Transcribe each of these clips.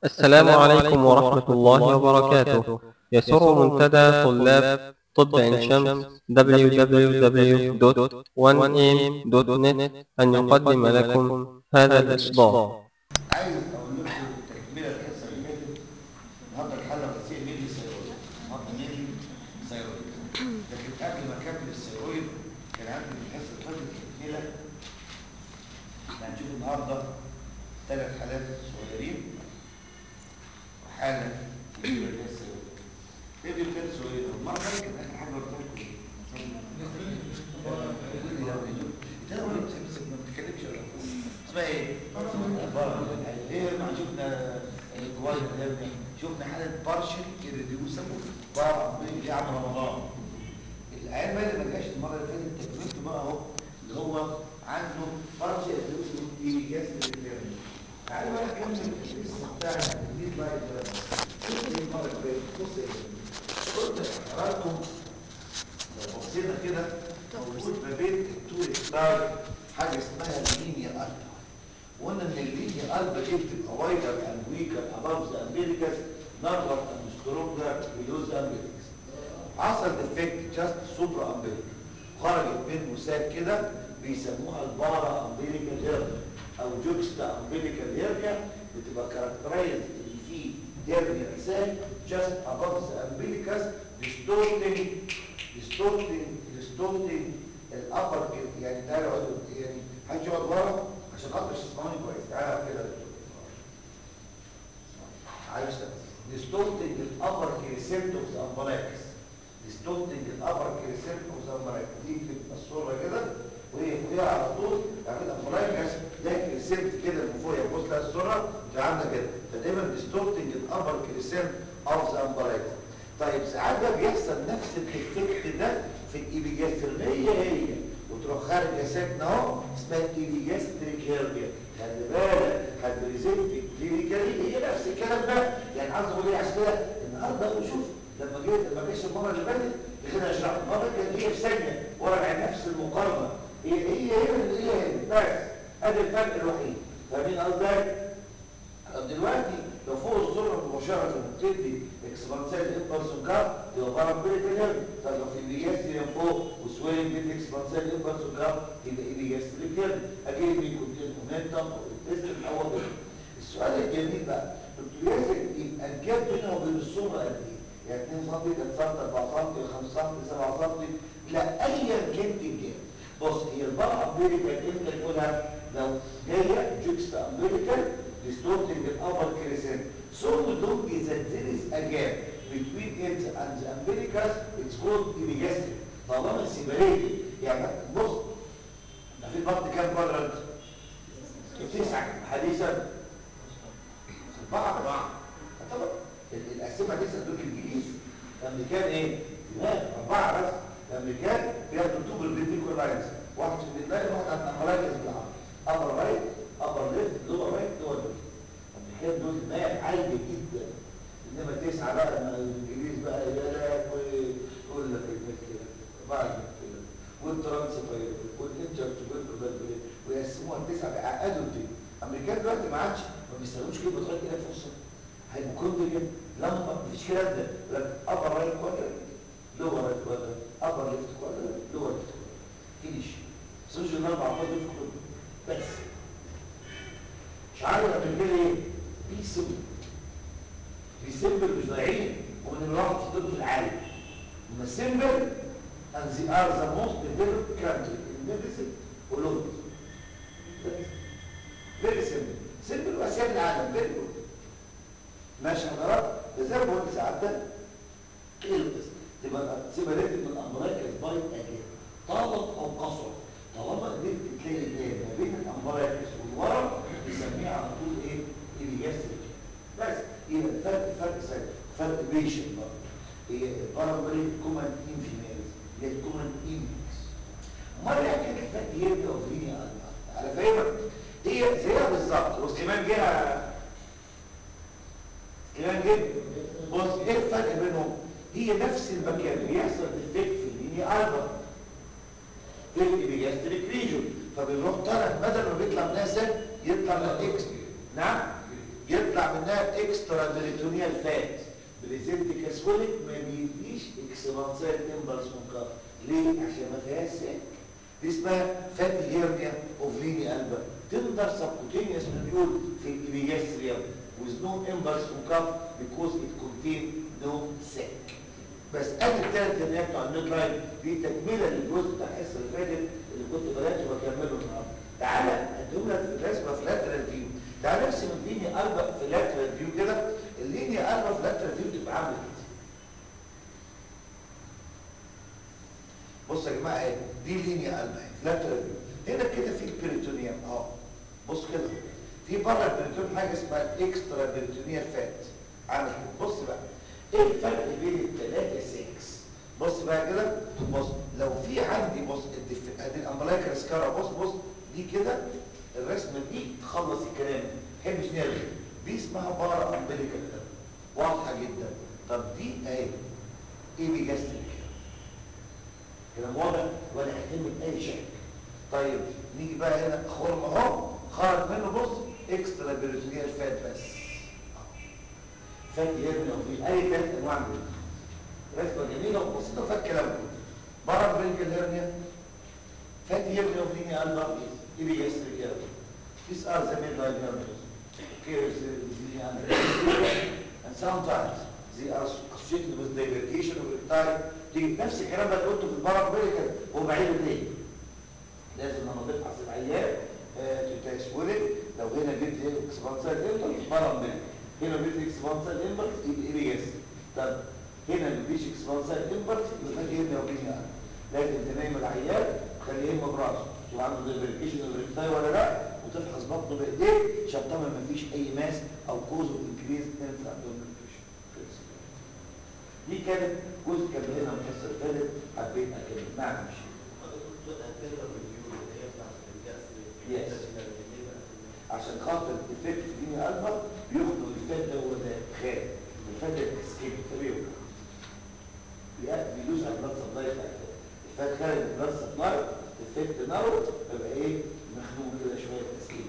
السلام عليكم ورحمة الله وبركاته يسر منتدى طلاب طب عين شمس www.1am.net أن يقدم لكم هذا الإصدار عايز اقول لكم تكمله الحصه اللي فاتت النهارده الحلقه الرئيسيه ميدي ثايرويد النهارده ميدي ثايرويد لكن قبل ما اكمل الثايرويد كان عندي في الحصه اللي فاتت تكمله هنشوف النهارده ثلاث حالات صغيرين وحاله كبيره اللي هي الثايرويد ايه دي الثلاث صغيره المره اللي فاتت كان اخر حاجه قلت لكم ايه؟ ده هو بس ما بتتكلمش ولا اسمها ايه؟ ايه ما شفنا الجوال الهرني شفنا حالة بارشل irreducible بار دي عم رمضان العيال بقى اللي ما جاش المرة اللي فاتت تكملته بقى اهو اللي هو عنده بارشل irreducible دي جاز الهرني تعالى بقى نكمل القصة بتاع الميد لايت ده ايه المرة اللي فاتت بص يا جماعة قلت لحضراتكم لو بصينا كده موجود ما بين التو ستار حاجة اسمها اللينيا الفا وقلنا ان اللينيا الفا دي بتبقى وايدر اند ويكر اباف ذا امبيريكس نارفر اند سترونجر بيلو ذا امبيريكس حصل ديفكت جاست سوبرا امبيريكا خرجت منه ساك كده بيسموها البارا امبيريكال هيرنيا او جوكستا امبيريكال هيرنيا بتبقى كاركترايز ان في هيرنيا ساك جاست اباف ذا امبيريكس ديستورتنج ديستورتنج ديستورتنج الابر يعني تعالوا اقعدوا يعني حد يقعد ورا عشان خاطر تسمعوني كويس تعالى كده يا دكتور عايز ديستورتنج الابر كريسنت اوف ذا امبلاكس ديستورتنج الابر كريسنت اوف ذا امبلاكس دي بتبقى الصوره كده وهي فوقيها على طول يعني الامبلاكس ده كريسنت كده من فوق بص لها الصوره بتبقى عامله كده فدايما ديستورتنج الابر كريسنت اوف ذا امبلاكس طيب ساعات بقى بيحصل نفس الافكت ده في الابيجاسترية هي وتروح خارجه ساكنه اهو اسمها ايبيجاستريك هيرنيا خلي بالك هتريزنت كلينيكالي هي نفس الكلام ده يعني عايز اقول ايه عشان كده النهارده شوف لما جيت لما جيش المره اللي فاتت كده اشرح المره كانت هي في ثانيه ورا نفس المقارنه هي هي هي هي هي بس ادي الفرق الوحيد فاهمين قصدي؟ دلوقتي لو فوق الصوره مباشره بتدي اكسبانسيال امبلسون كاب يبقى بره بريكال هيرن طب لو في بيجاستري فوق وسويلنج بتدي اكسبانسيال امبلسون كاب يبقى ايه بيجاستري هيرن اكيد بيكون مومنتم او التستم او غيره السؤال الجميل بقى دكتور ياسر يبقى الجاب بينها وبين الصوره قد ايه؟ يعني 2 سم 3 سم 4 سم 5 سم 7 سم لا ايا كانت الجاب بص هي البقى امبيريكال امتى نقولها لو جايه جوكستا امبيريكال distorting the upper crescent. So long as there is a gap between it and the umbilicus, it's called epigastric. طالما سيبريتد يعني بص ده في البطن كام كوادرنت؟ تسعة حديثا أربعة أربعة طبعا الأقسمة دي صندوق الإنجليز الأمريكان إيه؟ دماغ أربعة بس الأمريكان بياخدوا تو بالبيتيكول لاينز واحد في البداية وواحد على المراكز بالعرض أبر رايت أبر ليفت لور رايت لور ليفت الامريكان دول دماغ عاليه جدا انما تسعه بقى لما الانجليز بقى يا لهوي يقول لك كده بعد كده والترانسفير والانترتوبيل ويقسموها لتسعه بيعقدوا الدنيا الامريكان دلوقتي ما عادش ما بيستخدموش كلمه لغايه كده في وسط هيبقوا كل كده لما مفيش كلام ده لك ابر رايت كوادرنت لور رايت كوادرنت ابر ليفت كوادرنت لور ليفت كوادرنت فينيش سوشيال اربع كوادرنت في كله بس شعار الامريكان ايه؟ بي سيمبل بي سيمبل مش ضايعين هم من واحد في الطب في العالم هم سيمبل and they are the most developed country in medicine ولغة very simple simple واسياد العالم very good ماشي حضرات ده زي ما بقول ساعتها ايه القصه تبقى سيبريتد من الامريكا باي اجين طالت او قصر طالما قدرت تلاقي ايه ما بين الامبراكس والورم بنسميه على طول ايه الياستريك بس يبقى الفرق فرق سهل فرق بيشن برضه هي البارامبريك كومن ان فيميلز اللي هي الكومن انكس امال ايه كده الفرق هي وفيني على فاهمك هي زيها بالظبط وسليمان جه سليمان جه بص ايه الفرق بينهم هي نفس المكان بيحصل ديفكت في اللينيا البر في الابيجاستريك ريجون فبنروح طالع بدل ما بيطلع منها سد يطلع من اكس نعم يطلع اعرف انها اكسترا بريتونيال فات بريزنت كاسوليك ما بيديش اكسبانسال امبلس منقطع ليه عشان ما فيهاش سك دي اسمها فاتي هيرنيا اوف ليني البا تندر سبكوتينيوس نوديول في الابيجاستريوم with no impulse from cuff because it contain no sac بس ادي الثالث اللي هي بتاع النيوت لاين دي تكمله للجزء بتاع الحصه اللي فاتت اللي كنت بدات وبكمله النهارده تعالى اديهم لك في الرسمه في لاترال فيو تعالى نرسم اللينيا البا في لاترال فيو كده اللينيا البا في لاترال فيو تبقى عامله كده بص يا جماعه اهي دي لينيا البا لاترال فيو هنا كده في البريتونيوم اهو بص كده في بره البريتونيوم حاجه اسمها الاكسترا بريتونيال فات عامل كده بص بقى ايه الفرق بين الثلاثه 6 بص بقى كده بص لو في عندي بص الدف... ادي الامبلايكر سكارا بص بص دي كده الرسمه دي تخلص الكلام ما بحبش نرغي دي اسمها بارا امبليكال واضحه جدا طب دي اهي ايه بيجاستريك كلام واضح ولا يحتمل اي شك طيب نيجي بقى هنا خرم اهو خرج منه بص اكسترا بريتونيال فات بس فات هيرنيا وفي اي ثلاث انواع من رسمه جميله وبسيطه فات كلام بره برينكل هيرنيا فات هيرنيا وفي لينيا البا ايه بيجاستريك هيرنيا These are the midline hernias. Okay, and sometimes they are associated with divergation of the time. تيجي نفس الكلام ده قلته في البارامبريكال هو بعيده تاني. لازم لما تفحص العيان تتسولد لو هنا جبت اكسبانسال امبلس بارامبريكال هنا جبت اكسبانسال امبلس يبقى ايه طب هنا ما بيجيش اكسبانسال امبلس يبقى فاكر هنا وهنا لازم تنام العيان تخليه يهم براسه شوف عنده ديفريكيشن الريكتاي ولا لا وتفحص بطنه بايديك عشان طبعا ما فيش اي ماس او كوز اوف انكريز انترا ابدومينال دي كانت جزء كان هنا من الحصه اللي فاتت حبيت اكمل نعم مش Yes. عشان خاطر الافكت في لينيا الفا بياخدوا الفات ده هو ده خارج الفات ده اسكيب فبيوقع بيدوس على البلاد سبلاي بتاع الفات خارج البلاد سبلاي الافكت ناوت بيبقى ايه مخنوق كده شويه اسكيب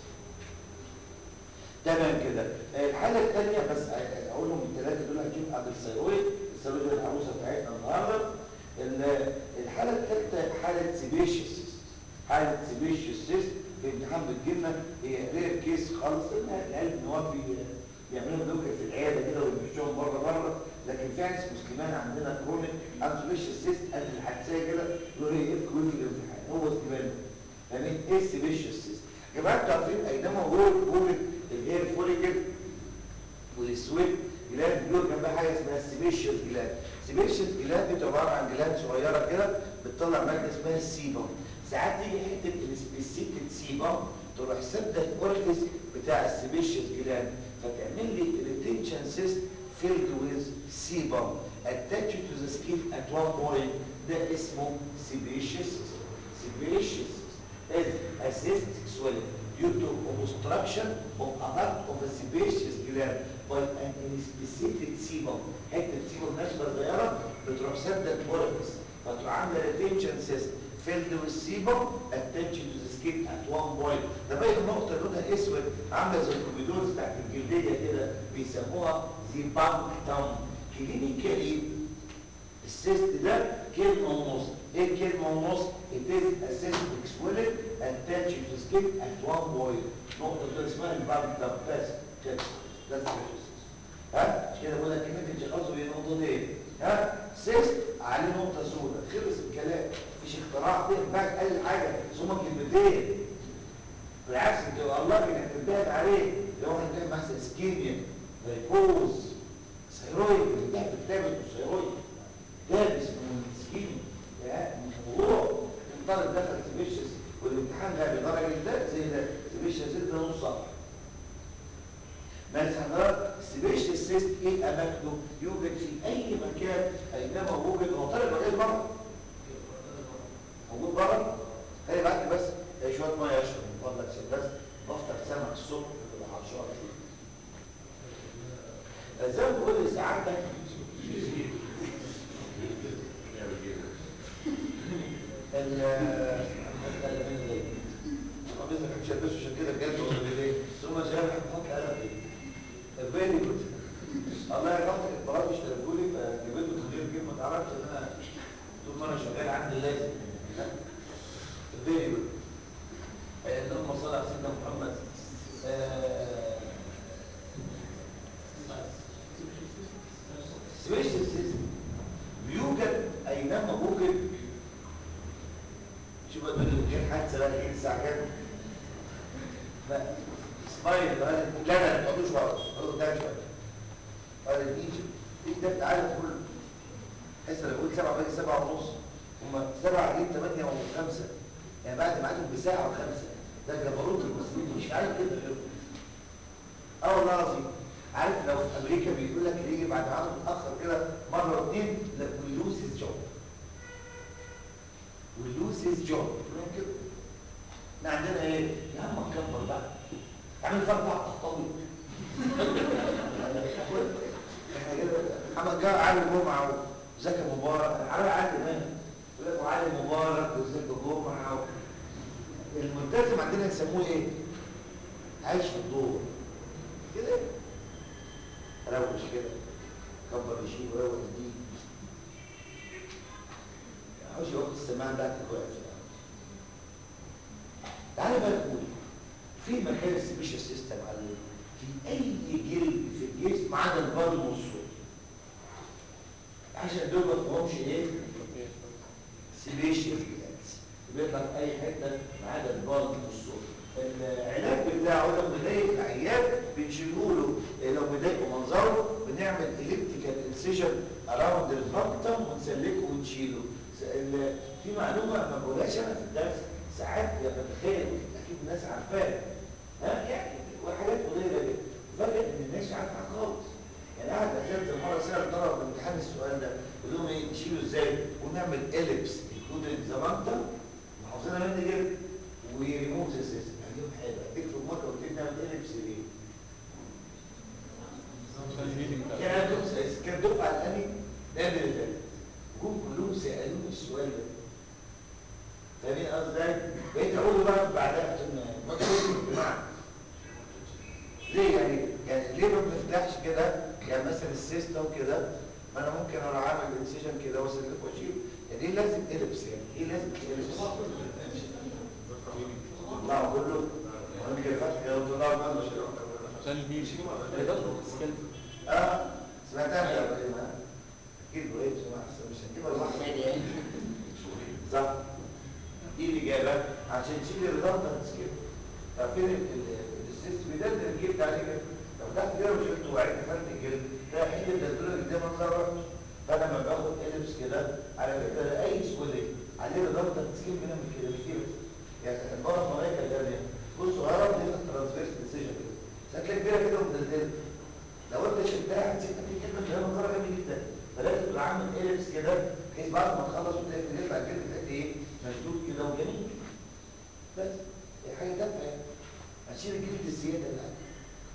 تمام كده الحاله الثانيه بس اقولهم الثلاثه دول هنجيب قبل الثيرويد الثيرويد العروسه بتاعتنا النهارده الحاله الثالثه حاله سيبيشيس حاله سيبيشيس سيست في امتحان بتجيلنا هي رير كيس خالص العلم ان هو بيعملوا بلوكر في العياده كده ويمشوهم بره بره لكن في ناس مسلمان عندنا كرونيك عنده سيبيشيس سيست قد الحادثه كده يقول ايه كويس في الامتحان هو استبان فاهمين ايه السيبيشيس سيست يا جماعه انتوا عارفين اينما هو ولد الهير فوليكل والسويت جلاند بيقول جنبها حاجه اسمها السيبيشيس جلاند السيبيشيس جلاند دي عباره عن جلاند صغيره كده بتطلع ماده اسمها السيبم ساعات تيجي حته السبيسيفيك سيبم تروح سد الاورفيس بتاع السبيشيس جلاند فتعمل لي ريتنشن سيست filled with sebum attached to the skin at one point ده اسمه sebaceous sebaceous is a cystic swelling due to obstruction of a part of the sebaceous gland by an specific sebum حته sebum ناشفه صغيره بتروح سد الاورفيس فتروح عامله ريتنشن سيست filled with sebum attached to the skin at one point ده باقي النقطه لونها اسود عامله زي الكوميدورز بتاعت الجلديه كده بيسموها زي بانكتم كلينيكالي السيست ده كلمه ونص ايه الكلمه ونص it is a cystic swelling attached to the skin at one point نقطه كده اسمها البانكتم بس كده ده ها مش كده بقول لك كلمه تشخصوا بين نقطتين ها سيست عليه نقطه سوداء خلص الكلام مفيش اختراع فيه بقى اي حاجه ثم كلمتين بالعكس انت الله بينتبه عليه لو واحد بيعمل مثلا اسكيميا فيكوز ثيرويد بتاع بتعمل ثيرويد ده اسمه اسكيميا ده موضوع الطالب دخل سبيشس والامتحان ده بدرجه ده زي ده سبيشس ده نص صفحه بس حضرتك السبيشال سيست ايه اماكنه يوجد في اي مكان اينما وجد هو طالب مجال بره موجود بره هي بعد بس شويه ميه يشرب من فضلك بس بفطر سمك الصبح بتبقى عطشان زي ما بقول لي سعادتك ال ما بيزك مش هتبس عشان كده بجد ولا ليه ثم شباب بحط قلم الله يرحمك البراج اشتركوا لي فجبت له تغيير كلمه ما تعرفش ان انا طول ما انا شغال عندي لازم فيري جود اللهم صل على سيدنا محمد آه، سبيشال سيستم بيوجد اينما وجد شوف بقى تقول لي حادثه بقى ايه الساعه كام لا سمايل لا لا ما تقولوش ورا قولوا قدام شويه هذا الايجي ده العالم كله حس لو قلت سبعه باقي سبعه ونص هم سبعه جيب ثمانيه وخمسه يعني بعد ما عدوا بساعه وخمسه ده جبروت المصريين مش عارف كده غيرهم اه والله العظيم عارف لو في امريكا بيقول لك اللي يجي بعد عام متاخر كده مره واثنين لا ويلوز هيز جوب ويلوز هيز جوب كده احنا عندنا ايه يا عم نكبر بقى اعمل فرق على الطويل احنا كده محمد جاء علي جمعه وزكي مبارك علي علي مين يقول لك علي مبارك وزكي جمعه الملتزم عندنا يسموه ايه عايش في الدور كده روش كده كبر يشيل وروق جديد عاوز يوقف السماعه بتاعتك واقف تعالى بقى نقول في مكان سبيشال سيستم على في اي جلد في الجسم ما عدا البال والصوت عشان دول ما تفهمش ايه سبيشال بيطلع في اي حته ما عدا البال والصوت العلاج بتاعه لو مضايق العيان بنشيله له لو مضايقه منظره بنعمل الكتريكال انسيجن اراوند الفانكتم ونسلكه ونشيله في معلومه ما بقولهاش انا في الدرس ساعات بتخيل اكيد الناس عارفاها ها يعني وحاجات قليله جدا فجاه ان الناس عارفه خالص يعني قاعد اساتذه مره سال طلب الامتحان السؤال ده قول لهم ايه نشيله ازاي ونعمل اليبس انكلودنج زمانتا محافظينها مني جدا وريموف ذا سيستم اليوم حلو اديك في المره قلت لنا نعمل اليبس ليه؟ كان كان دفعه الاني نادر اللي فاتت جم كلهم سالوني السؤال ده فاهمين قصدي بقيت اقول بقى بعدها ما تقولوا يا جماعه ليه يعني يعني ليه ما بنفتحش كده يعني مثلا السيستم كده ما انا ممكن اروح اعمل انسيجن كده واسلك واشيل يعني ايه لازم البس يعني ايه لازم البس لا كله انا كده فتح كده قلت له ما عشان الهيل اه سمعتها يا ابراهيم اكيد ابراهيم سمع مش هنجيبها لوحدها صح دي الإجابة عشان تشيل الريدندنت سكيب ففين السيستم ده اللي الجلد عليه كده لو تحت كده وشلته وعيد فرد الجلد ده حته الدكتور اللي ده منظر فانا لما باخد اليبس كده على فكره اي سولي عليه ريدندنت سكيب بنعمل كده كتير يعني البارة ملايكه اللي هي بص صغيره بتبقى ترانسفيرس ديسيجن كده شكلها كبيره كده ومدلدله لو انت شلتها هتسيب في كلمه اللي هي منظرها جميل جدا فلازم تبقى عامل اليبس كده بحيث بعد ما تخلص وتلاقي يطلع الجلد تلاقي ايه مشدود كده وجميل بس دي حاجه تافهه يعني هتشيل الجلد الزياده اللي عندك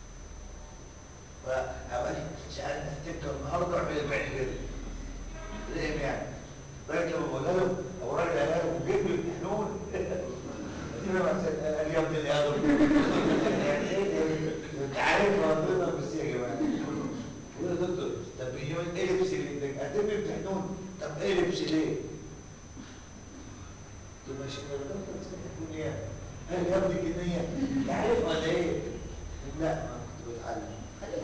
فأوقات مش عارف افتكر النهارده اعمل البعيد كده ليه يعني لغايه لما بقول له هو راجل قال له جيب لي الحنون قال يا ابن الادم يعني ايه انت عارف ربنا بس يا جماعه يقول يا دكتور طب يوم ايه لبس اللي هتم بتحنون طب ايه لبس ليه؟ تبقى شغال الدنيا هل يا ابني كنية انت عارف ولا ايه لا ما كنت بتعلم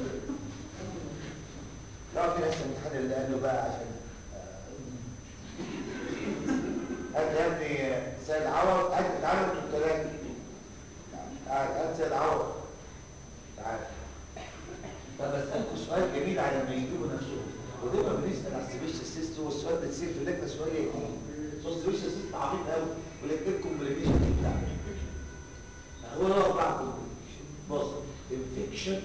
لا في ناس الامتحان اللي قال له بقى عشان هات يا ابني سيد عوض هات اتعلم الثلاثة تعال هات سيد عوض تعال فبسألكم سؤال جميل على ما يجيبوا نفسهم ودايما بنسأل على السبيشال سيست هو السؤال ده تصير في اللجنة سؤال يتيم سوستريشن سيست عميق قوي ولكن كومبليكيشن بتاع هو له اربع كومبليكيشن بص انفكشن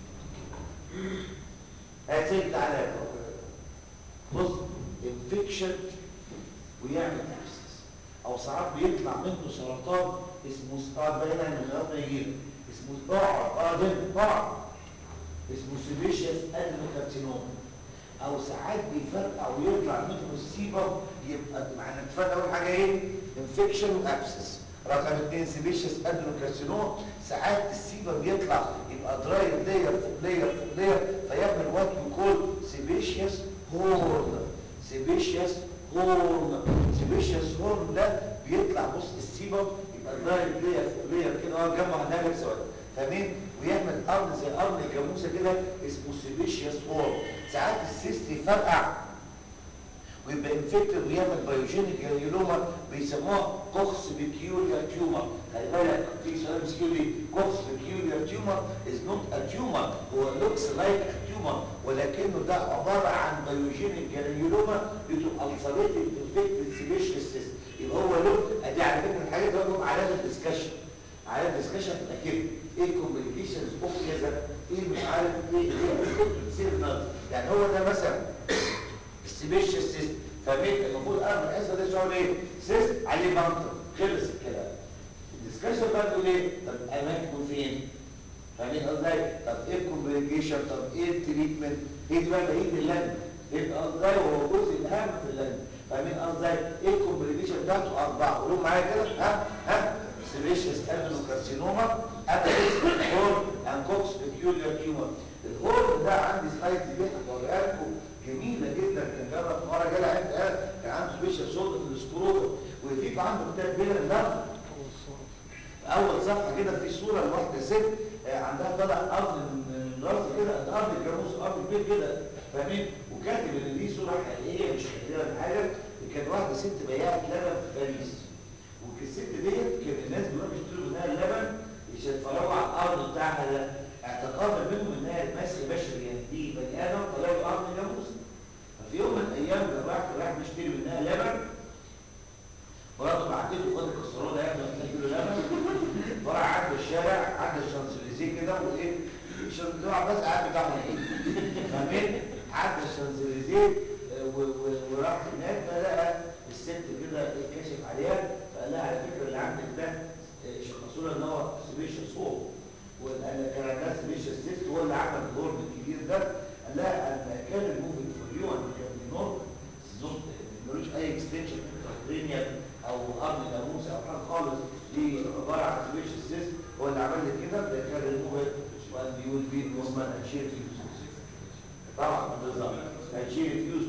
هاتين تعالى بص انفكشن ويعمل ابسس او ساعات بيطلع منه سرطان اسمه ستار بعيد عن الغرب يجيله اسمه قاع قادم قاع اسمه سيبيشيس ادنوكارسينوما او ساعات بيفرقع ويطلع منه السيبر يبقى معنى اتفرق اول حاجه ايه انفكشن وابسس رقم اثنين سيبيشيس ادنوكارسينوما ساعات السيبر بيطلع يبقى درايف لاير فوق لاير فوق لاير فيعمل وات يو كول سيبيشيس هورن سيبيشيس هورن ده بيطلع بص السيبم يبقى دايركت لير لير كده اه جنبه دايركت سواد فاهمين ويعمل قرن زي قرن الجاموسه كده اسمه سيبيشيس هورن ساعات السيست يفرقع ويبقى انفكتد ويعمل بايوجينيك جرانيولوما بيسموها كوكس بيكيوليا تيومر خلي بالك في سؤال مسكيو دي كوكس بيكيوليا تيومر از نوت ا تيومر هو لوكس لايك ا تيومر ولكنه ده عباره عن بايوجينيك جرانيولوما دي تو السريتد انفكتد سيبيشيس سيست يبقى هو له ادي على فكره الحاجات دي لهم علامه ديسكشن علامه ديسكشن تبقى كده ايه الكومبليكيشنز اوف كذا ايه مش عارف ايه ايه بتصير يعني هو ده مثلا السبيشال سيست فمين المفروض اعمل الحصه ده شغل ايه سيست عليه منطق خلص الكلام الديسكشن بقى تقول ايه طب اماكنه فين فاهمين قصدي طب ايه الكومبليكيشن طب ايه التريتمنت هي دي بقى بقيه اللجنه يبقى قصدي وهو الجزء الاهم في اللجنه فاهمين قصدي ايه الكومبليكيشن بتاعته اربعه قولوا معايا كده ها ها سبيشال ادنوكارسينوما ابيس هورن اند كوكس بيكيوليار تيومر الهورن ده عندي سلايد دي هوريها لكم جميله جدا كان جرب مره جالي عند قال كان عنده سبيشال شولدر في السكروتر ويفيك عنده كتاب بين اللف اول صفحه كده في صوره لواحده ست عندها طلع ارض من راسها كده ارض الجاموس ارض كبير كده فاهمين وكاتب ان دي صوره حقيقيه مش حقيقيه حاجه كانت واحده ست بياعه لبن في باريس والست ديت كان الناس بيروحوا يشتروا منها اللبن عشان يتفرجوا على الارض بتاعها ده اعتقادا منهم انها ماسك بشري يعني دي بني ادم طلعوا ارض جاموس ففي يوم من الايام راح راح بيشتري منها لبن مراته بعتت له خد الكسرونه ده يا ابني 2 كيلو لبن فراح عدى الشارع عدى الشانزليزيه كده وايه الشانزليزيه عباس قاعد بتاعه فاهمين عدى الشانزليزيه وراح هناك فلقى الست كده كشف عليها فقال لها على فكره اللي عندك ده شخصوا لها ان هو سبيشال صوت وقال كان عندها سبيشال سيست هو اللي عمل الهورن الكبير ده قال لها المكان الموفينج فور يو ان كان نور ملوش اي اكستنشن انتركرينيال او قرن ناموس او حاجه خالص دي عباره عن سبيشال سيست هو اللي عمل لي كده ده كان ريموفد وان يول بي نورمال اشير فيوز طبعا بالظبط اشير فيوز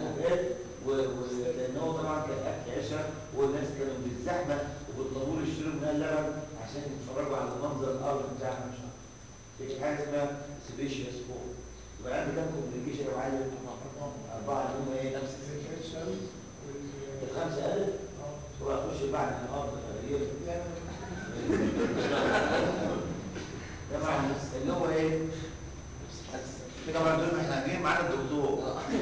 لان هو طبعا كان اكل عشاء والناس كانوا بالزحمه وبالطابور يشتروا منها اللبن عشان يتفرجوا على منظر الارض بتاعها مش عارف في حاجه اسمها سبيشيس فور يبقى عندي كام كومبليكيشن يا معلم اربعه اللي هم ايه الخمسه الف هو هخش بعد الارض تغيير طبعا اللي هو ايه طبعا دول احنا جايين معانا الدكتور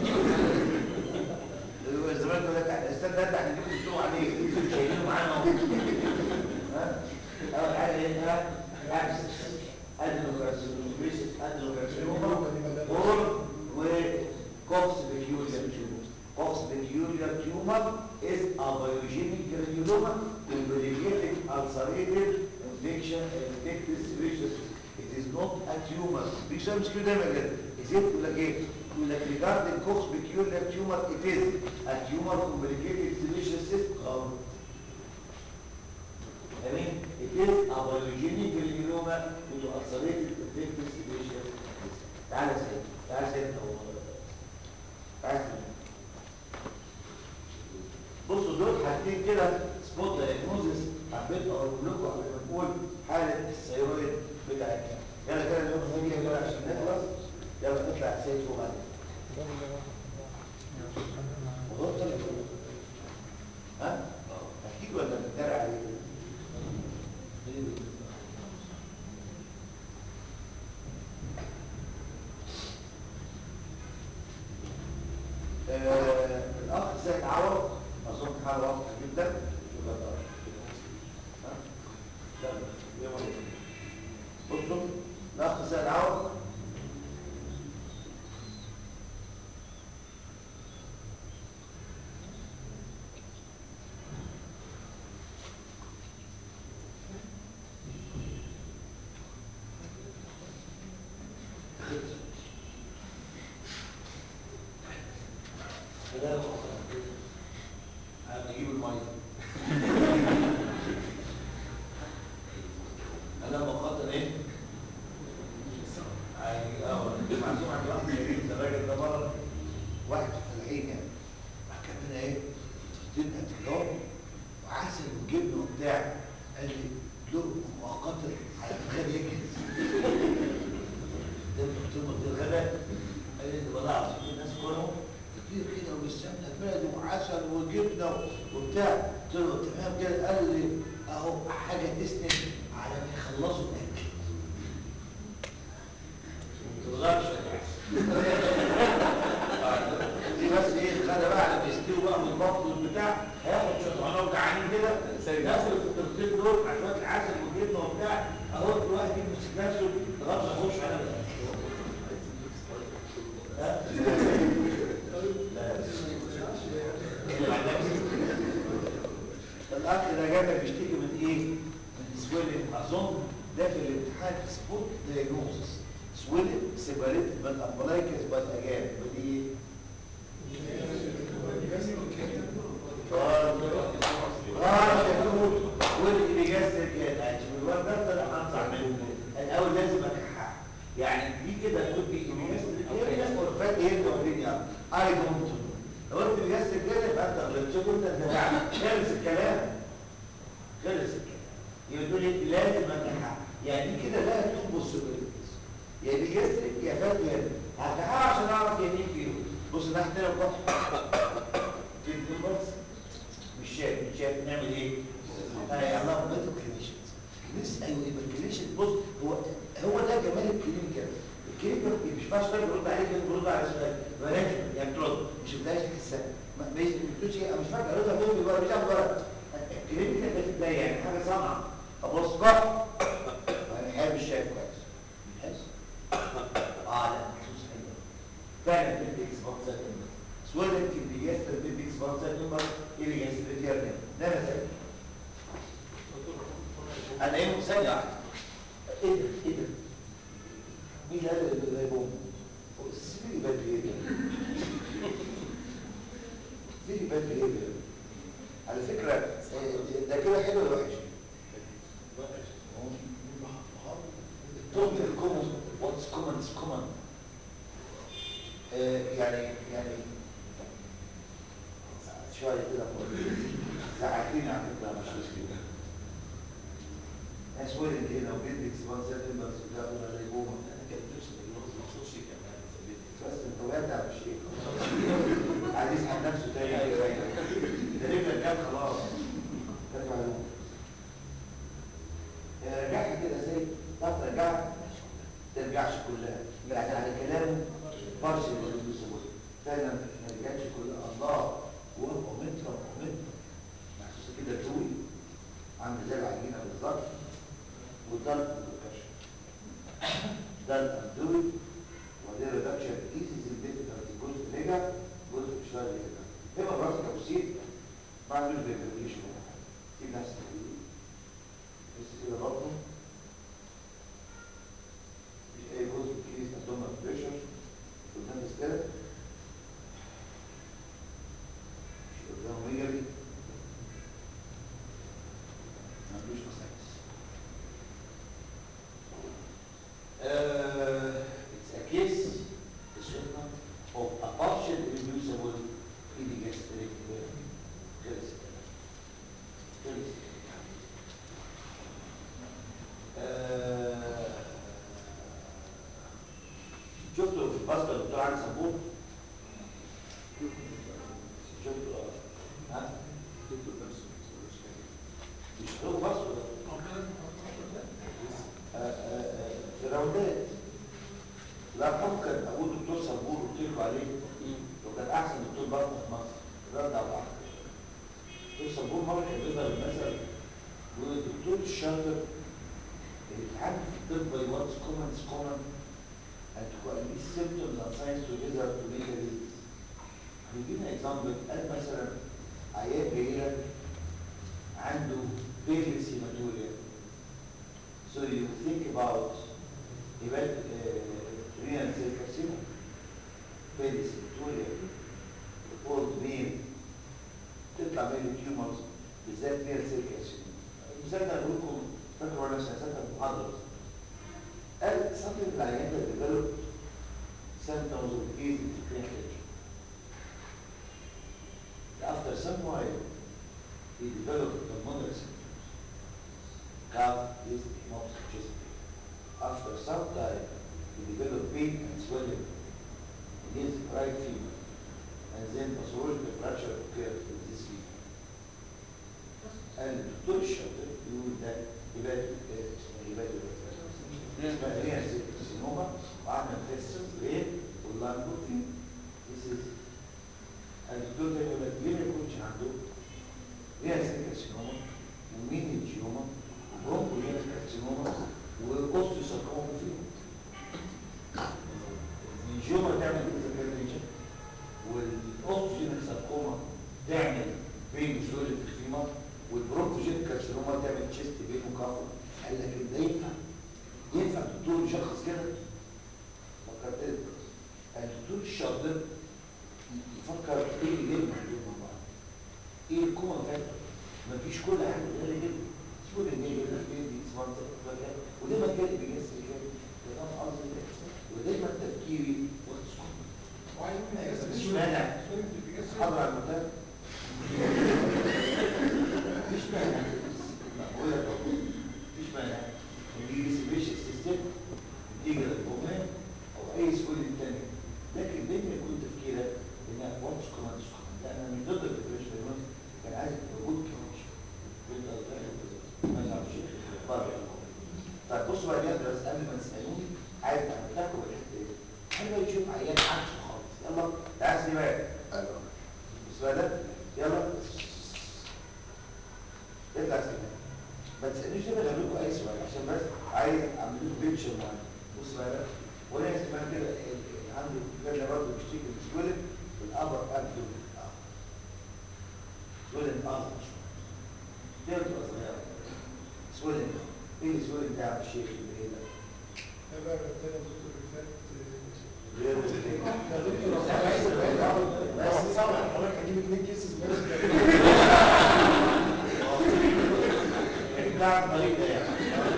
زمان يقول لك الاستاذ ده احنا نجيب الدكتور عليه شايلينه معانا ها اول حاجه ايه ها ادنوكارسينوما ادنوكارسينوما اور وكوكس بيكيوليار تيومر كوكس بيكيوليار تيومر is a biogenic granuloma complicated ulcerated infection infected sebaceous it is not a tumor بيسمى مش كده دايما كده ازاي تقول لك ايه تقول لك regarding cox peculiar tumor it is a tumor complicated sebaceous cyst غلط تمام it is a biogenic granuloma with ulcerated infected sebaceous cyst تعالى سيد تعالى سيد تعالى سيد بصوا دول حاجتين كده سبوت دايجنوزس حبيت اقول لكم قبل ما نقول حاله الثيرويد بتاعتنا يلا كده نقول فوق كده عشان نخلص يلا نطلع سيد فوق بعدين وهو طلع فوق ها اكيد ولا بتدار عليه آه الاخ زيد عوض اظن حاله واضحه جدا يبقى ده ها لا لا بصوا الاخ زيد عوض هنجيب الميه انا بخاطر ايه اه معزوم عند واحد كريم ده الراجل ده مره واحد في الحين يعني كان عارفين ايه تدينا تجار وعسل وجبنه وبتاع قال لي دول مؤقتا على الغدا يجهز ده الدكتور ده الغداء قال لي والله العظيم الناس كلهم كتير كده والسمنه بلدي وعسل وجبنه وبتاع قلت له تمام كده قال لي اهو حاجه تسند على ما يخلصوا الاكل ما تغلطش دي بس ايه الغدا بقى على ما يستوي بقى من البطن والبتاع هياخد شويه وانا وجعانين كده ناكل الفطرتين دول مع شويه العسل والجبنه وبتاع اهو الواحد يمسك نفسه لغايه ما يخش على ها؟ الاخ ده جابك بيشتكي من ايه؟ من سويلنج اظن ده في الامتحان سبوت دايجنوزس سويلنج سيباريتد من امبلايكس باي اجان ودي اه شكور واللي بيجسد كده يعني الواد ده طلع هنصح منه الاول لازم اكحها يعني دي كده كنت بيجسد كده والفات ايه الدنيا اي دونت لو انت بيجسد كده يبقى انت غلطت شوف انت الدفاع خلص الكلام خلص الكلام يبقى تقول لي لازم اكحها يعني دي كده لا تو بوسيبيليتيز يا بيجسد يا فات يا هكحها عشان اعرف يعني ايه فيه بص ده احنا لو كده بس مش شايف مش شايف نعمل ايه؟ اي الله بيتو كلينيشنز كلينيس ايوه يبقى الكلينيشن بص هو هو ده جمال الكلينيكال الكلينيكال مش ينفعش تقدر ترد عليه كده ترد على سؤال ولكن يعني ترد مش بتلاقيش تكسب ما مش بتقولش ايه مش فاكر قريتها فين ولا مش عارف ولا الكلينيكال ده تبدا يعني حاجه صنعه ابص بقى انا حابب الشاي كويس بتحس اه لا محسوس حلو فعلا بيديك سبونسر سوالك اللي يستر بيديك سبونسر نمبر اللي يستر بيديك ده مثلا انا ايه ثانيه واحده ايه ده ايه ده مين قال اللي ده بوم سيبي بدري ايه ده سيبي بدري ايه ده على فكره آه، ده كده حلو ولا وحش التوب الكومن واتس كومن از كومن يعني يعني شويه كده زعلتني على فكره مش مشكله ناس ولد كده وبيدك سبونسر تمبرز وده ولا يقوم انا كان نفسي الجواز ما تخش كمان بس انت وقعت على شيء عايز يسحب نفسه تاني ده رجلك كان خلاص كانت معلومه رجعها كده زي تعرف ترجعها ترجعش كلها يعني على كلامه برش اللي فعلا ما رجعتش كلها الله ومنتر ومنتر محسوسه كده طوي عامل زي العجينه بالظبط وده الكشف ده الاندوي وده ريدكشن ايزي البيت جزء رجع جزء مش راضي يرجع هنا الراس توسيع بعمل فيبريشن سيب نفسك بس كده برضه مش اي جزء كيس ابدومينال بريشر قدام كده مش قدامه ميجري ما عندوش اساس Uh, it's a case description of a partial irreducible idigastric خلص خلص آه، شفتوا في الباستا الدكتور علي صابون شفتوا آه. ها مش هو باستا آه، آه، آه، في راوندات لا كان ابوه دكتور صبور قلت لكم عليه لو كان احسن دكتور بطنه في مصر رد على بعض دكتور صبور مره كان بيضرب المثل يقول الدكتور الشاطر اللي بيتعامل في الطب by what's common is common and to at least symptoms and signs together to make a disease. هيدينا example قال مثلا عيان جاي لك عنده painless hematuria so you think about about uh, renal cell carcinoma painless hematuria old male تطلع منه تيومرز بالذات renal cell carcinoma المثال ده اقول لكم فاكروا ولا مش هسافر محاضره قال something العيان ده developed symptoms of disease in clinical he developed pulmonary symptoms. Cough, dizzy, mumps, chest pain. After some time, he developed pain and swelling in his right femur, and then pathological fracture occurred in this femur. قال الدكتور الشاطر يقول ده هيباتو اسمه هيباتو اسمها ريا سينوما وعمل تيست ريا واللانجو في This is الدكتور ده يقول لك ليه ما يكونش عنده ريا كارسينوما ومينينجيوما وبرونكو ريا كارسينوما واوستيوساركوما فيهم الانجيوما تعمل كارسينوما والاوستيوجينيك ساركوما تعمل بين سوري في الفيمر والبرونكوجينيك كارسينوما تعمل تشيست بين وكافر قال لك ده ينفع ينفع الدكتور يشخص كده فكرت ايه الدكتور الشاطر يفكر ايه اللي جاي محدود مع بعض ايه الكومن فاكتور مفيش كل حاجه غالي جدا سيبوا اللي جاي جدا في دي اسمها ودايما كان بيجس كده ده كان قصدي ودايما تفكيري وقت سكوت مش مانع حضر على المكان مفيش مانع بقول لك اهو مفيش مانع نيجي سيبريشن سيستم نيجي للمؤمن او اي سكول تاني لكن دايما يكون تفكيرك ان واتس كوماند سكوماند لا انا مش ضد الديبريشن بالمناسبه كان عايز وجود كوماند كنت ما تعرفش بره طيب بصوا بقى يا بس قبل ما تسالوني عايز اعمل لكم الحته دي حلو يشوف عيان عكسه خالص يلا تعال سيبك ايوه بص بقى ده يلا اطلع سيبك ما تسالنيش ليه بجيب لكم اي سؤال عشان بس عايز اعمل لكم بيكشر معين بص بقى ده وانا اسمها كده اللي عنده كده برضه بيشتكي من سويلن في الابر ابدومين سويلن اصغر شويه دي بتبقى صغيره سويلن ايه السويلن بتاع الشيخ اللي ايه ده؟ بقى ربنا دكتور اللي غير فات بس صعب حضرتك هجيب اتنين كيسز بس بتاع الطريق ده يعني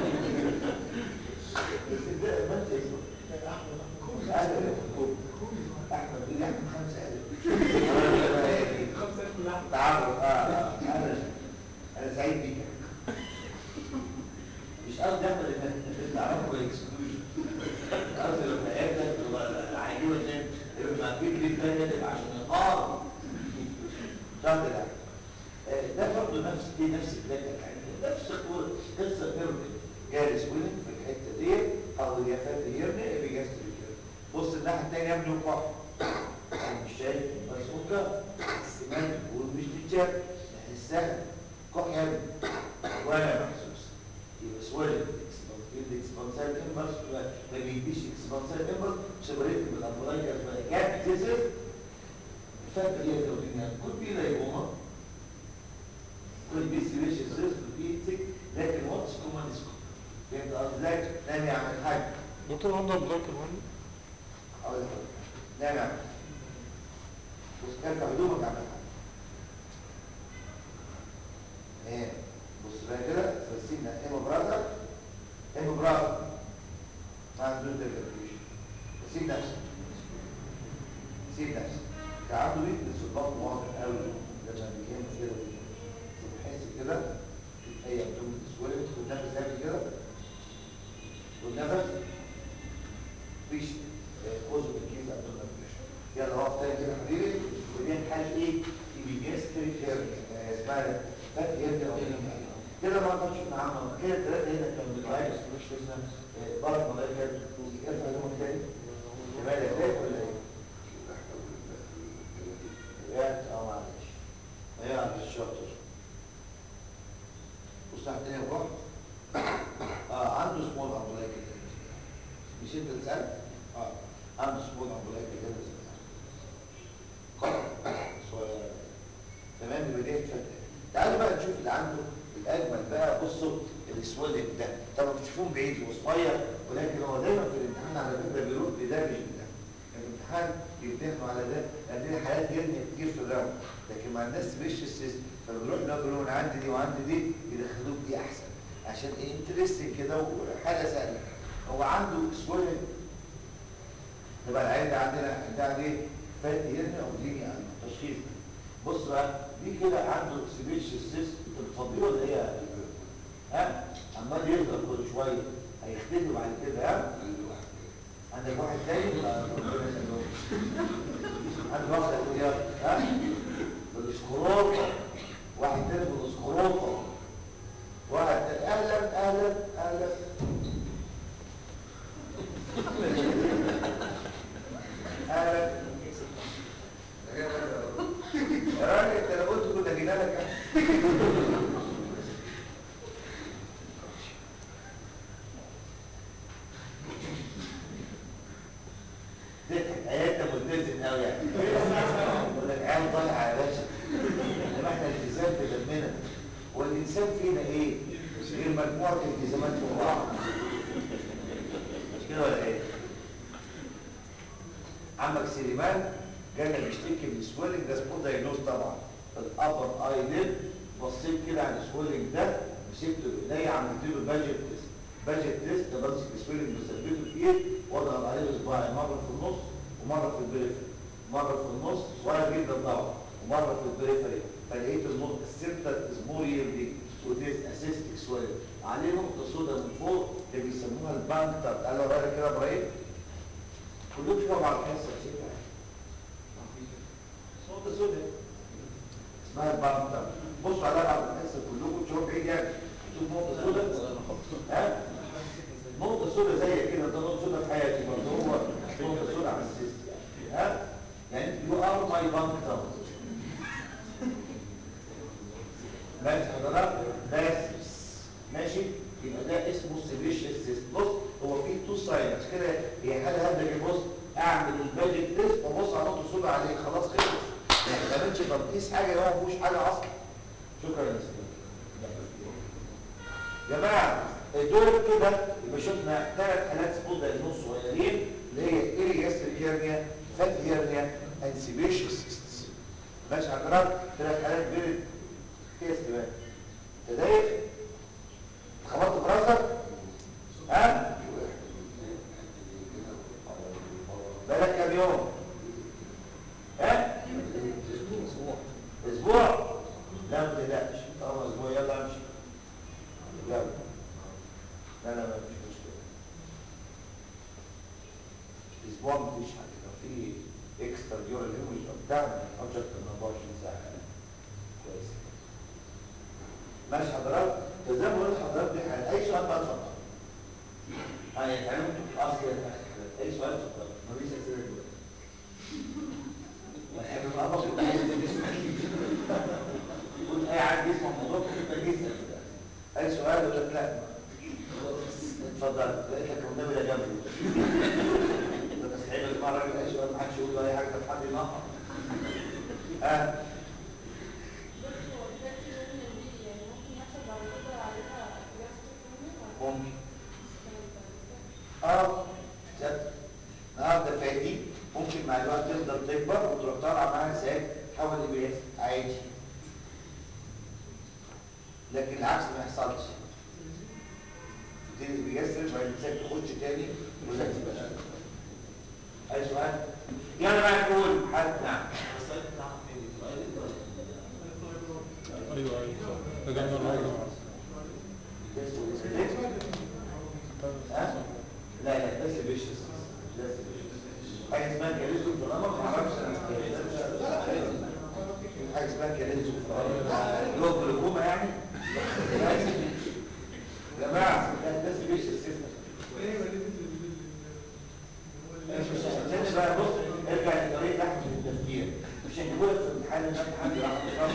بس ده ما انت اسمه احمد احمد اهلا يا دكتور احمد بن احمد خمسه الف خمسة من احمد تعرف اه انا انا سعيد بيك مش قصدي احمد ان انت تعرفه كاكسكلوجن قصدي لما قابلك العينوه اتنين يبقى عارفين ليه الثانيه تبقى عشان يقارن شرط ده ده برضه نفس دي نفس البلاد نفس القوة قصة بيرمي جالس ويلن في الحتة دي أو اليافات هيرني بيجاز الكلام بص الناحية التانية يا ابني وقع أنا مش شايف بس أوكا استمال ومش بتشاف نحسها كح يا ابني ولا محسوس يبقى سوالد الاكسبانسال امبرس ما بيديش اكسبانسال امبرس سيبريت من الامبرايكا جاب تزر الفرق هي لو ان كل بي لايبوما كل بي سيريش سيرس بي تك لكن واتس كومان سكوب فهمت قصدي ازاي؟ نعم يعمل حاجه دكتور عنده بلاك المهم اقول لك نعم يعمل بص ارفع هدومك اعمل حاجه ايه بص بقى كده فسيبنا ايمو براذر ايمو براذر ما عندوش ديفرنشيشن سيب نفسك سيب نفسك ده عنده ويكنس في البطن واضح قوي لما بيهم كده تحس كده في اي ابدومين سويلنج والنفس هابي كده والنفس مفيش كوز من كيس ابدومين يلا اقف تاني كده يا حبيبي ودي حاجه ايه ايبيجاستريك هيرنيا اسمها فات هيرنيا او كده ما اقدرش نعمل كده ثلاثه هنا كانوا بيتغيروا مش اسمها بارك ملايكه ارفع هدومك تاني مالك فات ولا ايه؟ رجعت اه معلش ما يعرف الشاطر بص تحت تاني وقع اه عنده سمول امبلايك مش انت اللي سألت؟ اه عنده سمول امبلايك كده صغير تمام يبقى دي فتح تعالوا بقى نشوف اللي عنده الاجمل بقى بصوا السويلنج ده طبعا بتشوفوه بعيد وصغير ولكن هو دايما في الامتحان على فكره بيروح بده مش بده الامتحان بيمتحنوا على ده لان حالات جدا كتير في الراوند لكن مع الناس مش السيستم فبنروح لو بيقولوا انا عندي دي وعندي دي يدخلوك دي احسن عشان ايه انترستنج كده وحاجه سهله هو عنده سويلنج يبقى العيال ده عندنا ده عليه فات هيرني او ديني عن التشخيص بص بقى دي كده عنده سبيتش سيست بتفضيه ولا ايه ها عمال يضرب كل شويه هيختفي بعد كده ها عندك واحد تاني آه، ربنا يسلمه. عندك واحد اختيار ها بالاسكروطه واحد تاني بالاسكروطه واحد تاني اهلا اهلا اهلا اهلا يا راجل انت لو قلت كنا جينا لك تضحك عيال انت ملتزم قوي يعني يقول لك عيال ضايعه يا باشا انما احنا التزام في دمنا والانسان فينا ايه؟ غير مجموعه التزامات في بعض مش كده ولا ايه؟ عمك سليمان جانا بيشتكي من سويلنج ده اسمه دايجنوز طبعا الابر اي ليد بصيت كده على السويلنج ده مسكته بايديا عملت له باجت تيست باجت تيست ده بمسك السويلنج بثبته في ايد واضغط عليه بصباعي مره في النص ومره في البريفري مره في النص ولا جدا طبعا ومره في البريفري فلقيت النقطه السنتر از مور يلدي وذيس اسيستيك سويلنج عليه نقطه سوداء من فوق اللي بيسموها البانكتر قال له بالك كده يا ابراهيم كلكم شوفوا مع الحصه كده نقطه سوداء اسمها البانكتر بصوا عليها بعد الحصه كلكم تشوفوا بعيد يعني تشوف نقطه سوداء ها نقطه سوداء زي كده ده نقطه سوداء في حياتي برضه هو نقطه سوداء على السيست يعني ها يعني يو ار ماي بانكتر ماشي حضرتك بس ماشي يبقى ده اسمه سيبيشيس سيست بص هو فيه تو ساينس كده هي حاجه هبدا بص اعمل الماجيك تيست وابص على نقطه سوداء عليه خلاص خلص يعني ما تعملش تنقيس حاجه هو ما فيهوش حاجه اصلا شكرا يا سيدي جماعه دول كده يبقى شفنا ثلاث حالات سبوت دايجنوز صغيرين اللي هي اريجاستريك هيرنيا فات هيرنيا اند سيبيشيس سيست ماشي حضرتك ثلاث حالات فيري تيست بقى تضايق خبطت في راسك ها بقالك كام يوم ها اسبوع لا ما تقلقش طالما اسبوع يلا امشي يلا لا لا ما فيش مشكله اسبوع ما فيش حاجه لو في اكسترا ديورال هيموريج او بتاع ما يقعدش اكتر من 24 ساعه كويس ماشي حضرتك ده زي ما قلت لحضرتك دي حاجه اي سؤال بقى اتفضل اه يعني ممكن في الاصل يا اخي اي سؤال اتفضل ما فيش اسئله دلوقتي بحب الأمر كنت عايز تسمع كنت أي عايز يسمع الموضوع كنت بجيزة أي سؤال يقول لك لا اتفضل لقيت لك النبي ده جنبي ده تسعيد يا جماعة الراجل أي سؤال ما حدش يقول له أي حاجة طب حد ينقر ها ممكن اه جد النهارده فادي ممكن مع الوقت تفضل تكبر وتروح طالعه معاها ساك تحول لبيت عادي لكن العكس ما يحصلش تبتدي بيجسر بعد الساك تخش تاني ولا تبقى اي سؤال يلا بقى نقول حد نعم ايوه ايوه تجمع الرجل ها؟ لا لا بس بيش بس بيش حاجه اسمها كاليزو في الامر ما اعرفش انا حاجه اسمها كاليزو في الامر اللي هو جلوكوما يعني يا جماعه لا بس بيش السيستم مش بقى بص ارجع لطريقه احمد في التفكير مش هنقول لك في الامتحان ان الامتحان بيروح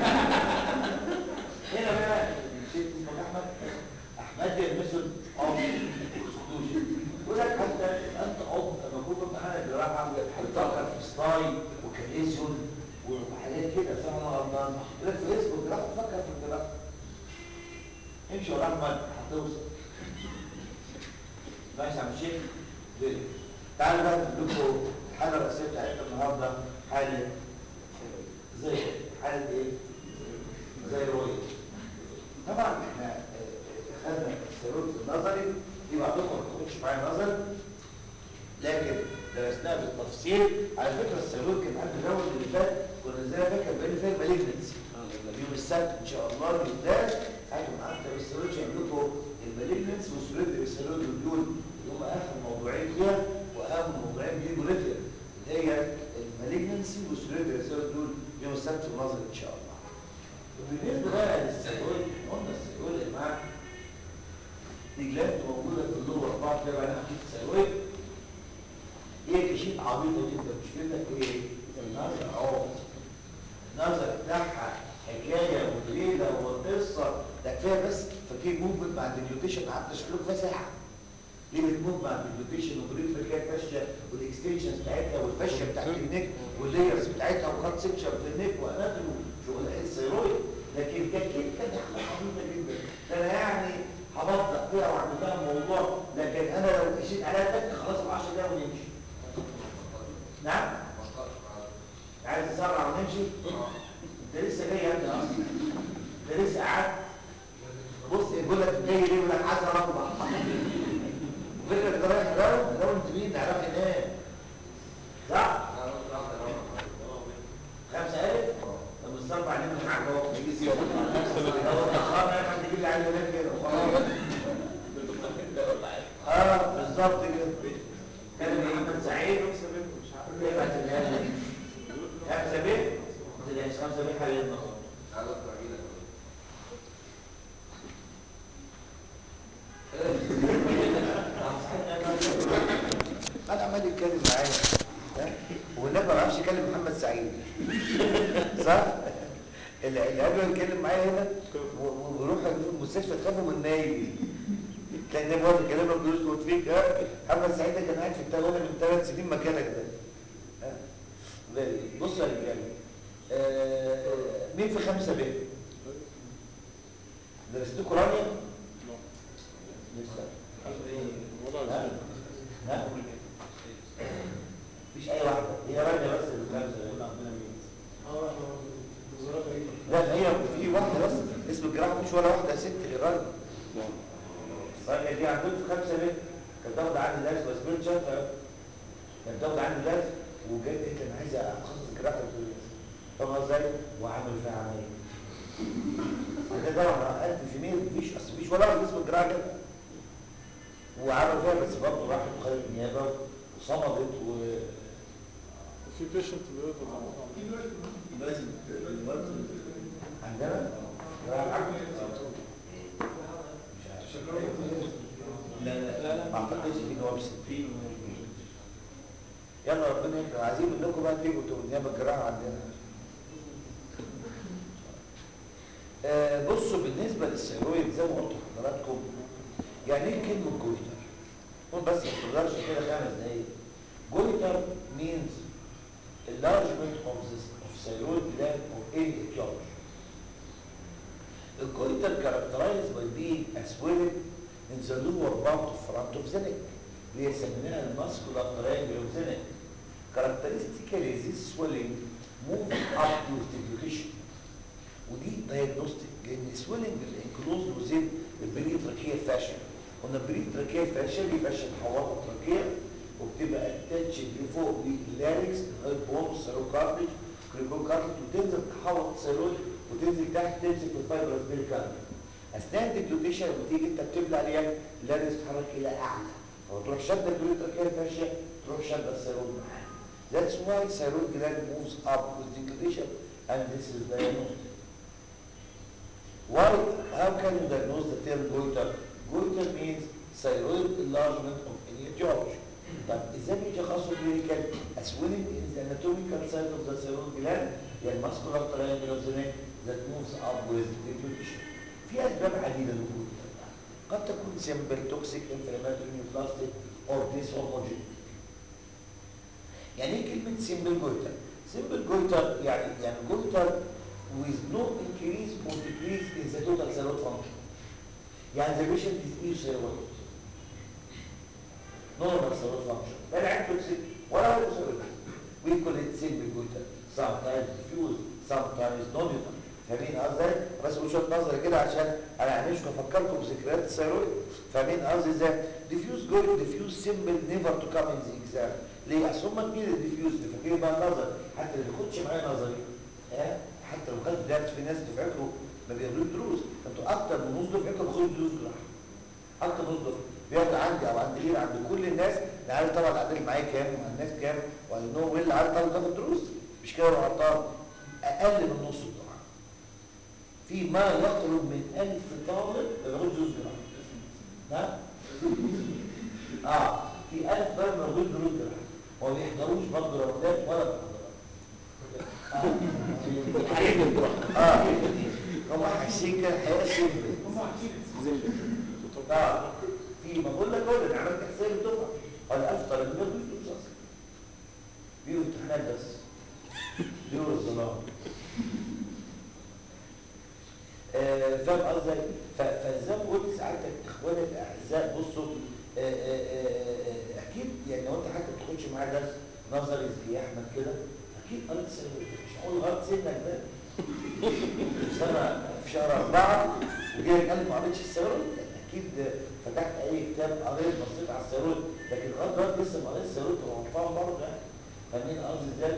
هنا بقى نسيت اسمك احمد احمد المثل اوف اكسكلوجن يقول لك حتى انت عضو لما كنت امتحان الجراحه بتفكر في ستاي وكاليزيون وحاجات كده فاهم انا غلطان يقول لك في اسم الجراحه تفكر في الجراحه امشي ورا احمد هتوصل ماشي يا عم الشيخ ليه؟ تعالوا بقى نقول لكم الحاله الرئيسيه بتاعتنا النهارده حاله زي حاله ايه؟ زي رؤيه طبعا احنا آه، خدنا السيروز النظري دي بعضكم ما تاخدش معايا نظر لكن درسناها بالتفصيل على فكره الثيرويد كان قبل الراوند اللي فات كنا زي ما فاكر بقالي فيها مالجنسي يوم السبت ان شاء الله بالذات حاجه من اكتر الثيرويد يعمل لكم المالجنسي والثيرويد الثيرويد دول اللي هم اخر موضوعين فيها واهم موضوعين بيجوا ريتيا اللي هي المالجنسي والثيرويد الثيرويد دول يوم السبت في النظر ان شاء الله وبالنسبه بقى للثيرويد قلنا الثيرويد يا جماعه دي جلاند موجوده في اللور بعض كده بعدين حديد الثيرويد ايه كشيت عبيطه جدا مشكلتك ايه؟ النظر اهو النظر بتاعها حكايه وليله وقصه ده كفايه بس فاكرين موفمنت مع الديجلوتيشن قعدت اشرح لكم فيها ساعه ليه بتموف مع الديجلوتيشن وبريد الكايه الفشه والاكستنشنز بتاعتها والفشه بتاعت النك والليرز بتاعتها وكات سكشن في النك واناتومي شغل الثيرويد لكن كاكيد كانت حاجه عبيطه جدا ده انا يعني هبطأ فيها واعمل لها موضوع لكن انا لو مشيت عليها تك خلاص ب 10 دقايق ونمشي نعم عايز تسرع ونمشي انت لسه جاي يا ابني اصلا انت لسه قعدت بص يقول لك جاي ليه يقول لك عايز اروح فكرة انت رايح راوند راوند مين نعرف هناك صح؟ خمسة ألف؟ طب الصرف علينا معاك اهو يجي سيارة لو اتأخرنا يا حد يجيب لي عيل هناك كده وخلاص اه بالظبط كده كان محمد سعيد ابعت الهادي خمسة بيه ما تلاقيش خمسة بيه حبيبنا انا عمال يتكلم معايا ها؟ والنبي ما بعرفش يكلم محمد سعيد صح اللي اللي قبل يتكلم معايا هنا و- و- ويروح المستشفى تخافوا من نايم تلاقي النبي واقف يكلمك بيظبط فيك ها محمد سعيد ده كان قاعد في التوالي من ثلاث سنين مكانك ده ها؟ بالي. بص يا رجاله آه، مين في خمسه ب درستكوا رانيا لسه ها؟ ها؟ مفيش اي واحده هي رانيا بس اللي خمسه اه وزارة ايه؟ لا هي في واحده بس اسم الجراحه مش ولا واحده يا ست غير رانيا رانيا دي عندكم في خمسه ب كانت بتاخد عندي درس بس بنت شاطره كانت بتاخد عندي درس وجت قالت لي انا عايزه اتخصص جراحه فاهم ازاي؟ وعملوا فيها عمليه ده طبعا قلب في ميل مفيش اصل مفيش ولا واحد اسمه الجراحه كده وعملوا فيها بس برضه راحت وخدت نيابه وصمدت و في بيشنت بيقدر لازم عندنا جراحة عقل؟ مش عارف. لا لا لا ما اعتقدش في نواب ستين يلا ربنا يكرم عايزين منكم بقى تيجوا تبقوا نيابه الجراحه عندنا آه بصوا بالنسبه للثيرويد زي ما قلت لحضراتكم يعني ايه كلمه جويتر؟ قول بس ما تقدرش كده خمس دقايق جويتر means enlargement of the of thyroid gland of any etiology. The goiter characterized by being a swelling in the lower part of front of the neck. اللي هي سميناها الماسكولار triangle of the neck. Characteristically this swelling move up with deglutition. ودي diagnostic لان swelling enclosed within the peritracheal fascia. قلنا peritracheal fascia دي fascia محوطه التراكيه وبتبقى اتاتشد لفوق باللاريكس لغايه بون سيروكارتج كريكول كارتج وتنزل تحوط الثيرويد وتنزل تحت تمسك في الفايبرس بالكامل اثناء الديجلوتيشن لما تيجي انت بتبلع عليها اللاريكس تتحرك الى اعلى فتروح شده البريتراكيال فاشيا تروح شده الثيرويد معاها That's why thyroid gland moves up with deglutition and this is diagnosed. Why? How can you diagnose the term goiter? Goiter means thyroid enlargement of any etiology. طب ازاي بيتشخصوا كلينيكال اسويلنج in the anatomical side of the thyroid gland هي الماسكولار triangle of the neck that moves up with deglutition. في اسباب عديده للوجود قد تكون simple toxic inflammatory neoplastic or dyshomogeneity. يعني ايه كلمه simple goiter؟ simple goiter يعني يعني goiter with no increase or decrease in the total thyroid function. يعني the patient is euthyroid. normal thyroid function. لا العين توكسيك ولا هو thyroid. We call it simple goiter. Sometimes diffuse, sometimes nodular. فاهمين قصدي؟ بس وجهه نظري كده عشان انا مش بفكركم بذكريات الثيرويد فاهمين قصدي ازاي؟ diffuse goiter, diffuse simple never to come in the exam. ليه اصل هم كتير الديفيوز فاكرين بقى النظر حتى اللي بياخدش معايا نظري ها حتى لو خدت درس في ناس دفعته ما بياخدوش دروس انتوا اكتر من نص دفعتكم بياخدوا دروس جراحه اكتر من نص دفعه بياخد عندي او عند غير عند كل الناس انا عارف طبعا العدد اللي معايا كام ومع الناس كام وعلى انهم ايه اللي عارف طبعا تاخد دروس مش كده ولا غلطان اقل من نص الدفعه في ما يقرب من 1000 طالب ما بياخدش دروس جراحه نعم اه في 1000 طالب ما بياخدوش دروس جراحه وما بيحضروش برضه روندات ولا محاضرات اه اه هم حاسين كده الحياه سيمبل هم عارفين اه في ما بقول لك اهو انا عملت حساب الدفعه ولا 1000 طالب ما بياخدوش دروس اصلا بيقولوا امتحانات بس بيقولوا الظلام آه، فاهم قصدي ف- فزي ما قلت ساعتك اخواني الاعزاء بصوا آه، آه، آه، آه، اكيد يعني لو انت حتى ما بتاخدش معاه درس نظري زي احمد كده اكيد قريت سنه مش هقول غلط سنك ده في سنه في شهر اربعه وجاي قال لي ما قريتش السيرود اكيد فتحت اي كتاب قريت بصيت على السيرود لكن لغايه دلوقتي لسه ما قريتش السيرود ومنفعه برضه يعني فاهمين قصدي ازاي؟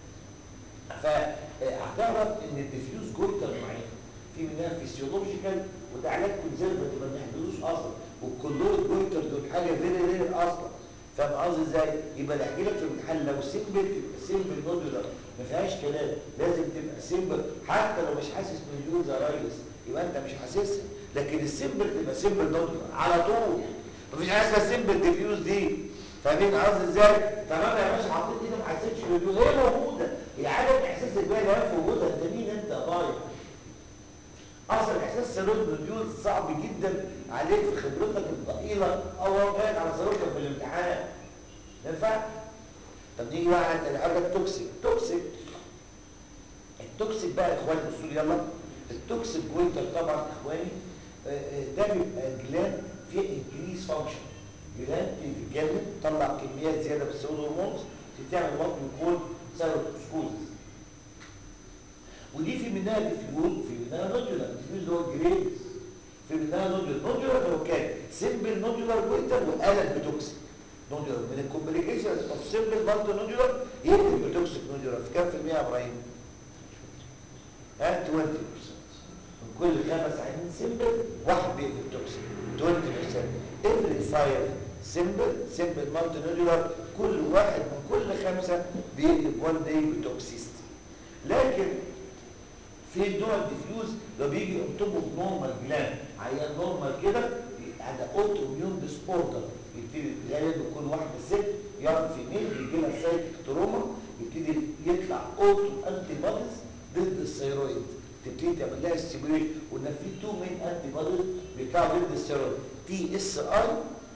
فهتعرف ان الديفيوز جويتر نوعين في منها فيسيولوجيكال وده علاج كونزرفاتيف ما بنحددوش اصلا والكلويد جويتر دول حاجه فيري رير اصلا فاهم قصدي ازاي؟ يبقى اللي احكي لك في الامتحان لو سيمبل تبقى سيمبل نودولار ما فيهاش كلام لازم تبقى سيمبل حتى لو مش حاسس باليوزر رايس يبقى انت مش حاسسها لكن السيمبل تبقى سيمبل نودولار على طول مفيش حاجه اسمها سيمبل ديفيوز دي فاهمين قصدي ازاي؟ تمام يا باشا حطيت ايدك ما حسيتش باليوز هي موجوده هي عدم احساسك بيها ده في وجودها انت مين انت يا ضايع اصلا احساس سيرويد نوديول صعب جدا عليك في خبرتك الضئيله او هو باين على سيرويدك في الامتحان ينفع؟ طب نيجي بقى على الحاجه التوكسيك توكسيك التوكسيك بقى يا اخواني بصوا لي يلا التوكسيك جويتر طبعا اخواني آه، آه، ده بيبقى جلاند فيه انكريز فانكشن جلاند بتتجنن تطلع كميات زياده من السيرود هرمونز تعمل وقت يكون سيروتوكسكوزس ودي في منها ديفيوز في منها نودولار ديفيوز اللي هو الجريدز في منها نودولار نودولار هو كان سيمبل نودولار جويتر وقلب بتوكسيك نودولار من الكومبليكيشنز اوف سيمبل برضه نودولار يقلب بتوكسيك نودولار في كام في المية يا ابراهيم؟ ها 20% من كل خمس عينين سيمبل واحد بيقلب توكسيك 20% افرض فايف سيمبل سيمبل مالتي نودولار كل واحد من كل خمسه بيقلب وان داي بتوكسيستي لكن في نوع الديفيوز لو بيجي يقطبه بنورمال جلاند عيان نورمال كده هذا اوتو اميون ديسبوردر يبتدي غالبا يكون واحده ست يعرف في ميل بيجي لها سايكيك تروما يبتدي يطلع اوتو انتي بوديز ضد الثيرويد تبتدي تعمل لها ستيميوليشن وان في تو مين انتي بوديز بيطلعوا ضد الثيرويد تي اس اي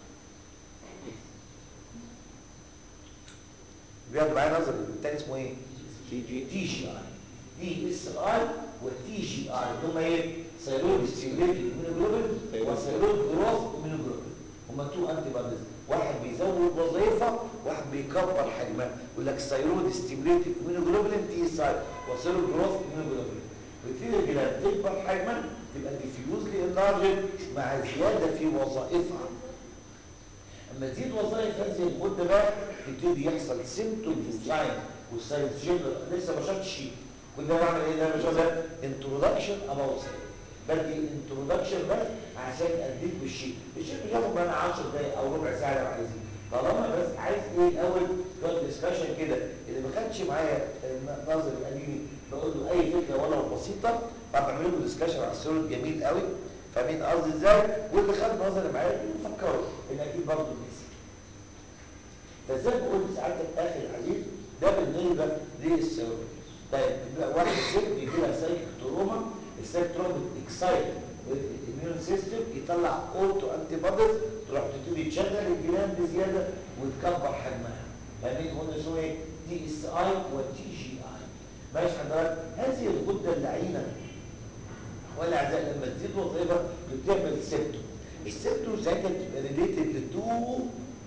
بياخد معايا نظري التاني اسمه ايه؟ تي جي تي جي اي دي اس اي والتي جي اي اللي هم ايه؟ ثيرويد ستيميوليتنج immunoglobulin وثيرويد جروث immunoglobulin هم تو انتي بوديز واحد بيزود وظيفه واحد بيكبر حجمها يقول لك ثيرويد ستيميوليتنج immunoglobulin تي اس اي وثيرويد جروث immunoglobulin بتبتدي الجلاند تكبر حجما تبقى ديفيوزلي انلارجد مع زياده في وظائفها اما تزيد وظائف هذه المده بقى يبتدي يحصل سيمتومز وساين والساينس جنرال لسه ما شفتش شيء كنا بعمل ايه ده يا باشا انتروداكشن اباوت ساين بدي انتروداكشن بس عشان اديك بالشيء الشيء بياخد معانا 10 دقايق او ربع ساعه لو عايزين طالما بس عايز ايه الاول شويه ديسكشن كده اللي ما خدش معايا ناظر القديمي بقول له اي فكره ولو بسيطه بعمل له ديسكشن على السوليد جميل قوي فاهمين قصدي ازاي واللي خد نظري معايا يفكروا ان اكيد برضه نسي فزي ما قلت ساعتك اخر الحديث ده بالنسبه للسيروم طيب يبقى واحد ست بيجي لها سايكيك تروما السايكيك تروما بتكسايت الاميون سيستم يطلع اوتو انتي بوديز تروح تبتدي تشغل الجلاند بزياده وتكبر حجمها فاهمين هنا اسمه ايه؟ دي اس اي وتي جي اي ماشي حضرتك هذه الغده اللعينه والاعزاء لما تزيد وظيفه بتعمل سيبتو السيبتو ساعتها بتبقى ريليتد لتو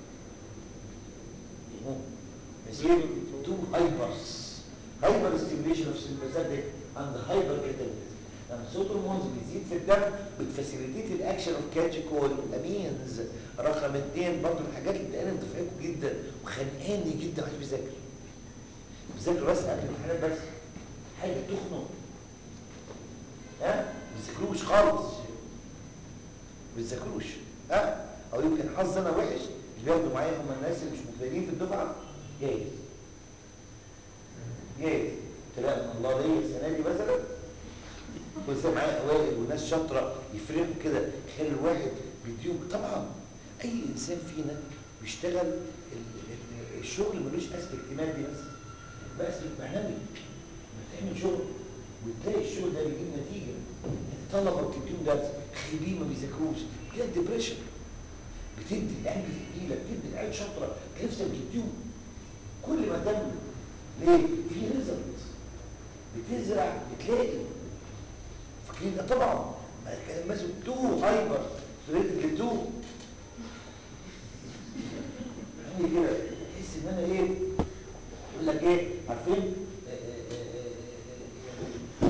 يصير تو هايبرز هايبر ستيميليشن اوف سيمباثيك اند هايبر كاتابوليزم لما الصوت هرمونز بيزيد في الدم بتفاسيليتيت الاكشن اوف كاتشيكول امينز رقم اثنين برضه من الحاجات اللي انا متفقكم جدا وخانقاني جدا عشان بيذاكر بيذاكر بس قبل الامتحانات بس حاجه تخنق ها ما بيذاكروش خالص ما بيذاكروش ها او يمكن حظ انا وحش اللي بياخدوا معايا هم الناس اللي مش مجتهدين في الدفعه جايز جايز تلاقي من الله ليا السنه دي مثلا ولسه معايا اوائل وناس شاطره يفرقوا كده يخلي الواحد بيديهم طبعا اي انسان فينا بيشتغل ال- ال- الشغل ملوش اسبكت مادي بس ده اسبكت معنوي لما تعمل شغل وتلاقي الشغل ده بيجيب نتيجه الطلبه بتديهم درس خايبين ما بيذاكروش كده ديبريشن بتدي العيال بتجيلك بتدي العيال شاطره نفسك بتديهم كل ما تم ليه؟ في ريزلت بتزرع بتلاقي فاكرين ده طبعا ما الكلام ماسك تو هايبر ريتد تو يعني كده تحس ان انا ايه يقول لك ايه عارفين آه، آه، آه،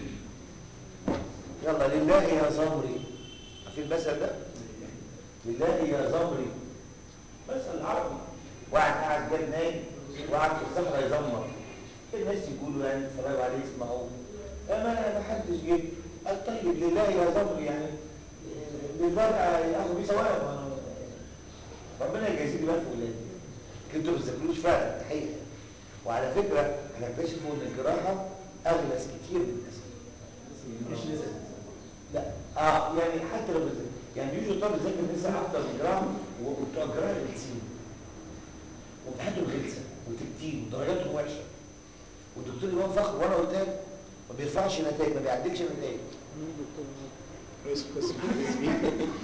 آه، يلا لله يا زمري عارفين المثل ده لله يا زمري مثل عربي واحد قاعد جاب نايم وقعد في الصحراء يزمر الناس يقولوا يعني يتفرجوا عليه يسمعوه اما ما حدش جه قال طيب لله يا زمري يعني آه، لله بقى ياخد بيه ثواب وأنا- ربنا يجازيك بقى في ولادي انتوا ما بتذاكروش فعلا ده حقيقه وعلى فكره هنكتشفوا ان الجراحه اغلس كتير من الاسئله مش لازم لا اه يعني حتى لو بذاكر يعني بيجوا طالب يذاكر لسه اكتر من جراحه وبتوع الجراحه غلسين وامتحاناتهم غلسه وتكتيل ودرجاتهم وحشه والدكتور امام فخر وانا قلت لك ما بيرفعش نتائج ما بيعدلش نتائج رئيس قسم التسبيح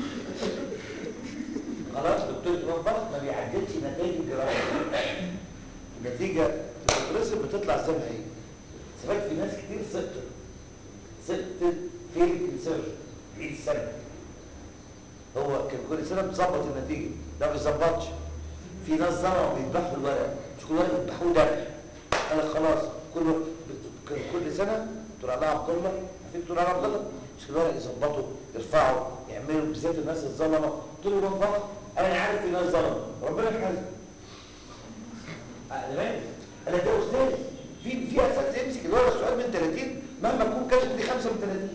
خلاص دكتور امام فخر ما بيعدلش نتائج الجراحه النتيجه بتترسم بتطلع زي ما هي سمعت في ناس كتير سقطت سقطت في السيرجن عيد السنه هو كان كل سنه بتظبط النتيجه ده ما بيظبطش في ناس ظلموا بيذبحوا الورق مش كل ورق يذبحوه ده قال لك خلاص كل كان كل سنه دكتور علاء عبد الله عارفين دكتور علاء عبد الله مش كل ورق يظبطوا يرفعوا يعملوا بالذات الناس الظلمه قلت له من فضلك انا عارف في ناس ظلموا ربنا يحاسب انا مالي انا ده استاذ في في اساس يمسك الورقه السؤال من 30 مهما تكون كاشف دي 5 من 30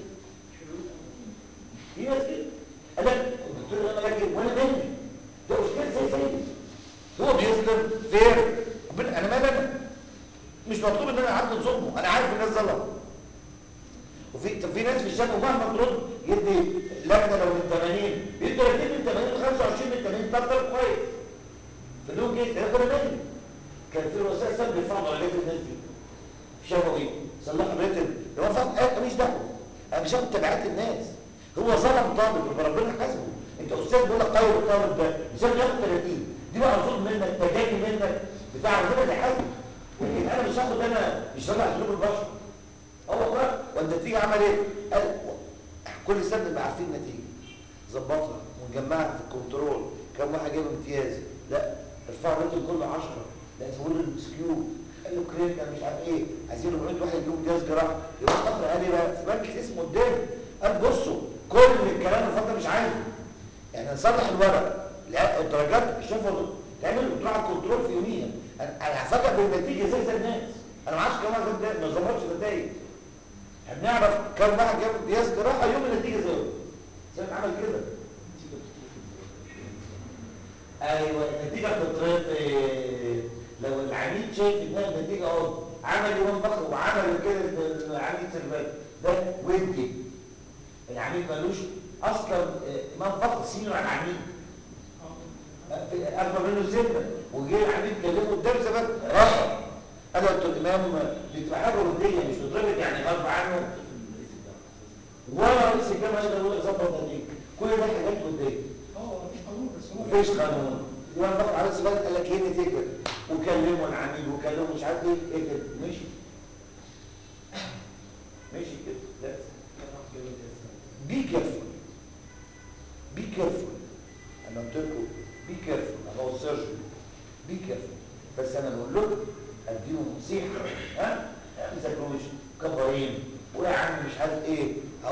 في ناس كده انا الدكتور انا راجل وانا مالي ده استاذ زي زي هو بيظلم فين ربنا انا مالي انا مش مطلوب ان انا اعدل ظلمه انا عارف الناس ظلم وفي طب في ناس في الشام مهما ترد يدي لجنه لو من 80 يدي 30 من 80 ل 25 من 80 ده طلب كويس فلو جيت انا كنا مالي كان في رؤساء سام بيرفعوا درجات الناس دي شفوي صلحوا ريتم لو فاهم انا ماليش دعوه انا مش هاخد تبعات الناس هو ظلم طالب يبقى ربنا حاسبه انت استاذ بيقول لك طيب الطالب ده مش هياخد 30 دي بقى ظلم منك تجاني منك بتاع ربنا اللي حاسبه لكن انا مش هاخد انا مش طالع اسلوب البشر هو بقى والنتيجه عمل ايه؟ قال كل سنه نبقى عارفين النتيجه ظبطها ونجمعها في الكنترول كم واحد جاب امتياز لا ارفعوا الريتم كله 10 لا زودوا السكيو قال له كريم انا مش عارف ايه عايزين 400 واحد يجيبوا امتياز جراحه يبقى الفخر قال لي بقى في بنك اسمه قدامي قال بصوا كل الكلام اللي فات ده مش عايزه يعني نصلح الورق لا الدرجات شوفوا تعمل وتروح على الكنترول في يوميها انا أنا هفاجئ بالنتيجه زي زي الناس انا ما اعرفش كم واحد جاب ما ظبطش نتائج هنعرف كم واحد جاب امتياز جراحه يوم النتيجه زي زي ما عمل كده ايوه النتيجه بتترفع لو العميد شايف ان هي النتيجه اهو عمل يوم فخر وعمل كده العميد سلفان ده ودي العميد ملوش اصلا آه، امام فخر سينيور على العميد آه، اكبر منه سنا وجه العميد كلمه قدام زمان رفض انا قلت الامام دي تبقى حاجه وديه مش بتضرب يعني غصب عنه ولا رئيس الجامعه يقدر يقول يظبط نتيجه كل ده حاجات وديه مفيش قانون يوم بقى على السؤال قال لك ايه نتيجه وكلموا العميد وكلموا مش عارف ايه ايه كده مشي مشي كده لا بي كيرفول بي كيرفول انا قلت لكم بي كيرفول انا هو السيرجن بي كيرفول بس انا بقول لكم اديهم نصيحه ها ما تذاكروش كبرين ويا عم مش عارف ايه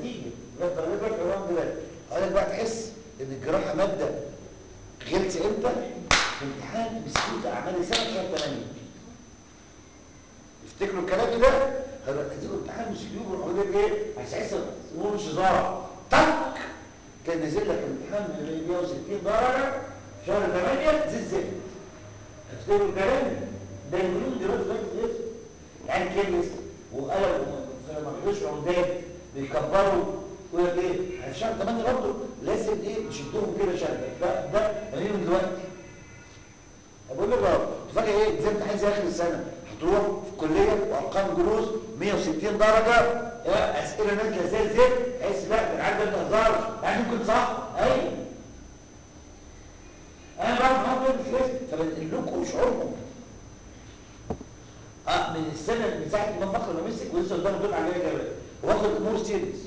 نتيجه لا درجات لك الرمز ده حضرتك بقى تحس ان الجراحه ماده غلسه امتى في امتحان مسكوت اعمال سنه شهر 8 افتكروا الكلام ده هيبقى نزلوا امتحان مسكوت ويقول لك ايه هتحس الامور مش هزار طق كان نازل لك امتحان من 160 درجه في شهر 8 زي الزفت افتكروا الكلام ده الجنون دلوقتي بقت ايه يعني كلمه وقلم فلما بيقولوش عمدان بيكبروا ويقول لك ايه في شهر 8 برضه لازم ايه نشدهم كده شده ده ده من دلوقتي بقول لك اه فاكر ايه زي امتحان زي اخر السنه هتروح في الكليه وارقام جلوس 160 درجه يا اسئله نازله زي الزفت تحس لا ده العيال ده ما بتهزرش يعني ممكن صح ايوه انا بعرف معاهم ايه مش لازم فبنقل لكم شعوركم اه من السنه من ساعه ما فخر ما مسك ولسه قدامه دول على جبل واخد امور سيريس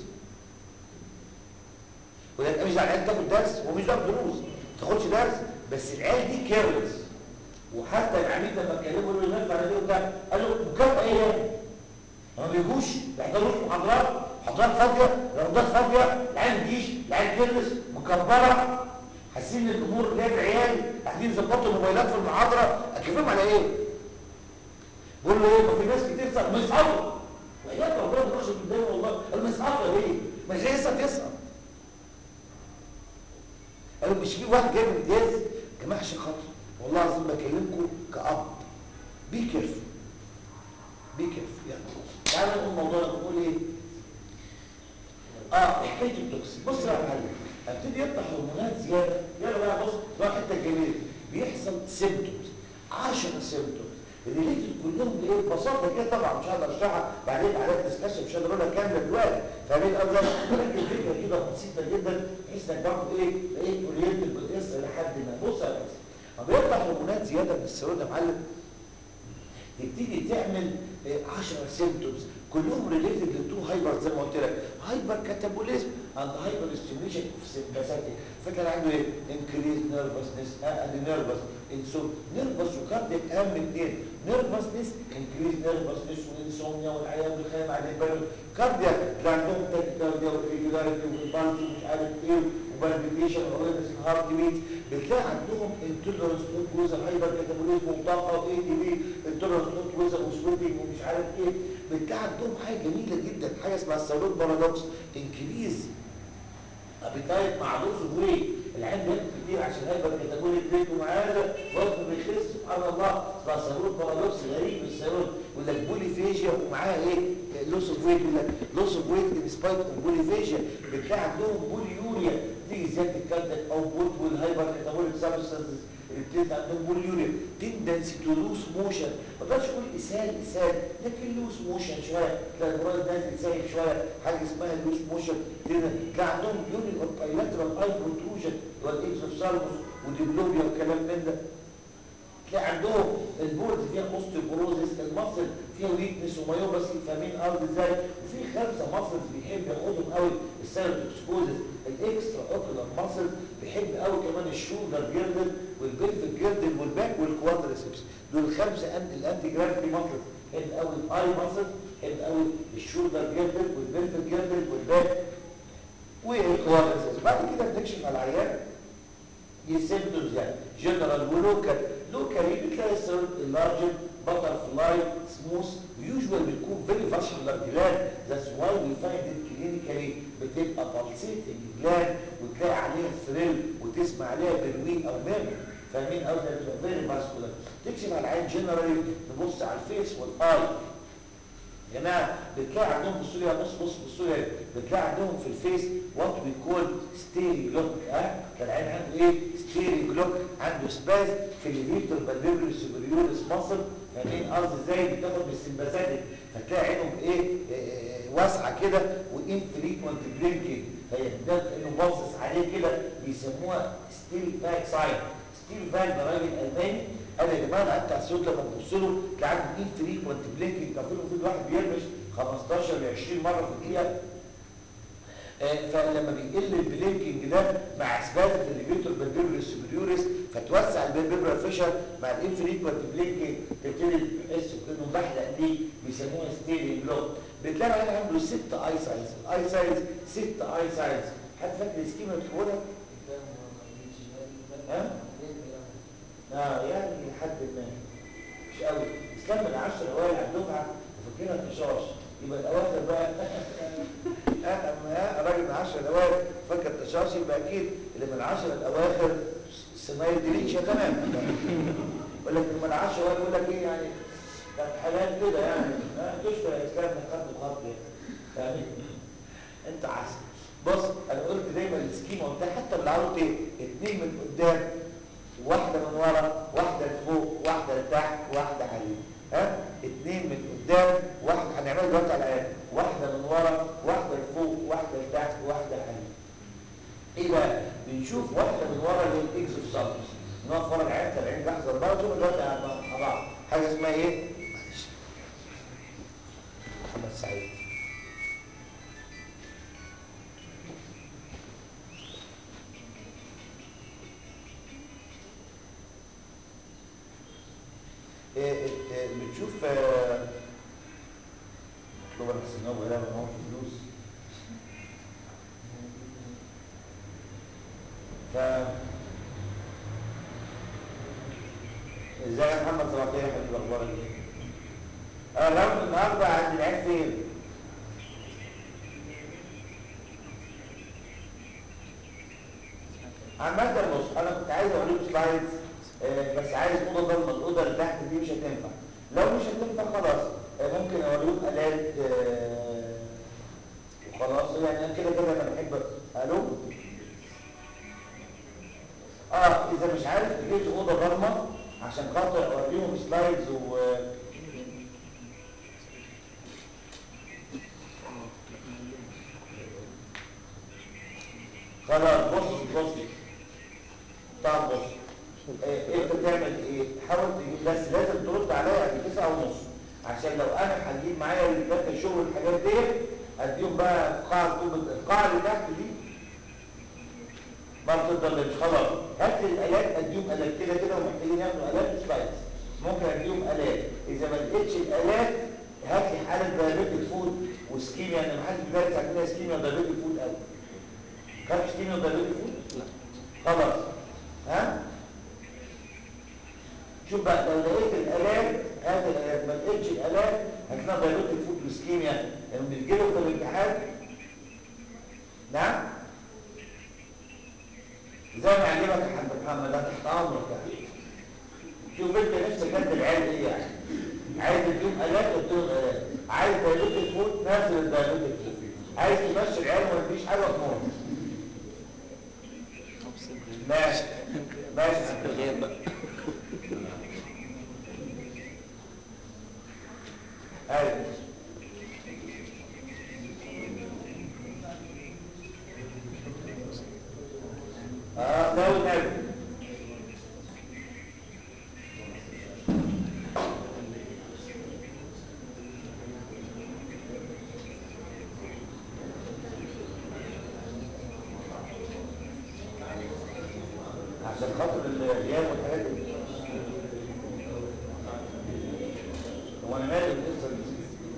ولا مش العيال تاخد درس ومش ده دروس ما تاخدش درس بس العيال دي كيرلس وحتى العميد لما اتكلموا له ينفع على دي وبتاع قال له مكافاه ايه يعني؟ ما بيجوش ما يحضروش محاضرات محاضرات فاضيه روضات فاضيه العيال ما تجيش العيال كيرلس مكبره حاسين ان الامور اللي هي العيال قاعدين يظبطوا الموبايلات في المحاضره اكلمهم على ايه؟ بقول له ايه ما في ناس كتير صار مسقطه وحياه ربنا ما تروحش قدامي والله المسقطه ليه؟ ما هي لسه تسقط قالوا مش في واحد جايب امتياز يا جماعه عشان خاطر والله العظيم بكلمكم كأب بي كيرفول بي كيرفول يعني تعالوا نقول موضوع نقول ايه؟ اه حكايه التوكسين بص بقى يا معلم ابتدي يطلع هرمونات زياده يلا بقى بص بقى الحته الجميله بيحصل سيمتومز 10 سيمتومز ريليتد كلهم بايه ببساطه كده طبعا مش هقدر اشرحها بعدين بعدين ديسكشن مش هقدر اقولها كامله دلوقتي فاهمين قصدي ولكن الفكره كده بسيطه جدا بحيث انك برضه ايه ايه اورينتد بالقصه لحد ما بص يا بس ما بيطلع هرمونات زياده من السيرويد يا معلم تبتدي تعمل 10 سيمتومز كلهم ريليتد للتو هايبر زي ما قلت لك هايبر كاتابوليزم اند هايبر ستيميشن في سمباثيك فاكر عنده ايه انكريز نيرفسنس ادي نيرفس انسو نيرفس وكاردياك اهم من اثنين نيرفسنس انكريز نيرفسنس وانسومنيا والعيان والخيال على البال كاردياك اللي عندهم تاكيكارديا وريجولاريتي وبالتي ومش عارف ايه وبالبيتيشن واورينس هارت بيت بتلاقي عندهم انتولرنس نوت جوزر هايبر كاتابوليزم وطاقه واي دي بي انتولرنس نوت جوزر وسويتنج ومش عارف ايه بتلاقي عندهم حاجه جميله جدا حاجه اسمها السيروت بارادوكس انكريز ابيتايت مع لوس ويت العين بياكل كتير عشان هايبر كاتابوليك ريت ومعاه وزنه بيخس سبحان الله اسمها سيروت بارادوكس غريب السيروت يقول لك بوليفيجيا ومعاها ايه لوس اوف ويت يقول لك لوس اوف ويت ان سبايت اوف بوليفيجيا بتلاقي عندهم بوليوريا تيجي زياده الكالتك او بوت والهايبر كاتابوليك سبستانسز البتيت عندهم بوليوريا تندنسي تو لوس موشن ما تقدرش تقول اسهال اسهال لكن لوس موشن شويه تلاقي البراز نازل سايب شويه حاجه اسمها لوس موشن كده تلاقي عندهم يوني اوف بايلاترال اي بروتروجن اللي هو الاكزوفسالموس وديبلوبيا وكلام من ده تلاقي عندهم البورد فيها اوستيوبروزيس المصل فيها ويكنس ومايوباسي فاهمين ارض ازاي وفي خمسه مصل بيحب ياخدهم قوي السيروتوكسكوزيس الاكسترا اوكولار مصل بيحب قوي كمان الشولدر جيردل والبلفيك جيردل والباك والكوادريسبس دول الخمسه انت الانتي جرافيتي مصل بيحب قوي الاي مصل بيحب قوي الشولدر جيردل والبلفيك جيردل والباك والكوادريسبس بعد كده بنكشف على العيان السيمبتومز يعني جنرال ولوكال لوكالي بتلاقي السيرت اللارجر بتر فلاي سموث ويوجوال بتكون فيري فاشلر جلاند ذاتس واي وي فايند ات كلينيكالي بتبقى بالسيتنج جلاند وتلاقي عليها ثريل وتسمع عليها بروين او ميرمر فاهمين قصدي بتبقى فيري فاسكولار تكشف على العين جنرالي نبص على الفيس والاي يا جماعه بتلاقي عندهم بصوا لي بص بص بصوا لي بتلاقي عندهم في الفيس وات وي كول ستيري جلوك ها كان العين عنده ايه ستيري جلوك عنده سباز في الليتر بالبيبري سوبريورس ماسل فاهمين قصدي ازاي بتاخد من السمباثيك فتلاقي عينهم ايه, إيه واسعه كده وانفريكوينت بلينكينج فهي ده انه باصص عليه كده بيسموها ستيل باك ساين ستيل باك ده راجل الماني قال يا جماعه انا قعدت على الصوت لما ببص له كان عنده انفريكوينت بلينكينج كان المفروض واحد بيرمش 15 ل 20 مره في الدقيقه آه، فلما بيقل البلينكينج ده مع اثبات الليفيتور بالبيبر سوبريوريس فتوسع البيبر فيشر مع الانفريكوانت بلينكينج تبتدي تحس كانه بحلق ليه بيسموها ستيرنج بلوك بتلاقي انا عنده ست اي سايز الاي سايز ست اي سايز حد فاكر السكيما بتقولها؟ ها؟ اه يعني لحد ما مش قوي اسلام من العشر الاوائل على الدفعه وفاكرها التشاش يبقى الاواخر بقى اما راجل من العشر الاوائل فاكر التشاش يبقى اكيد اللي من العشر الاواخر سمايل ديليشيا تمام يقول لك من العشر الاوائل يقول لك ايه يعني كانت حالات كده يعني ما تشفى الاسلام من خط وخط يعني يعني انت عسل بص انا قلت دايما السكيما وبتاع حتى بالعرض ايه اتنين من قدام واحدة من ورا واحدة لفوق واحدة لتحت واحدة عليه ها اتنين من قدام واحدة هنعملها دلوقتي على الآية واحدة من ورا واحدة لفوق واحدة لتحت واحدة عليه ايه بقى بنشوف واحدة من ورا اللي هي الاكزوسالمس نقف ورا العين العين لحظة بقى شوف دلوقتي مع بعض حاجة اسمها ايه معلش محمد سعيد إيه إيه بتشوف آه، مطلوبة بس ان هو لا ما هوش فلوس ف ازاي يا محمد صباح الخير يا حبيبي اخبارك ايه؟ اه الراوند النهارده عند العيال فين؟ عامة بص انا كنت عايز اوريك سلايدز آه، بس عايز اوضه ضلمه الاوضه اللي تحت دي مش هتنفع لو مش هتنفع خلاص آه، ممكن اوريك الات آه، وخلاص يعني أنا كده كده انا بحب الو اه اذا مش عارف تجيب اوضه ضلمه عشان خاطر اوريهم سلايدز و خلاص بص بص طب بص إيه انت تعمل ايه تحاول تجيب بس لازم ترد عليا قبل تسعة ونص عشان لو انا هجيب معايا الكارت الشغل الحاجات دي اديهم بقى في قاعة طوبة القاعة اللي تحت دي ما بتضلمش خلاص هات لي الالات اديهم الات كده كده ومحتاجين ياخدوا الات وسلايدز ممكن اديهم الات اذا ما لقيتش الالات هات لي حاله دايابيتك فود وسكيميا انا ما حدش بيدرس عندنا سكيميا ودايابيتك فود قوي خدت سكيميا ودايابيتك فود؟ لا خلاص ها شوف بقى لو لقيت الالات هات الالات ما لقيتش الالات هتلاقي دايابيتك فود وسكيميا لما بتجيله في الامتحان نعم زي ما علمك يا حاج محمد ده تحت امرك يعني شوف انت نفسك انت العيال ايه يعني عايز تديهم الات اديهم الات عايز دايلوت فود نزل الدايلوت فود عايز تمشي العيال وما تديش حاجه تموت ماشي ماشي الغياب بقى ايوه اه ده والنبي عشان خاطر الغياب والحاجات دي هو انا مالي بالقصه دي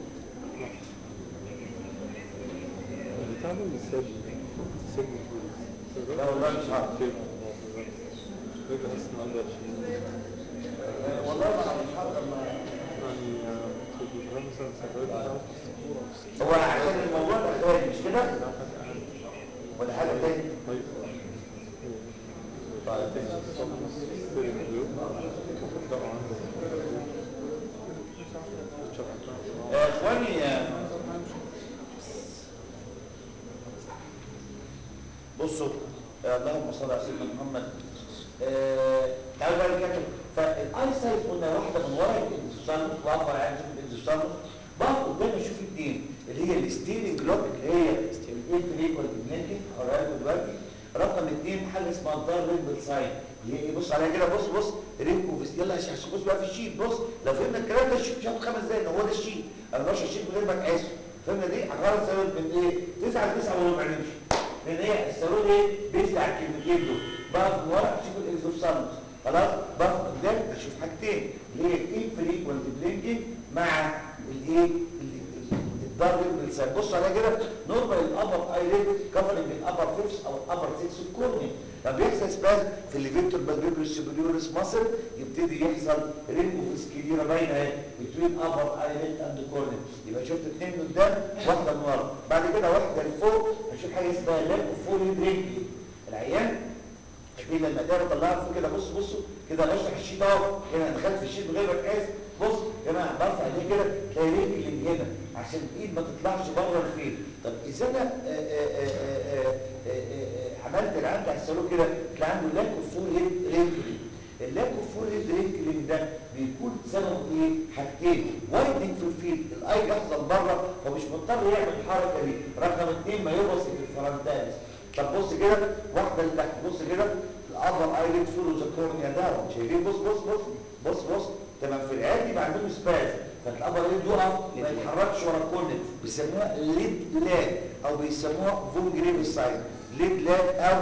بتاع ده السجن السجن لا والله مش عارف فين فاكر حاسس ان عنده 20 والله ما مش حاضر ما يعني كنت بتغني مثلا سفرات بتاعت الصورة هو عشان الموضوع ده خارج مش كده ولا حاجه تاني طيب طيب ستيرنج ويل وفتحوا عنده شرحتها يا اخواني آه، بصوا آه، اللهم صل على سيدنا محمد آه، تعالوا بقى نكمل فالاي سايز قلنا واحده من ورا الاكزوستالموس واكبر عين شوف الاكزوستالموس بقى قدام اشوف اثنين اللي هي الستيرنج لوك اللي هي الانفريكوال بنيكنج هوريها دلوقتي رقم اثنين حاجه اسمها الدار ريمبل ساين اللي هي ايه بص عليها كده بص بص رينكو في يلا عشان بص بقى في الشيت بص لو فهمنا الكلام ده الشيت مش هياخد خمس دقايق هو ده الشيت انا مش الشيت من غير ما تقاسه فهمنا دي عباره السالون من ايه 9 ل 9 وربع نمشي لان هي السالون ايه بيزد على الكلمتين دول بقف من ورا اشوف الاكزوسالمس خلاص بقف قدام اشوف حاجتين اللي هي الانفريكوينت بلينكينج مع الايه الدبل بالسالب بص عليها كده نورمال الابر ايليد كفرنج الابر فيفس او الابر سيكس الكورنيا لما بيحصل سباز في الليفيتور بالبيبرس سوبريورس ماسل يبتدي يحصل رينج اوف سكليرا باينه اهي بتوين ابر ايليد اند كورنيا يبقى شفت اثنين من قدام واحده من ورا بعد كده واحده لفوق هنشوف حاجه اسمها لاب فور رينج العيان شبيه المدار طلعت فوق كده بص بصوا كده بشرح الشيت اهو هنا دخلت في الشيت بغير ركاز بص يا جماعه برفع ايديه كده تلاقي رجلي هنا عشان الايد ما تطلعش بره الفيل طب اذا انا آآ آآ آآ عملت العام بتاع الصاروخ كده تلاقي عنده لاك اوف فور هيد رينكلينج اللاك اوف فور هيد رينكلينج ده بيكون سببه ايه حاجتين وايدنج في الفيل الاي يحصل بره فمش مضطر يعمل الحركه دي رقم اثنين ما يبص في الفرنتالس طب بص كده واحده لتحت بص كده الابر ايليد فولو ذا كورنيا داون شايفين بص بص بص بص بص تمام في العادي يبقى عندهم سباز فالابر ايليد يقف ما يتحركش ورا الكورنيا بيسموها ليد لاد او بيسموها فون جريف ساين ليد لاد او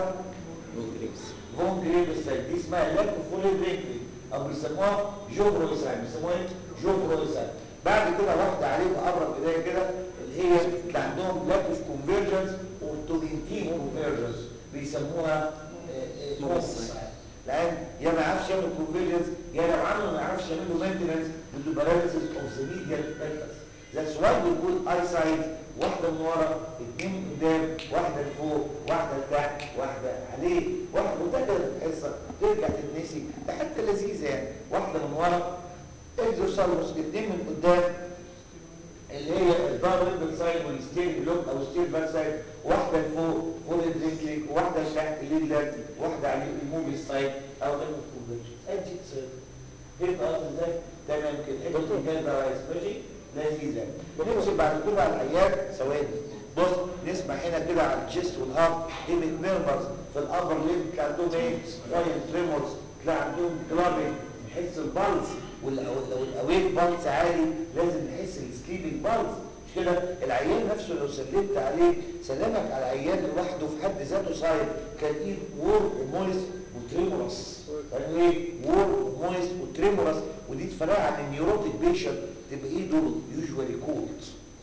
فون جريف ساين دي اسمها لاك فولي رينكلي او بيسموها جوفرو ساين بيسموها ايه جوفرو ساين بعد كده واحده عليه بأبرق بدايه كده اللي هي اللي عندهم لاك اوف كونفرجنس اورتودنتين كونفرجنس بيسموها موس لان يا ما يعرفش يعمل كونفرجنس يا لو عمله ما يعرفش يعمل له مينتنس له باراليسيس اوف ذا ميديال بلفس ذاتس واي بنقول اي سايد واحده من ورا اثنين من قدام واحده لفوق واحده لتحت واحده عليه واحده وتقدر في الحصه ترجع تتنسي ده حتى لذيذه يعني واحده من ورا اكزوسالوس اثنين من قدام اللي هي الدار ريبل سايد والستير بلوك او ستير باك سايد واحده لفوق فوق الدرينكليك واحده تحت الليد لات واحده على الموفي سايد او غير الكونفرجن ادي تصير فهمت قصدي ازاي تمام كده انت كده ده رئيس ماشي لذيذه نمشي بعد كده على العيان ثواني بص نسمع هنا كده على الجيست والهارت ايمت ميرمرز في الابر ليب تلاقي عندهم ايه فاين تريمورز تلاقي عندهم كلابنج نحس البلس ولو الاويك بالز عالي لازم نحس السليبنج بالز مش كده العيان نفسه لو سلمت عليه سلامك على عيان لوحده في حد ذاته صاير كان ايه وور ومولس وتريمورس يعني ايه وور ومولس وتريمورس ودي تفرق عن النيوروتيك بيشنت تبقى ايده يوجوالي كولد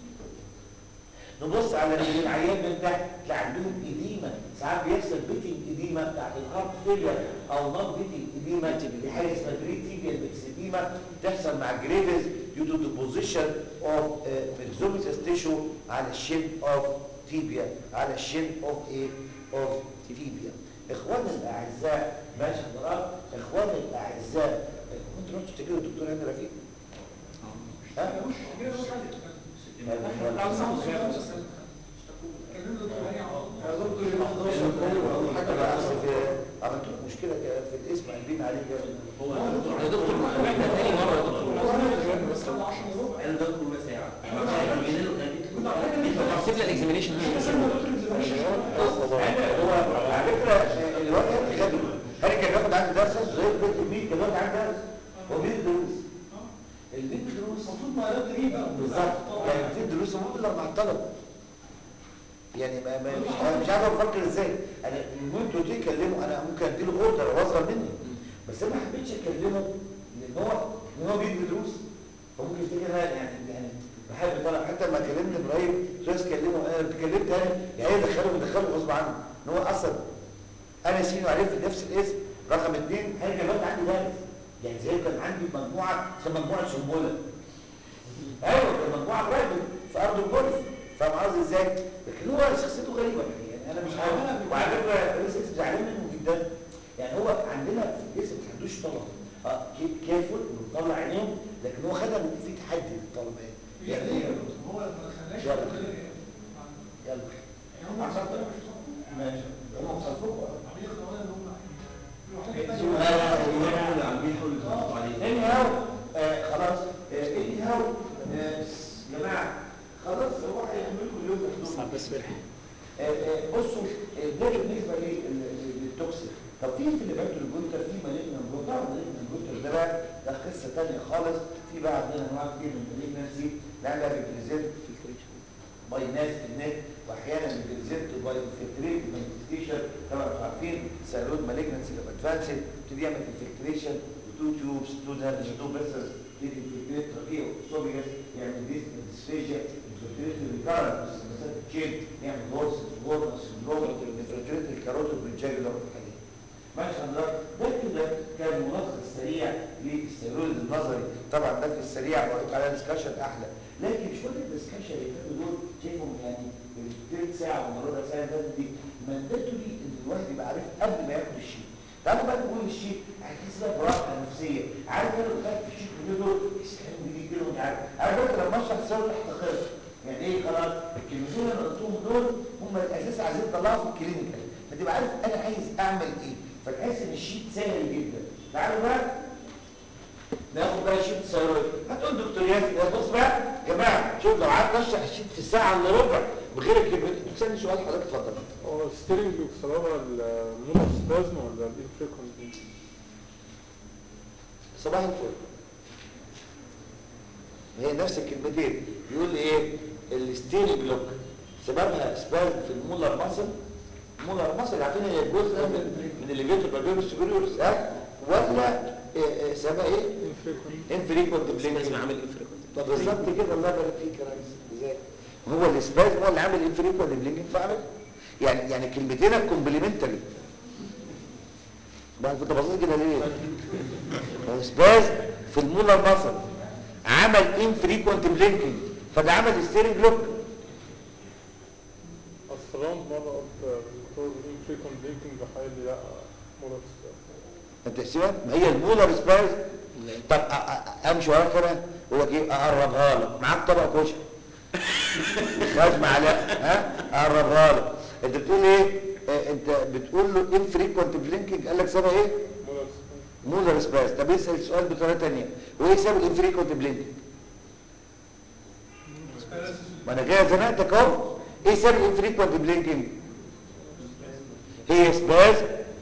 نبص على العيان من تحت تلاقي عندهم اديمه ساعات بيحصل بيتنج اديمه بتاعت الهارت فيلير او نون بيتنج اديمه دي حاجه اسمها بريتيبيال ميكسيديما تحصل مع جريفز due to the position of uh, myxomicus tissue على الشين of tibia على الشين of ايه of tibia اخواننا الاعزاء ماشي حضرات اخواننا الاعزاء انتوا رحتوا تشتكوا الدكتور هاني رفيق ها حتى بقى اصل في عملت له مشكله في الاسم قلبين عليه جامد هو يا دكتور ما احنا تاني مره يا دكتور انا دكتور ربع ساعه سيب لي الاكزامينيشن هو على فكره الواد هاني غبي هاني كان بياخد عندي درس زي البيت الميت كان بياخد عندي درس هو بيدي دروس البيت دروس المفروض ما يقدر يجيب بالظبط يعني في دروس المفروض لما مع الطلبه يعني ما ما مش انا مش عارف افكر ازاي انا المهم تقول لي كلمه انا ممكن ادي له اوردر هو اصغر مني بس انا ما حبيتش اكلمه لان هو ان هو بيدي دروس فممكن يفتكر انا يعني يعني بحب طلع حتى لما كلمت ابراهيم بس كلمه انا اتكلمت انا يعني دخله مدخله غصب عنه ان هو اصلا انا سينو عليه في نفس الاسم رقم اثنين انا كمان عندي درس يعني زي كان عندي مجموعه اسمها مجموعه سنبله ايوه كان مجموعه برايفت في ارض الجولف فاهم قصدي ازاي؟ لكن هو شخصيته غريبه يعني انا مش عارف وعلى فكره رئيس الاسم زعلان منه جدا يعني هو عندنا في الاسم ما عندوش طلبه اه كافل وبنطلع عينيهم لكن هو خدها ان في تحدي للطلبه يعني يعني ايه؟ هو ما خلاش يلا. يقول لك يلا يعني هم عشان مصدقين مش صح. ماشي هم مصرفوك عملية خلونا ان هم في واحد تاني اني هاو آه خلاص آه اني هاو آه يا جماعه خلاص هو هيعمل لكم اليوم مخدوم صعب بس فرح آه، آه، بصوا آه، ده بالنسبه ليه للتوكسيك طب في في اللي فاتوا الجلوتر في مالجنان جلوتر مالجنان جلوتر ده بقى ده قصه ثانيه خالص في بقى عندنا انواع كتير من المالجنسي نعملها بالبريزنت باي ناس في النت واحيانا بتريزنت باي انفلتريت مانيفستيشن طبعا انتوا عارفين سيرود مالجنسي لما ادفانسد يبتدي يعمل انفلتريشن تو تيوبس تو نيرفز تو فيسلز يبتدي انفلتريت ترقيه وسوبيجس يعمل ديسفيجيا انفلتريت ريكارنس مسافه تشين يعمل هورس وورنس سندروم انفلتريت الكاروتيد بالجاجلر والحاجات ماشي حضرتك ده كده كان ملخص سريع للسيرولوجي النظري طبعا ده في السريع بقول على ديسكشن احلى لكن شويه الديسكشن اللي فاتوا دول شايفهم يعني الثلث ساعه ولا ربع ساعه اللي فاتت دي مانداتوري ان الواحد يبقى عارف قبل ما ياخد الشيء تعالوا بقى نقول الشيء هتحس بقى براحه نفسيه عارف انا لو خدت الشيء كله دول الكلام جديد كده ومش عارف عارف انت لما اشرح سؤال تحت خير يعني ايه خلاص الكلمتين اللي قلتهم دول هم الاساس عايزين تطلعوا في الكلينيكال فتبقى عارف انا عايز اعمل ايه فتحس ان الشيت سهل جدا تعالوا بقى ناخد بقى شيت الثيرويد هتقول دكتور ياسر بص بقى يا جماعه شوف لو قعدت اشرح الشيت في ساعه الا ربع بغير الكلمتين تسالني سؤال حضرتك اتفضل هو الستيرنج بصراحة المونوسبازم ولا الانفريكونت صباح الفل هي نفس الكلمتين يقول لي ايه الستيل بلوك سببها سبازم في المولر ماسل المولر ماسل عارفين هي الجزء ده من من الليفيتور بابيرو سوبريورس ها ولا إيه إيه سببها ايه انفريكونت انفريكونت لازم بلينكينج اعمل انفريكونت طب بالظبط كده الله يبارك فيك يا ريس ازاي هو الاسباز هو اللي عامل انفريكونت بلينكينج فعلا يعني يعني كلمتين كومبليمنتري بقى كنت باصص كده ليه الاسباز في المولر ماسل عمل انفريكونت بلينكينج فده عمل ستيرنج لوك اصلا مرة قلت دكتور انفريكونت بلينكينج راح قال لي لا مونوسبازم انت تحسبها ما هي المولر سباز طب أ- أ- امشي وراك انا يقول لك ايه اقربها لك معاك طبق كشري خد معلقه ها اقربها لك انت بتقول ايه آه، انت بتقول له انفريكونت بلينكينج قال لك سبب ايه مونوسبازم مولر سباز طب اسال السؤال بطريقه ثانيه وايه سبب الانفريكونت بلينكينج ما انا جاي زنقتك اهو ايه سبب الانفريكونت بلينكينج هي سباز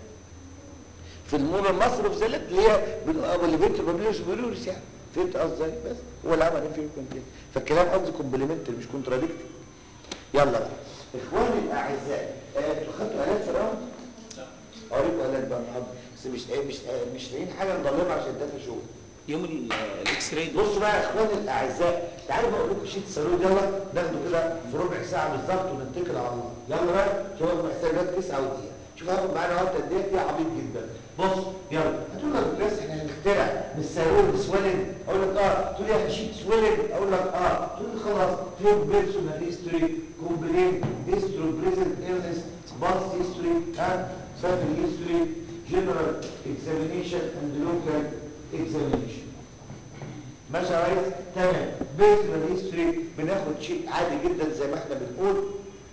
في المولر مصر في ذلك اللي هي بن- أو اللي بنت بابليوس بيوريوس يعني فهمت قصدي ازاي بس هو اللي عمل انفريكونت بلينكينج فالكلام قصدي كومبليمنتري مش كونتراديكتي يلا بقى اخواني الاعزاء آه، انتوا خدتوا الات في الراوند اوريكم الات بقى النهارده بس مش مش مش لاقيين حاجه نضلمها عشان ده في شغل يوم ال- الاكس راي بصوا بقى يا اخواني الاعزاء تعالوا بقول لكم شيت الصاروخ يلا ناخده كده في ربع ساعه بالظبط ونتكل على الله يلا بقى شوفوا ربع ساعه دلوقتي 9 ودقيقه شوف هاخد معانا وقت قد ايه فيه عبيط جدا بص يلا هتقول لك بس احنا هنخترع من الصاروخ سويلنج اقول لك اه تقول لي احنا شيت سويلنج اقول لك اه تقول لي خلاص فور بيرسونال هيستوري كومبلين هيستوري بريزنت ايلنس باست هيستوري ها فاميلي هيستوري جنرال اكزامينيشن اند لوكال اكزامينيشن ماشي يا ريس تمام بيرسونال هيستوري بناخد شيء عادي جدا زي ما احنا بنقول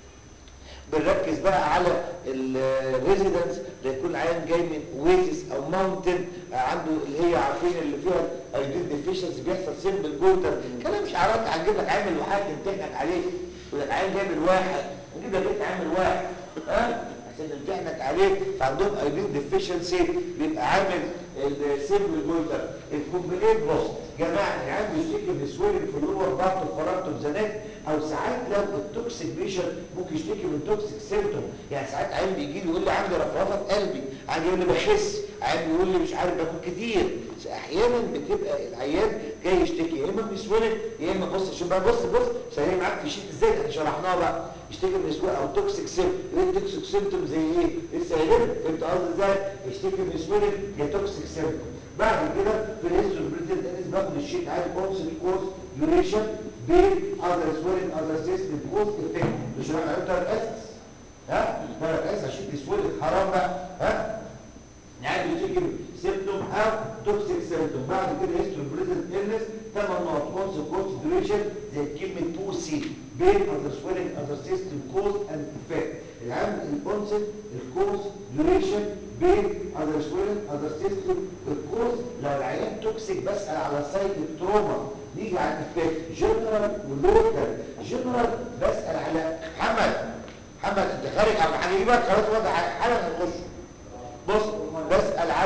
بنركز بقى على الريزيدنس ده يكون عيان جاي من ويزس او ماونتن عنده اللي هي عارفين اللي فيها ايدين ديفيشنسي بيحصل سيمبل جوتر كلام شعارات هنجيب لك عامل واحد نمتحنك عليه يقول لك عيان جاي من واحد نجيب لك انت عامل واحد ها عشان نمتحنك عليه فعندهم ايدين ديفيشنسي بيبقى عامل السيمبل جوتر الكومبليت بص جماعه العيان بيشتكي من سويلنج في اللور بارت الفرنتوم زنات او ساعات لو التوكسيك بيشن ممكن يشتكي من توكسيك سيمتوم يعني ساعات عيان بيجي لي يقول لي عندي رفرفه في قلبي عيان يقول لي بخس عيان يقول لي مش عارف باكل كتير بس احيانا بتبقى العيان جاي يشتكي يا اما من سويلنج يا اما بص شوف بقى بص بص سريع معاك في شيت ازاي احنا شرحناها بقى يشتكي من سويلنج او توكسيك سيم ايه التوكسيك سيمتوم زي ايه لسه قايلين فهمت قصدي ازاي يشتكي من سويلنج يا توكسيك سيمتوم بعد كده في الهيستوري بريزنت انس باخد الشيت عادي كونسل كورس ديوريشن بين اذر سويلنج اذر سيستم كوز افكت مش احنا قلنا الاسس ها ده الاسس عشان السويلنج حرام بقى ها يعني بتيجي سيمتوم او توكسيك سيمتوم بعد كده هيستوري بريزنت انس ثمان نقط كونسل كورس ديوريشن زي كلمه بوسي بين اذر سويلنج اذر سيستم كوز اند افكت العام الكونسل الكورس ديوريشن بين اذر سويلنج اذر سيستم الكورس لو العيان توكسيك بسال على سايت تروما نيجي على الافكت جنرال ولوكال جنرال بسال على محمد محمد انت خارج على حاجه بقى خلاص وضع حالا هنخش بص بسال على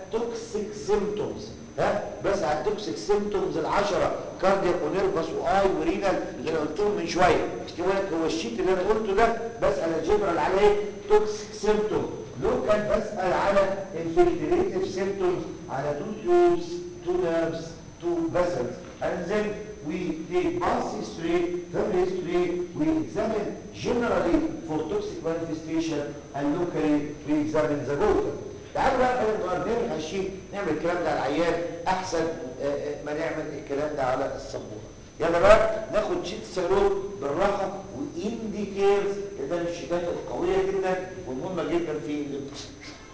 توكسيك سيمتومز ها بس على التوكسيك سيمتومز العشرة كاردياك ونيرفس واي ورينال اللي انا قلتهم من شويه خلي بالك هو الشيت اللي انا قلته ده بسال جنرال على ايه توكسيك سيمتوم لوكال بسال على انفلتريتيف سيمتومز على تو تيوبس تو نيرفز تو فيسلز and then we take pulse history, family history, we examine generally for toxic manifestation and locally we examine the goiter. تعالوا بقى خلينا النهارده نعمل هالشيء نعمل الكلام ده على العيان احسن آه، آه، ما نعمل الكلام ده على السبوره. يلا بقى ناخد شيت سيرول بالراحه وانديكيرز ده من الشيتات القويه جدا والمهمه جدا في الامتحان.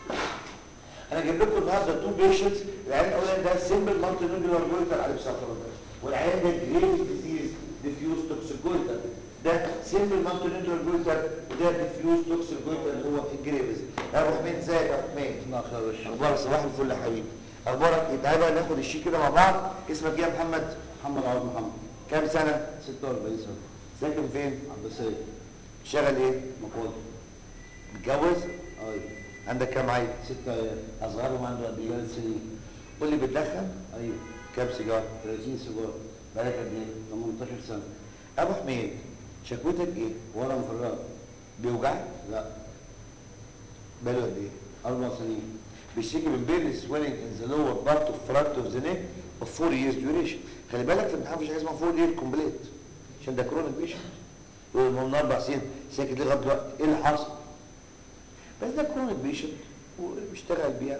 انا جايب لكم النهارده تو بيشنتس العيان الاولاني ده سيمبل مالتي نودولار جويتر عليه بسبب ده والعيان ده جريف ديزيز ديفيوز توكسيك جويتر ده سيمبل مالتي نودولار جويتر وده ديفيوز توكسيك جويتر اللي هو الجريفز يا ابو حميد ازيك يا ابو حميد الله خير يا باشا اخبارك صباح الفل يا حبيبي اخبارك ايه تعالى بقى ناخد الشيك كده مع بعض اسمك ايه يا محمد محمد عوض محمد كام سنه 46 سنه ساكن فين عباسيه شغال ايه مقاول متجوز ايوه عندك كام عيل ستة ايام اصغرهم عنده قد ايه ثلاث سنين قول لي بتدخن ايوه كام سيجاره 30 سيجاره بقالك قد ايه 18 سنه ابو حميد شكوتك ايه ورم في الرقبه بيوجعك لا بقاله قد ايه اربع سنين بيشتكي من بين swelling in the lower part of front of the neck of 4 years duration خلي بالك في الامتحان مفيش حاجه اسمها 4 year complete عشان ده كرونيك بيشنت يقول من اربع سنين ساكت لغايه دلوقتي ايه اللي حصل؟ بس ده كرونيك بيشنت وبيشتغل بيها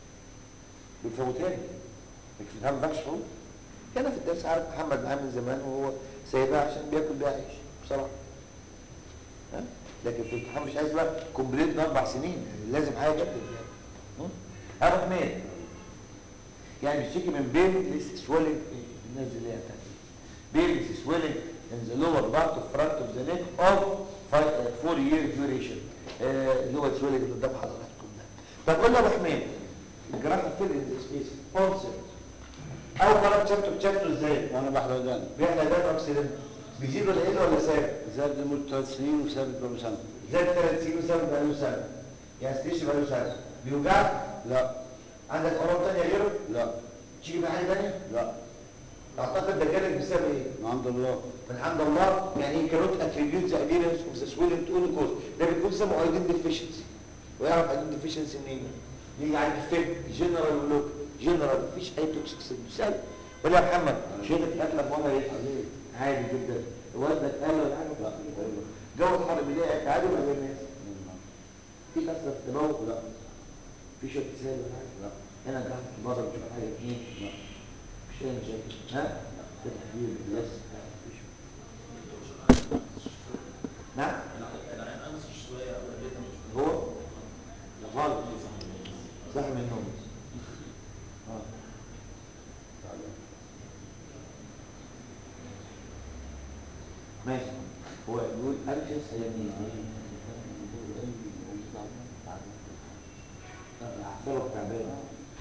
بيفوتها لي لكن في الامتحان ما ينفعش فوت انا في الدرس عارف محمد معاه من زمان وهو سايبها عشان بياكل بيها عيش بصراحه ها؟ لكن في الامتحان مش عايز بقى كومبليت من اربع سنين يعني لازم حاجه جدد يعني م? ابو حميد يعني بيشتكي من بين سويلنج الناس اللي هي بتاعت بين سويلنج in the lower part of front of the neck of five, uh, four year duration آه، اللي هو السويلنج اللي قدام حضراتكم ده طب قول لي يا ابو حميد الجراحه فين سبيس كونسبت اول مره شفته شفته ازاي؟ وانا بحلق وداني بيحلى ده اكسيدنت بيزيد ولا يقل ولا ثابت؟ زاد لمده ثلاث سنين وثابت بقاله سنه زاد ثلاث سنين وثابت بقاله سنه يعني ستيش بقاله سنه بيوجعك؟ لا عندك امراض ثانيه غيره؟ لا تيجي بحاجه ثانيه؟ لا اعتقد ده جالك بسبب ايه؟ من عند الله من عند الله يعني he cannot attribute the appearance of the swelling to any cause ده بيكون اسمه iodine deficiency ويعرف iodine deficiency منين؟ يجي على الفهم جنرال ولوك جنرال مفيش اي توكسيك سيل ولا يا محمد شيلك اكلك مره ايه؟ عادي جدا وزنك قل ولا حاجه؟ لا جو الحر بيلاقيك عادي ولا غير ناس؟ في كسره تبوك؟ لا في شويه سهل ولا حاجه؟ لا هنا تحت بره بتشوف حاجه اثنين؟ لا مفيش اي مشاكل ها؟ تحديد بس نعم هو ده خالص صح من النوم اه ماشي هو يقول أنجز يمين أعصابك تعبانة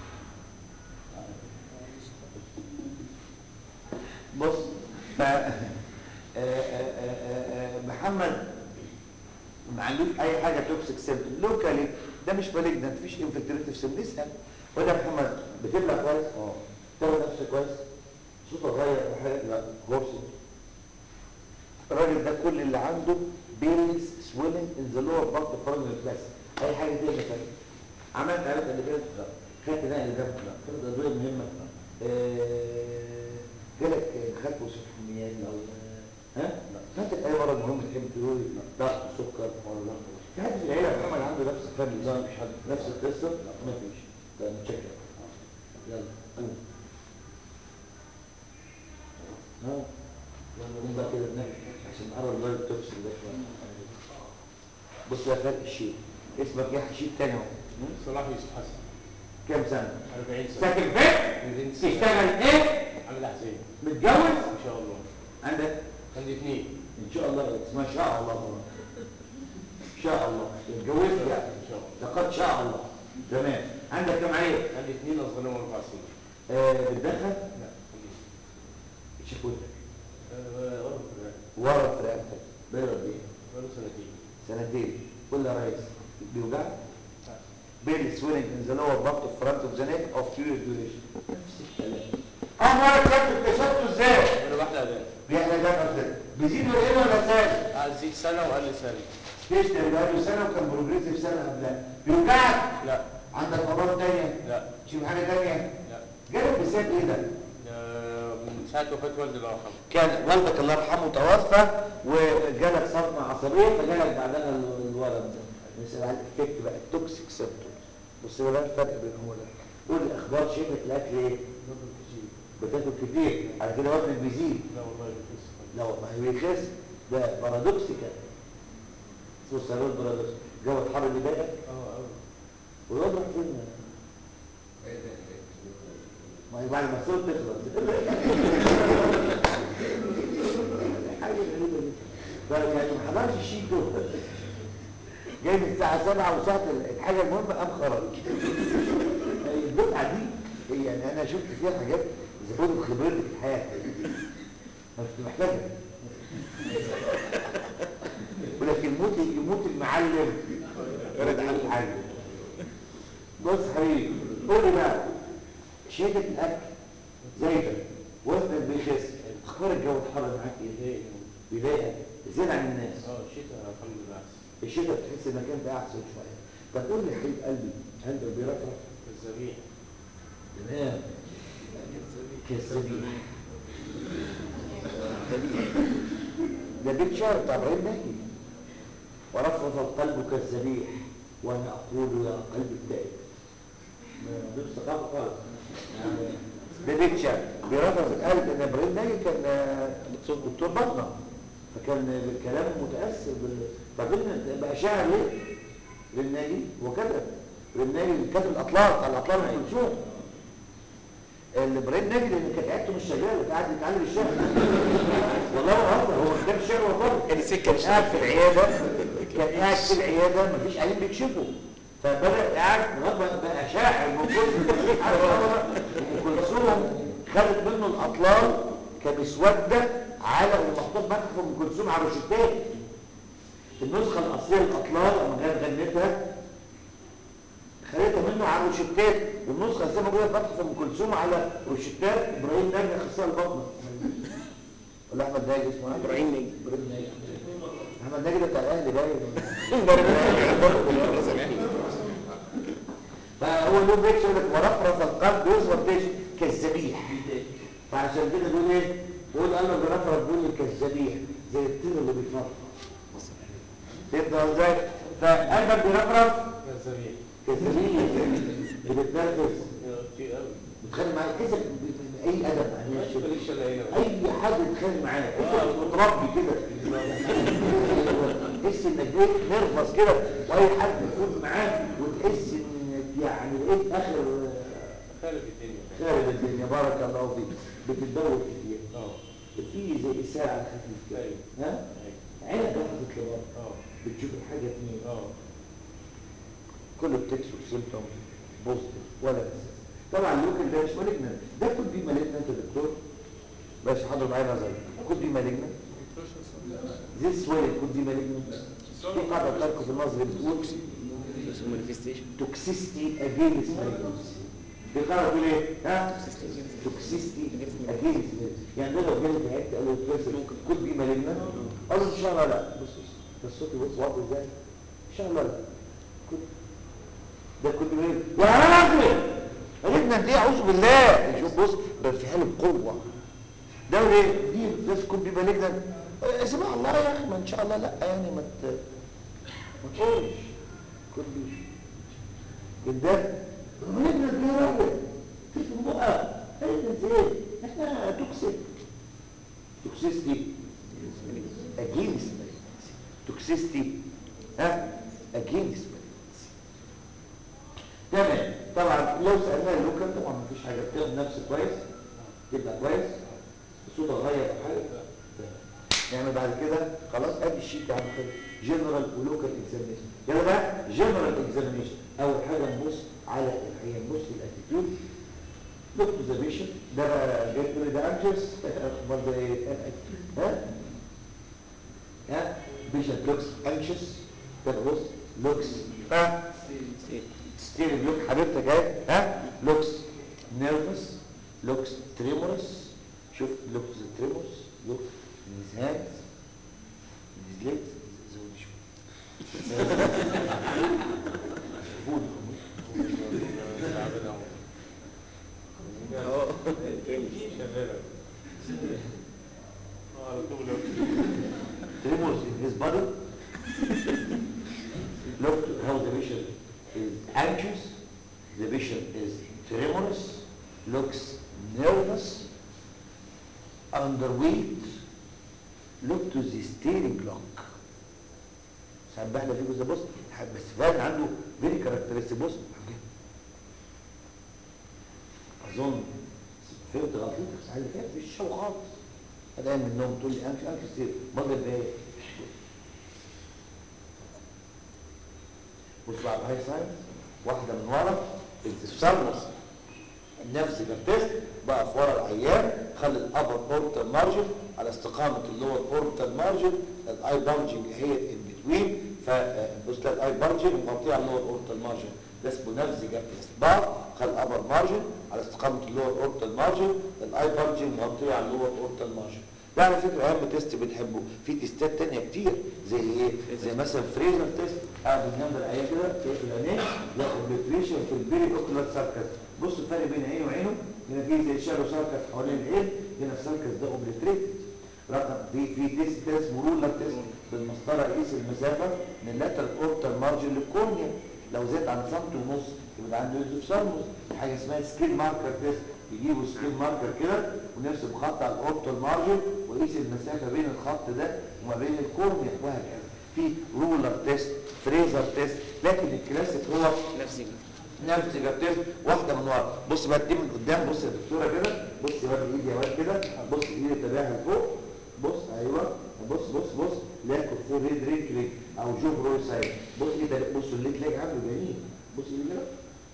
بص ف آه، آه، آه، آه، محمد ما عندوش اي حاجه توكسيك سيمتوم لوكالي ده مش مالجنت مفيش انفلتريتيف سيم نسال وده يا محمد بتبلع كويس اه تاخد نفسك كويس صوتك غير وحاجه لا هورسي الراجل ده كل اللي عنده بيلز سويلنج ان ذا لور بارت اوف فرونتال كلاس اي حاجه دي اللي فاتت عملت عملت اللي كده لا خدت نقل دم لا خدت ادويه مهمه آه، جالك دخلت وصف حميات او ها لا خدت اي مرض مهم تحب تقول لي ضغط سكر ولا لا في حد في العيله يا محمد عنده نفس الفن لا مش حد نفس القصه لا ما فيش ده متشكر يلا قوم ها يلا قوم بقى كده بنحكي عشان نقرب لغايه التوكسين ده شويه بص يا فرق الشيء اسمك ايه حشيش تاني اهو صلاح يوسف حسن كام سنه 40 سنه ساكن فين تشتغل ايه عامل حسين متجوز ان شاء الله عندك عندي اثنين ان شاء الله ما شاء الله طبعا ان شاء الله اتجوزت لا ان شاء الله لقد شاء الله تمام عندك كم عيل عندي اثنين اصغر منهم اربع سنين آه بتدخل لا شكوتك آه، ورا في الرئة. ورا في رقبتك بقاله قد ايه بقاله سنتين سنتين قول لي يا ريس بيوجعك بين swelling in the lower part of front of the neck of period duration نفس الكلام اما كنت اكتشفته ازاي انا بحلق ده بيحلى ده ازاي بيزيد ولا ايه ولا ثابت قعد زيد سنه وقال لي سنه تشتري بقاله سنه وكان بروجريسيف سنه قبلها بيوجعك لا عندك امراض تانية لا تشوف حاجه تانية لا جالك بسبب ايه ده آه، من ساعه وفاه والدي الله يرحمه كان والدك الله يرحمه توفى وجالك صدمه عصبيه فجالك بعدها الورم ده نسال على الافكت بقى التوكسيك سيمبتومز بص بقى الفرق بينهم ولا قول لي اخبار شركه الاكل ايه؟ بتاكل كتير على كده وزنك بيزيد لا والله بيخس لا والله بيخس ده بارادوكسيكال اسمه السيرول بارادوكس جو الحر اللي ضايقك اه قوي والواد راح فين؟ ما هي بعد ما الصوت تخلص حاجه غريبه جدا بقى يعني ما حضرش الشيك دول جاي من الساعه 7 وساعه الحاجه المهمه قام خرج الدفعه دي هي يعني انا شفت فيها حاجات زودت خبرتي في الحياه ما كنت محتاجها ولكن يموت يموت المعلم غير المعلم بص حبيبي قول لي بقى شدة الأكل زايدة وزنك بيخس أخبار الجو الحر معاك إيه؟ بيضايقك زيادة عن الناس اه الشتاء الحمد لله احسن الشتاء بتحس إنك أنت أحسن شوية طب قول لي يا حبيب قلبي عندك بيرفرف الذبيح تمام كالذبيح ده بيت شعر بتاع ابراهيم ناجي ورفض القلب كالذبيح وانا اقول يا قلب التائب ما دول ثقافه خالص يعني ده بيت شعر بيرفض القلب ان ابراهيم ناجي كان آه، دكتور دكتور بطنه فكان كلامه متاثر بال بعدين بقى شاعر ليه؟ للناجي هو كتب للناجي كتب الاطلال بتاع الاطلال ام كلثوم الابراهيم ناجي لان كانت عيادته مش شغاله قاعد يتعلم الشعر والله ما بهزر هو كتاب الشعر والله كان كان قاعد في العياده كان قاعد في العياده مفيش عيانين بيكشفوا فبدا قاعد لغايه ما بقى شاعر من كتر ام كلثوم خدت منه الاطلال كمسوده على ومحطوط متحف ام كلثوم على روشتات النسخه الاصليه للاطلال لما جت غنتها خدتها منه على روشتات والنسخه زي ما موجوده في متحف ام كلثوم على روشتات ابراهيم ناجي اخصائي البطنه ولا احمد ناجي اسمه إيه؟ ابراهيم نجم ابراهيم ناجي احمد ناجي ده بتاع الاهلي باين فهو له بيت يقول لك ورفرف القلب يصغر ايش كالذبيح فعشان كده بيقول ايه بيقول انا برفرف بيقول لي كالذبيح زي الطير اللي بيتنطط تبدا ازاي فقلبك بيرفرف الذبيح كالذبيح بتتنرفز كتير قوي بتخانق معاك تحس باي ادب يعني ماشي ماليش الا هنا اي حد يتخانق معاك انت متربي كده تحس انك بقيت نرفز كده واي حد يكون معاك وتحس انك يعني بقيت اخر خارب الدنيا خارب الدنيا بارك الله فيك بتتدور كتير اه في زي الساعه خفيف كده أيوة. ها أيوة. عينك راحت لبره اه بتشوف الحاجه اتنين اه كل التكسور سيمتوم بوزيتيف ولا بس طبعا ممكن ده مش مالجنت ده كود بي مالجنت يا دكتور بس حاضر معايا نظري كود بي مالجنت This way could be malignant. في قاعدة بتركز النظر بتقول toxicity against malignancy. في قاعدة بتقول ايه؟ ها؟ toxicity against malignancy. يعني ده لو جالي في حتة قالوا البيرسون could be malignant قالوا ان شاء الله لا بص بص بس صوتي بص واضح ازاي؟ ان شاء الله لا could ده كود بي malignant. يا راجل malignant ايه اعوذ بالله شوف بص بارتحال بقوة ده ايه؟ دي بس كود بي malignant اسمع الله يا اخي ما ان شاء الله لا يعني ما ت... ما تقولش كل جدا ونبنى في راجل في بقى انت ايه احنا توكسيك توكسيستي اجينست توكسيستي ها اجينست تمام طبعا لو سالناه اللوكال طبعا مفيش حاجه بتاخد نفس كويس تبقى كويس صوتك غير او حاجه يعني بعد كده خلاص ادي الشيت يا عم خالد جنرال ولوكال اكزامينشن يلا بقى جنرال اكزامينشن اول حاجه نبص على العيان نبص الاتيتيود لوك تو ذا بيشنت ده بقى جاي تقول لي ده انجس امال ده ايه ها ها بيشنت لوكس انشس ده بص لوكس ها ستيرنج لوك حبيبتك اهي ها لوكس نيرفس لوكس تريمورس شوف لوكس تريمورس لوك his hands his legs زود شوف فود اه شغالة اه على طول tremors in his body. Look how the patient is anxious, the patient is tremorous, looks nervous, underweight. Look to the steering lock. ساعات بحلى فيه جزء بص بس فعلا عنده فيري كاركترستيك بص اظن فهمت غلطتك الساعه اللي فاتت مش شو خالص هذا قايم من النوم تقول لي انف انف كتير مضرب بايه بص بقى هاي ساينس واحده من ورا السالمس نفس التست بقى في ورا العيان خلي الابر بورتال مارجن على استقامه اللور بورتال مارجن الاي بارجنج هي ان بتوين فبص تلاقي الاي بارجنج مغطيه على اللور بورتال مارجن ده اسمه نفس تيست بقى خلي الابر مارجن على استقامه اللور بورتال مارجن الاي بارجنج مغطيه على اللور بورتال مارجن ده على فكره اهم تيست بنحبه في تيستات تانية كتير زي ايه زي مثلا فريزر تيست قاعد جنب العيان كده تقفل عينيه لا البريتريشن في البيري اوكولار ساركس بص الفرق بين عينه وعينه هنا في زي شادو ساركس حوالين العين هنا الساركس ده اوبليتريتد رقم في في تيست كده اسمه رولر تيست بالمسطره يقيس المسافه من اللاتر اورتال مارجن للكورنيا لو زاد عن سنتي ونص يبقى عنده يوزوفسالموس حاجه اسمها سكيل ماركر تيست يجيبوا سكيل ماركر كده ونرسم خط على الاورتال مارجن ويقيس المسافه بين الخط ده وما بين الكورنيا وهكذا في رولر تيست فريزر تيست لكن الكلاسيك هو نفسي نفس تيست واحده من ورا بص بقى دي من قدام بص يا دكتوره كده بص يا واد ايدي يا واد كده بص ايدي تابعها لفوق بص ايوه بص بص بص لاكل فور ريد رينكلينج او جوب روي سايد بص ايدي بص اللي تلاقي عامله جميل بص ايدي كده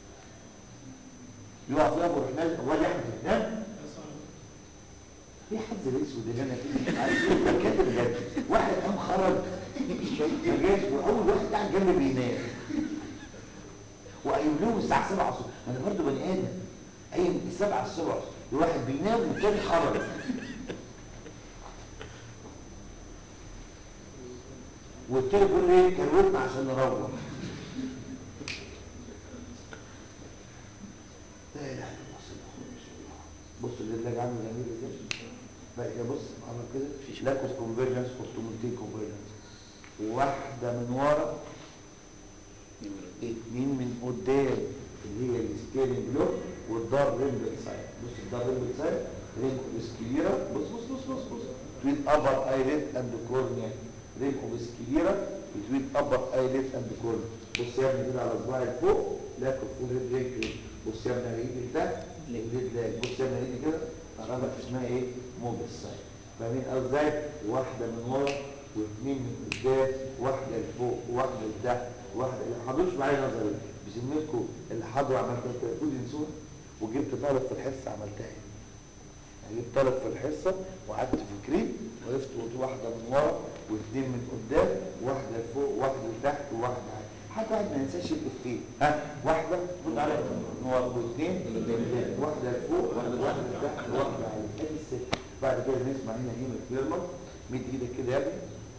يقع فيها ويروح نازل واد احمد قدام ايه حد الاسود اللي انا فيه عايز ايه كده بجد واحد قام خرج ما جاش واول واحد قاعد جنبي بينام وقايم لهم الساعه 7 الصبح انا برضه بني ادم قايم 7 الصبح الواحد بينام والتاني خرج والتاني بيقول ايه كروتنا عشان نروح لا اله الا الله سبحان الله بص اللي اللي عامل جميل ازاي بقى كده بص عمل كده فيش لاكوس كونفرجنس اوتوماتيك كونفرجنس واحده من ورا اتنين من قدام اللي هي الستيرنج لوك والدار ريمبل سايد بص الدار ريمبل سايد ريم اوبسكيليرا بص بص بص بص بص between upper eyelid and cornea ريم اوبسكيليرا between upper eyelid and cornea بص يا ابني كده على صباعي فوق لاكو فوق ريد بص يا ابني على ايدي ده الريد لاج بص يا ابني على ايدي كده قربت اسمها ايه موبل سايد فاهمين قصدي ازاي واحده من ورا واثنين من قدام واحده لفوق وواحده لتحت واحده اللي حضروش معايا نظري بسميلكم اللي حضروا عملتها كده كل ينسوها وجبت طالب في الحصه عملتها ايه يعني جبت طالب في الحصه وقعدت في كريم وقفت قلت واحده من ورا واثنين من قدام واحده لفوق واحده لتحت وواحده عالي حتى واحد ما ينساش الافيه ها واحده خد على من ورا واثنين من قدام واحده لفوق واحده واحده لتحت وواحده عالي ادي الست بعد كده نسمع هنا هنا كليرمر مد ايدك كده يا ابني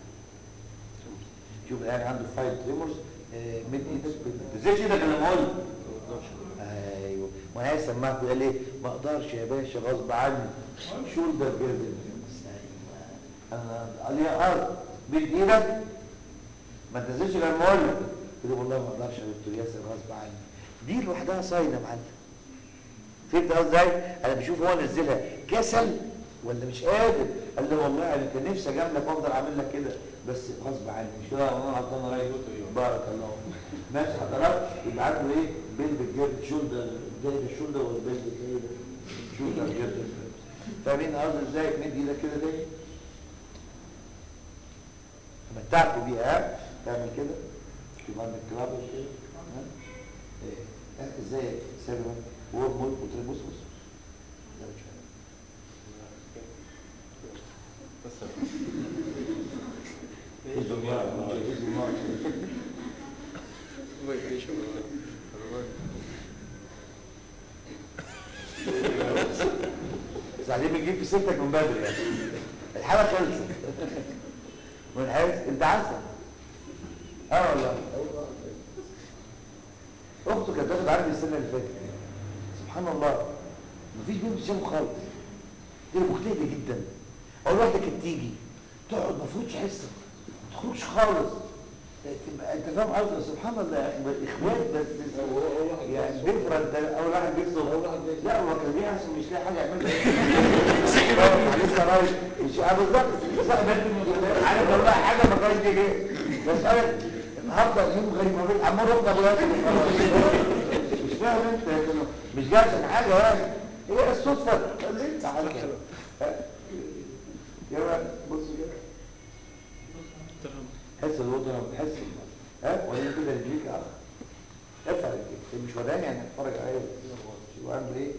شوف الان عنده فايل تريمورز آه، مد ايدك ما تنزلش ايدك لما اقول ايوه وانا عايز اسمعك وقال ايه ما اقدرش يا باشا غصب عني شولدر جيرد انا قال لي يا ارض مد ايدك ما تنزلش غير ما اقول لك قلت له والله ما اقدرش يا دكتور ياسر غصب عني دي لوحدها صاينه يا معلم فهمت قصدي ازاي؟ انا بشوف هو نزلها كسل ولا مش قادر قال لي والله انا كان نفسي اجاملك وافضل اعمل لك كده بس غصب عني مش كده انا غلطان رايح بارك الله ماشي حضرتك يبقى عنده ايه بيلد جيرد شولدر جيرد الشولدر والبيلد ايه ده شولدر جيرد فاهمين قصدي ازاي مد ايدك كده ليه متعته بيها ها تعمل كده يبقى عندك كلاب كده ها ايه ها، ازاي سلمى وهو مول وتربص بص زود شويه إذن الله، إذن الله. ما يفرقش وبعدين بتجيب في سكتك من بدري يعني الحاله خلصت من حيث انت عارفه اه والله اخته كانت تاخد عندي السنه اللي فاتت سبحان الله مفيش بنت بتشمه خالص هي مجتهده جدا اول واحده كانت تيجي تقعد ما تفوتش حصه ما تخرجش خالص تبقى انت فاهم قصدي سبحان الله يا اخي اخوات بس يعني ديفرنت اول واحد بيكسب اول واحد لا هو كان بيحصل مش لاقي حاجه يعملها لسه رايح مش اه بالظبط صاحب عارف والله حاجه ما كانش دي بس انا النهارده يوم غريب ما بين عمال رحنا ابو ياسر مش فاهم انت لكن مش جاي عشان حاجه يعني هي الصدفه اللي انت عارفها يا بقى بصوا كده حس الوطن حس ها ولا كده رجليك اخ ارفع رجليك مش وراني يعني اتفرج عليا شو عامل ايه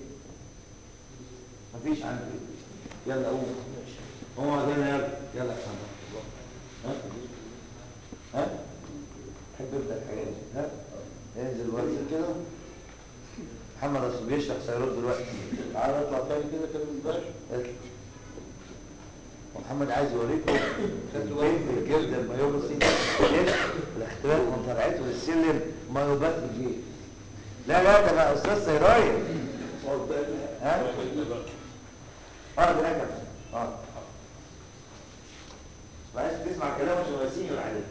مفيش عندي يلا قوم قوم عندنا يلا يلا يا محمد ها ها تحب ابدا الحاجات دي ها انزل وانزل كده محمد اصل بيشرح سيارات دلوقتي تعالى اطلع تاني كده كده من الباشا محمد عايز يوريكم البيت الجلد الميوبسي الاختلاف من طلعته للسلم مايوباثي جيه لا لا ده انا استاذ سيرايه ها اه ده نجم اه عايز تسمع كلام عشان هو سينيور عليك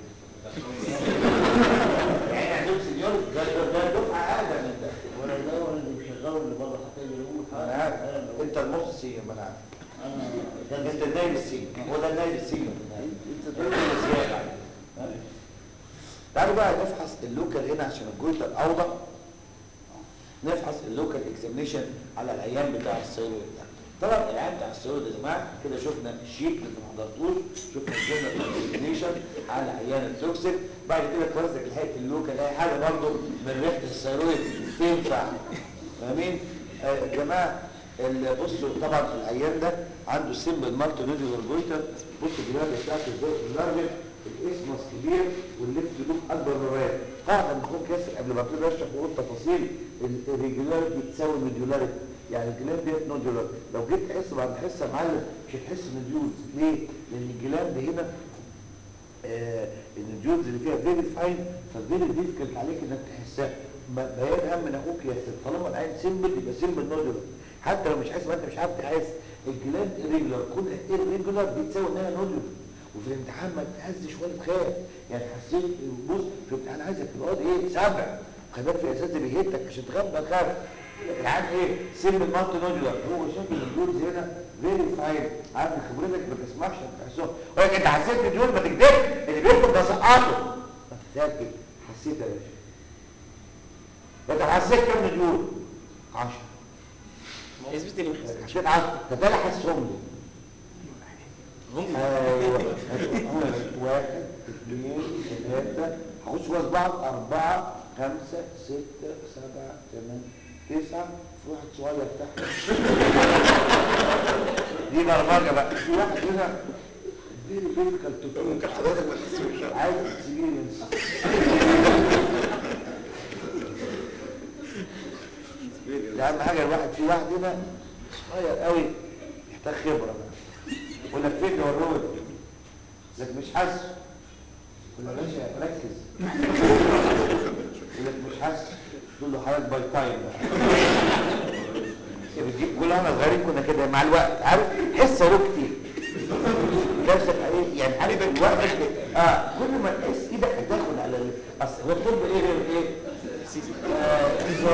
يعني عندهم سينيور ده ده دفعه اقدم من ده وانا الدور اللي بيشغلوا اللي بره حتى اللي يقول انا عارف انت المخ السينيور ما انا عارف انت النايب السينيور هو ده النايب السينيور انت ده زياده ها؟ تعالوا بقى نفحص اللوكال هنا عشان الجويتر اوضح نفحص اللوكال اكزامينشن على العيان بتاع الثيرويد ده طبعا العيان بتاع الثيرويد يا جماعه كده شفنا الشيك اللي انتوا ما حضرتوش شفنا الجنرال اكزامينشن على عيان التوكسيك بعد كده توزع الحته اللوكال اي حاجه برضه من ريحه الثيرويد تنفع فاهمين آه يا جماعه ال- بصوا طبعا العيان ده عنده سيمبل مالتي نودولار جويتر بصوا الجناب بتاعته ازاي اللارجر الاسمس كبير والليفت لوب اكبر من الرايت قاعده بنكون كاسر قبل ما ابتدي اشرح واقول تفاصيل الريجولاريتي تساوي الميديولاريتي يعني الجلاند ديت نودولار لو جيت تحس بعد حصه يا معلم مش هتحس نديولز ليه؟ لان الجلاند هنا آه النوديولز اللي فيها فيري فاين ففيري ديفيكلت عليك انك تحسها ب- بيان اهم من اخوك ياسر طالما العين سيمبل يبقى سيمبل نودولار حتى لو مش حاسس ما انت مش عارف تحس الجلاند ريجولار كونها ريجولار دي تساوي انها نودولار وفي الامتحان ما تهزش ولا تخاف يعني حسيت بص في الامتحان عايزك تقعد ايه سبع خلي بالك في اساس بيهتك عشان تخاف ما تخاف العام ايه سيمبل مالتي نودولار هو شكل الجولز هنا فيري فاين عارف خبرتك ما تسمعش انت تحسهم يقول لك انت حسيت بديول ما تكذبش اللي بيكتب ده سقطه متاكد حسيت يا باشا انت حسيت كام ديول 10 اثبت اني حسيت 10 طب انا حاسسهم لي ايوه واحد اثنين ثلاثة هخش جوه بعض أربعة خمسة ستة سبعة ثمانية تسعة في واحد صغير تحت دي برمجة بقى في واحد هنا فيري ديفيكالت تو ممكن حضرتك ما تحسبش عايز اكسبيرينس ده اهم حاجه الواحد في واحد هنا صغير قوي يحتاج خبره بقى يقول لك فين وروني لك مش حاسس يقول له يا باشا ركز يقول لك مش حاسس تقول له حضرتك باي تايم بقى بتجيب كل احنا صغيرين كنا كده مع الوقت عارف حس له كتير كاسب ايه يعني عارف الوقت اه كل ما تحس ايدك هتاخد على ال- اصل هو الطب ايه غير ايه؟ آه،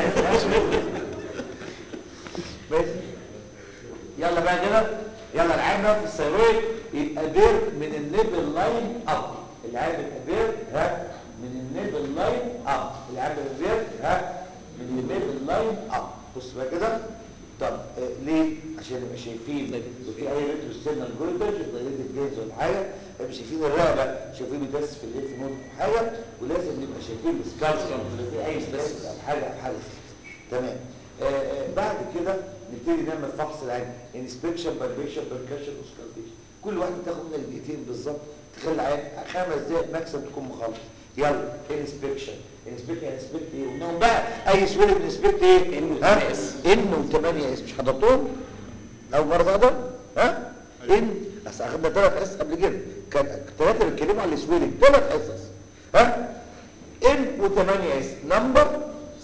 بس يلا بقى كده يلا العيب ده في الثيرويد يبقى بير من الليفل لاين اب العيب يبقى بير ها من الليفل لاين اب العيب يبقى بير ها من الليفل لاين اب بص بقى كده طب آه ليه عشان نبقى شايفين لو في اي ريترو ستيرنال جولدر دايركت جينز ولا حاجه نبقى شايفين الرقبه شايفين بيدرس في الليف نود او حاجه ولازم نبقى شايفين السكالسيوم لو في اي ستريس او حاجه او حاجه تمام آه آه بعد كده نبتدي نعمل فحص العين انسبكشن بالبيشن بركشن اوسكالتيشن كل واحد تاخد منك دقيقتين بالظبط تخلي العين خمس دقايق ماكسيمم تكون مخلص يلا انسبكشن انسبكشن انسبكت ايه قلناهم بقى اي سؤال انسبكت ايه إنه ها؟ 8 اس. انه 8 اس مش حضرتهم اول مره تقدر ها ان اصل اخدنا ثلاث حصص قبل كده كان ثلاثه بيتكلموا على السويلنج ثلاث حصص ها ان و8 اس نمبر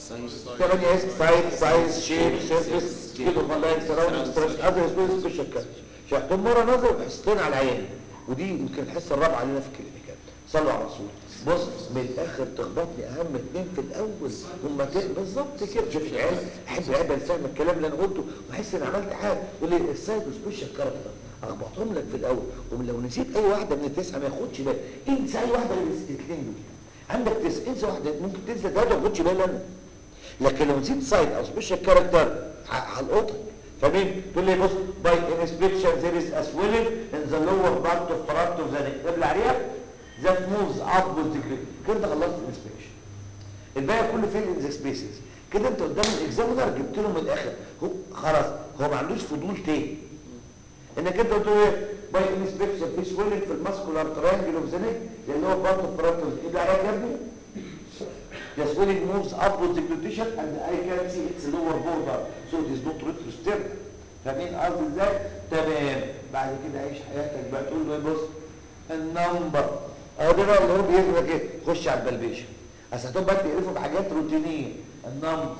8 اس سايز سايز شيب سيرفيس كده فلاين سراوند ستريس هذا سبيس سبيشال كده شرحتهم مره نظر حصتين على العيان ودي يمكن الحصه الرابعه لنا في الكلينيكال صلوا على الرسول بص من الاخر تخبطني اهم اتنين في الاول هما كده بالظبط كده شوف العيال احب العيال فاهم الكلام اللي انا قلته واحس ان عملت حاجه يقول لي السايد سبيشال كاركتر اخبطهم لك في الاول ولو نسيت اي واحده من التسعه ما ياخدش بالك انسى اي واحده من الاثنين دول عندك تسعه انسى واحده ممكن تنسى ثلاثه ما تاخدش بالي انا لكن لو نسيت سايد او سبيشال كاركتر هلقطك فمين تقول لي بص باي انسبكشن ذير از اسويلنج ان ذا لور بارت اوف فرونت اوف ذا نيك قبل عليها ذات موفز ابورد كده خلصت الانسبكشن الباقي كله فين ان ذا سبيسز كده انت قدام الاكزامينر جبت له من الاخر هو خلاص هو ما عندوش فضول تاني انك انت قلت له ايه باي انسبكشن في سويلنج في الماسكولار تريانجل اوف ذا نيك اللي هو بارت اوف فرونت اوف قبل عليها يا ابني The swelling moves upwards the glutation and I can see its lower border so it is not retrosternal فاهمين قصدي ازاي؟ تمام بعد كده عيش حياتك بقى تقول له بص النمبر اهو ده بقى اللي هو بيقول لك ايه خش على البلبيشن اصل هتقعد بقى تقرفوا بحاجات روتينيه النمبر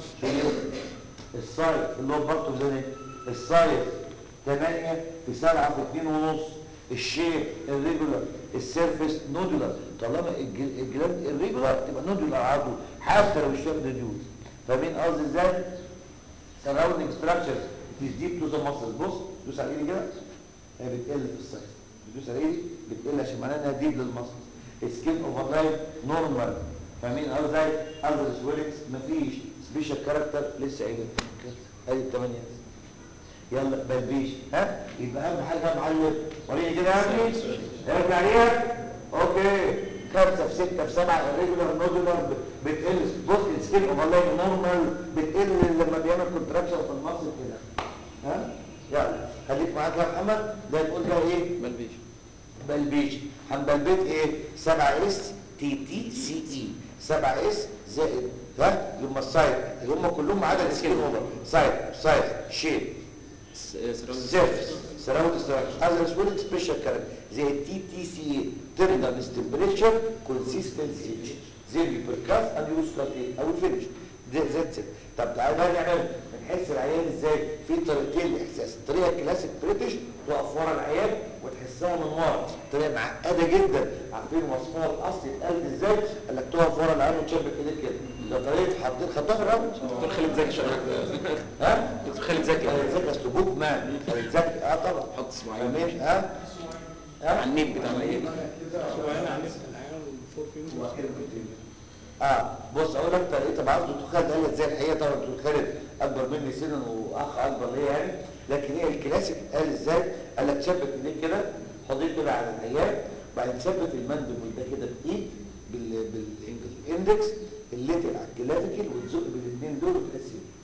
السايز اللي هو برضه زي السايز 8 في 7 في 2 ونص الشيب الريجولار السيرفيس نودولار طالما الج- الجلاند الريجولار تبقى نودولار على طول حتى لو الشيب ريديوز فاهمين قصدي ازاي؟ سراوندينج ستراكشرز it is deep to the muscles بص دوس على ايدي كده هي بتقل في السايز بتدوس على ايدي بتقل عشان معناها انها ديب للمصل سكين اوفر لاين نورمال فاهمين قصدي ازاي؟ اذر سويلكس مفيش سبيشال كاركتر لسه قايل ادي الثمانيه يلا بلبيش ها يبقى اهم حاجه يا معلم وريني كده يا ابني ارجع ليها اوكي خمسة في ستة في سبعة الريجولار نودولار بتقل بص السكين اوفر لاين نورمال بتقل لما بيعمل كونتراكشن في المصل كده ها يلا خليك معاك يا محمد ده نقول بقى ايه بلبيش بلبيش هنبلبيت ايه 7 اس تي تي سي اي 7 اس زائد ها اللي هم السايد اللي هم كلهم ما عدا السكين اوفر سايد سايد شيب سيرفس سراوند ستراكشر هذا سويلنج سبيشال كاركتر زي التي تي سي تيرمينال تمبريتشر كونسيستنسي زي البركاس اند يوسكاتين او الفينش ذاتس طب تعالى بقى نعمل بنحس العيان ازاي في طريقتين لاحساس الطريقه الكلاسيك بريتش تقف ورا العيان وتحسها من ورا طريقه معقده جدا عارفين وصفها الاصلي اتقال ازاي قال لك تقف ورا العيان وتشبك ايديك كده ده طريقه حاطين خدتها في الراوند دكتور خالد زكي شغال ها دكتور خالد زكي خالد زكي اصل بوك مان خالد زكي اه طبعا حط اسماعيل فاهمين ها على النيم بتاع العيال وأنا عرفت العيال والفور فينجرز اه بص اقول لك طريقه بعض دكتور خالد قال ازاي الحقيقه طبعا دكتور خالد اكبر مني سنا واخ اكبر ليا يعني لكن هي الكلاسيك قال ازاي قال لك ثبت ايديك كده حط ايدك كده على العيان بعدين ثبت المندبل ده كده بايد بال بالاندكس الليتل على الكلافيكل وتزق بالاثنين دول وتحس بيه.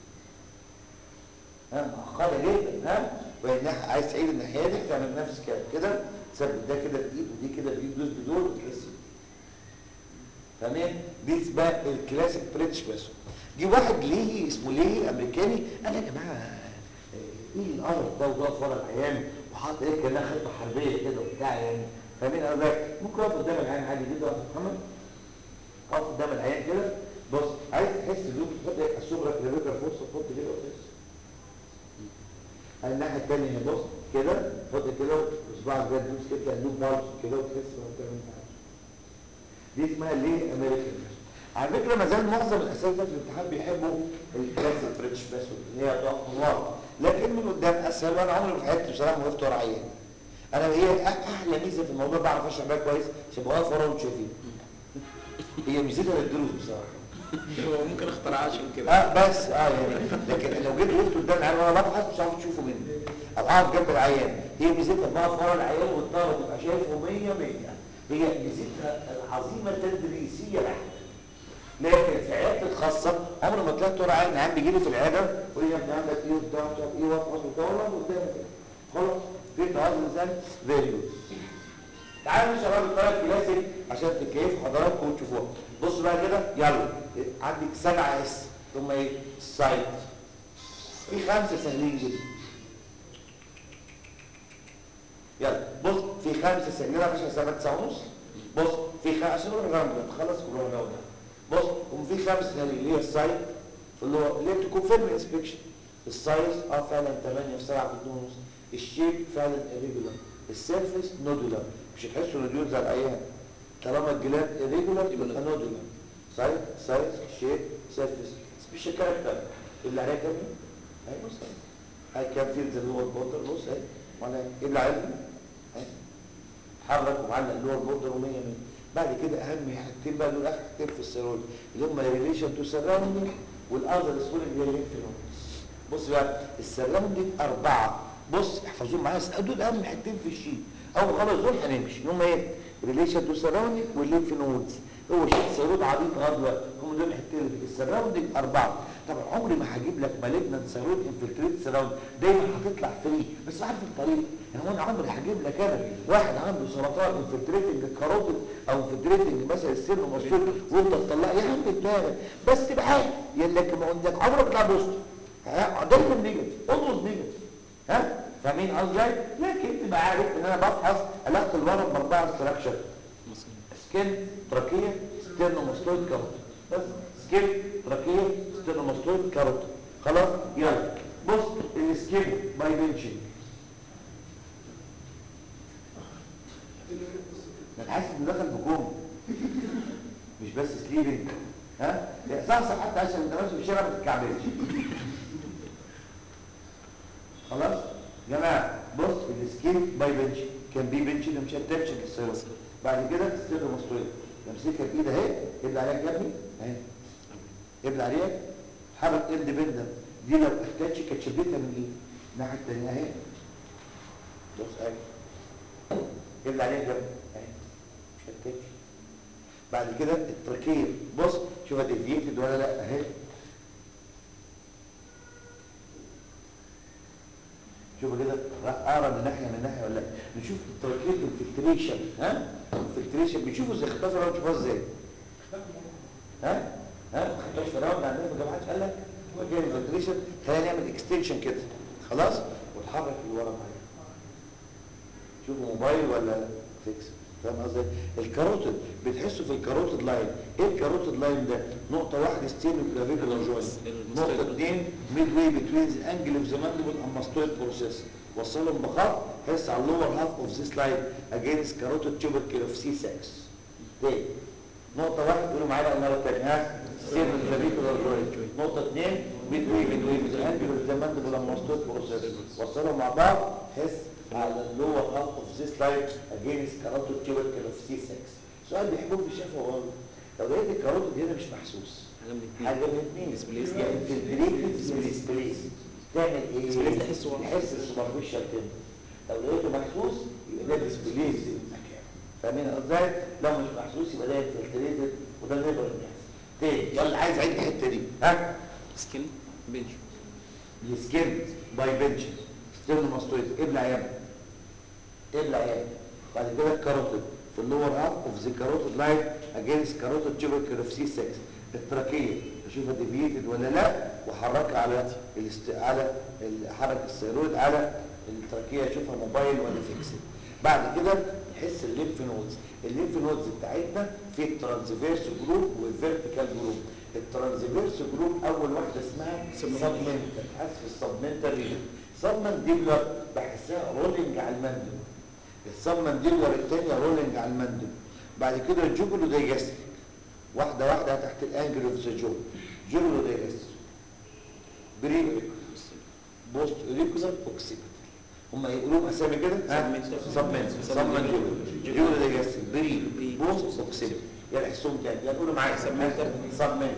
ها معقده جدا ها والناحيه عايز تعيد الناحيه دي تعمل نفس كده كده ثبت ده كده بايد ودي كده بايد دوس بدول وتحس بيه. تمام دي اسمها الكلاسيك بريتش بس دي واحد ليه اسمه ليه امريكاني قال يا جماعه آه، ايه القرف ده وضغط ورا العيان وحاطط ايه كانها خطه حربيه كده وبتاع يعني فاهمين قصدك ممكن اقف قدام العيان عادي جدا يا أستاذ محمد اقف قدام العيان كده بص عايز تحس بيه تحط ايه الصبره كلافيكر فرصه تحط كده وتحس الناحيه الثانيه هنا بص كده حط كده وصباعك ده تدوس كده اللوب بالز كده وتحس ما بتعمل حاجه دي اسمها ليه امريكان على فكره ما زال معظم الاساتذه في الامتحان بيحبوا الكلاسيك بريتش بس اللي هي ضغط من ورا لكن من قدام اسهل وانا عمري في حياتي بصراحه ما وقفت ورا عيان انا هي أح- احلى ميزه في الموضوع بعرف اشرح بيها كويس عشان بقف ورا وانتوا شايفين هي ميزتها للدروس بصراحه هو ممكن اخترعها عشان كده اه بس اه يعني لكن لو جيت وقفت قدام العيان وانا ببحث مش عارف تشوفه مني او اقف جنب العيان هي ميزتها بقف ورا العيان والطالب تبقى شايفه 100 100 هي ميزتها العظيمه تدريسيه بحته لكن في عيادتي الخاصه عمري ما طلعت ورا عيان عم بيجي لي في العياده يقول لي يا ابني عندك ايه وبتاع مش عارف ايه واقف وطالع قدامك كده خلاص في تعرض الانسان فيري جود تعالوا نشرح الطريقه الكلاسيك عشان تكيفوا حضراتكم وتشوفوها بصوا بقى كده يلا عندك سبعة اس ثم ايه السايد في خمسه سهلين جدا يلا بص في خمسه سجلها مش هسيبها تسعة ونص بص في خمسه عشان نقول الرقم ده تخلص كلهم ده بص وفي خمسه ثانيه اللي هي السايت اللي هو اللي هي بتكونفيرم انسبكشن السايز اه فعلا 8 في 7 في 2 ونص الشيب فعلا irregular السيرفيس نودولار مش هتحسوا نوديول زي العيان طالما الجلاد irregular يبقى نودولار سايز سايز شيب سيرفيس سبيشال كاركتر اللي عليها كام اهي بص اهي هاي كام فيلز اللي هو البوردر بص اهي ولا ايه اللي عليها اهي حرك ومعلق اللي هو البوردر و100 100 بعد كده اهم حاجتين بقى دول اخر حاجتين في السيرويد اللي هم ريليشن تو سراوندينج والاذر سكول اللي هي الليمف بص بقى السراوندينج اربعه بص احفظوهم معايا دول اهم حاجتين في الشيت او خلاص دول هنمشي هم ايه ريليشن تو سراوندينج والليمف نودز هو شيت سيرويد عبيط غضوه هم دول الحتتين اللي في السراوندينج اربعه طبعا عمري ما هجيب لك مالجنت سيرويد انفلتريت سراوند دايما هتطلع فري بس عارف الطريق يعني انا عمري هجيب لك انا واحد عنده سرطان انفلتريتنج الكاروتيد او انفلتريتنج مثلا السن ومسؤول وانت تطلع يا عم دماغك بس تبقى يقول لك ما عندك عمرك بتطلع بوست ها دايما نيجاتيف اضرب نيجاتيف ها فاهمين قصدي لكن تبقى عارف ان انا بفحص علاقه الورم باربعه ستراكشر سكين تراكيه ستيرنوماستويد كاروت بس سكين تراكيه ستيرنوماستويد كاروت خلاص يلا بص السكين باي بنشنج انا حاسس انه دخل بكوم مش بس سليبنج ها صحصح حتى عشان انت ماشي في الشارع ما تتكعبلش خلاص يا جماعه بص السكين باي بنش كان بي بنش ده مش اتنشن للسيروس بعد كده ستيرو مستوي امسكها بايد اهي ابدا عليها جنبي اهي ابدا عليها حرك اندبندنت دي لو اتاتش كانت شدتها من ايه الناحيه الثانيه اهي بص اهي ابدا عليها جنبي اهي مش اتاتش بعد كده التركيب بص شوف ديفيتد ولا لا اهي شوف كده راح اقرب من ناحيه من ناحيه ولا لا نشوف التركيب الفلتريشن ها الفلتريشن بنشوفه زي اختفى راوند شوفوها ازاي ها ها اختفى راوند عندنا في الجامعات قال لك وجاي الفلتريشن خلينا نعمل اكستنشن كده خلاص وتحرك لورا معايا شوفوا موبايل ولا فيكس فاهم قصدي الكاروتيد بتحسه في الكاروتيد لاين ايه الكاروتيد لاين ده نقطه واحده ستينو كلافيكولار جوينت نقطه اثنين ميد واي بتوين ذا انجل اوف ذا مانديبل اند ماستويد بروسيس وصلهم بخط حس على اللور هاف اوف ذيس لاين اجينست كاروتيد تيوبركل اوف سي 6 تاني نقطه واحده قولوا معايا المره الثانيه ها ستينو كلافيكولار جوينت نقطه اثنين ميد واي بتوين ذا انجل اوف ذا مانديبل اند ماستويد بروسيس وصلهم مع بعض حس على اللور هاف اوف ذيس لاين اجينست كاروتيد تيوبركل اوف سي 6 سؤال بيحبوه في الشفا والله لو لقيت الكاروتيد هنا مش محسوس حاجه من الاثنين ديسبليس يعني في البريك ديسبليس تعمل ايه ديسبليس تحس هو تحس السوبرفيشال تم لو لقيته محسوس يبقى ده ديسبليس المكان فاهمين ازاي لو مش محسوس يبقى ده انفلتريتد وده نيفر بيحصل تاني يلا عايز اعيد الحته دي ها سكين بنش السكين باي بنش ستيرنوماستويد ابلع يا ابلع يا بعد كده الكاروتيد في اللور هاف اوف ذا كاروتيد لاين اجينست كاروتيد تيوبركل اوف سي 6 التراكيه اشوفها ديفيتد ولا لا وحركها على الاست... على ال- حركه السيرويد على التراكيه اشوفها موبايل ولا فيكسد بعد كده نحس الليمف نودز الليمف نودز بتاعتنا في الترانسفيرس جروب والفيرتيكال جروب الترانسفيرس جروب اول واحده اسمها سبمنتال حاسس في السبمنتال ريجن سبمنديبلر بحسها رولينج على المندل السبمنديبلر الثانيه رولينج على المندل بعد كده الجوجلو دايجاستريك واحده واحده تحت الانجل اوف ذا جو جوجلو دايجاستريك بري بوست اوريكولار اوكسيبيتال هم يقولوا اسامي كده سبمنت سبمنت جوجلو دايجاستريك بري بوست اوكسيبيتال يلا احسهم تاني يلا قولوا معايا سبمنت سبمنت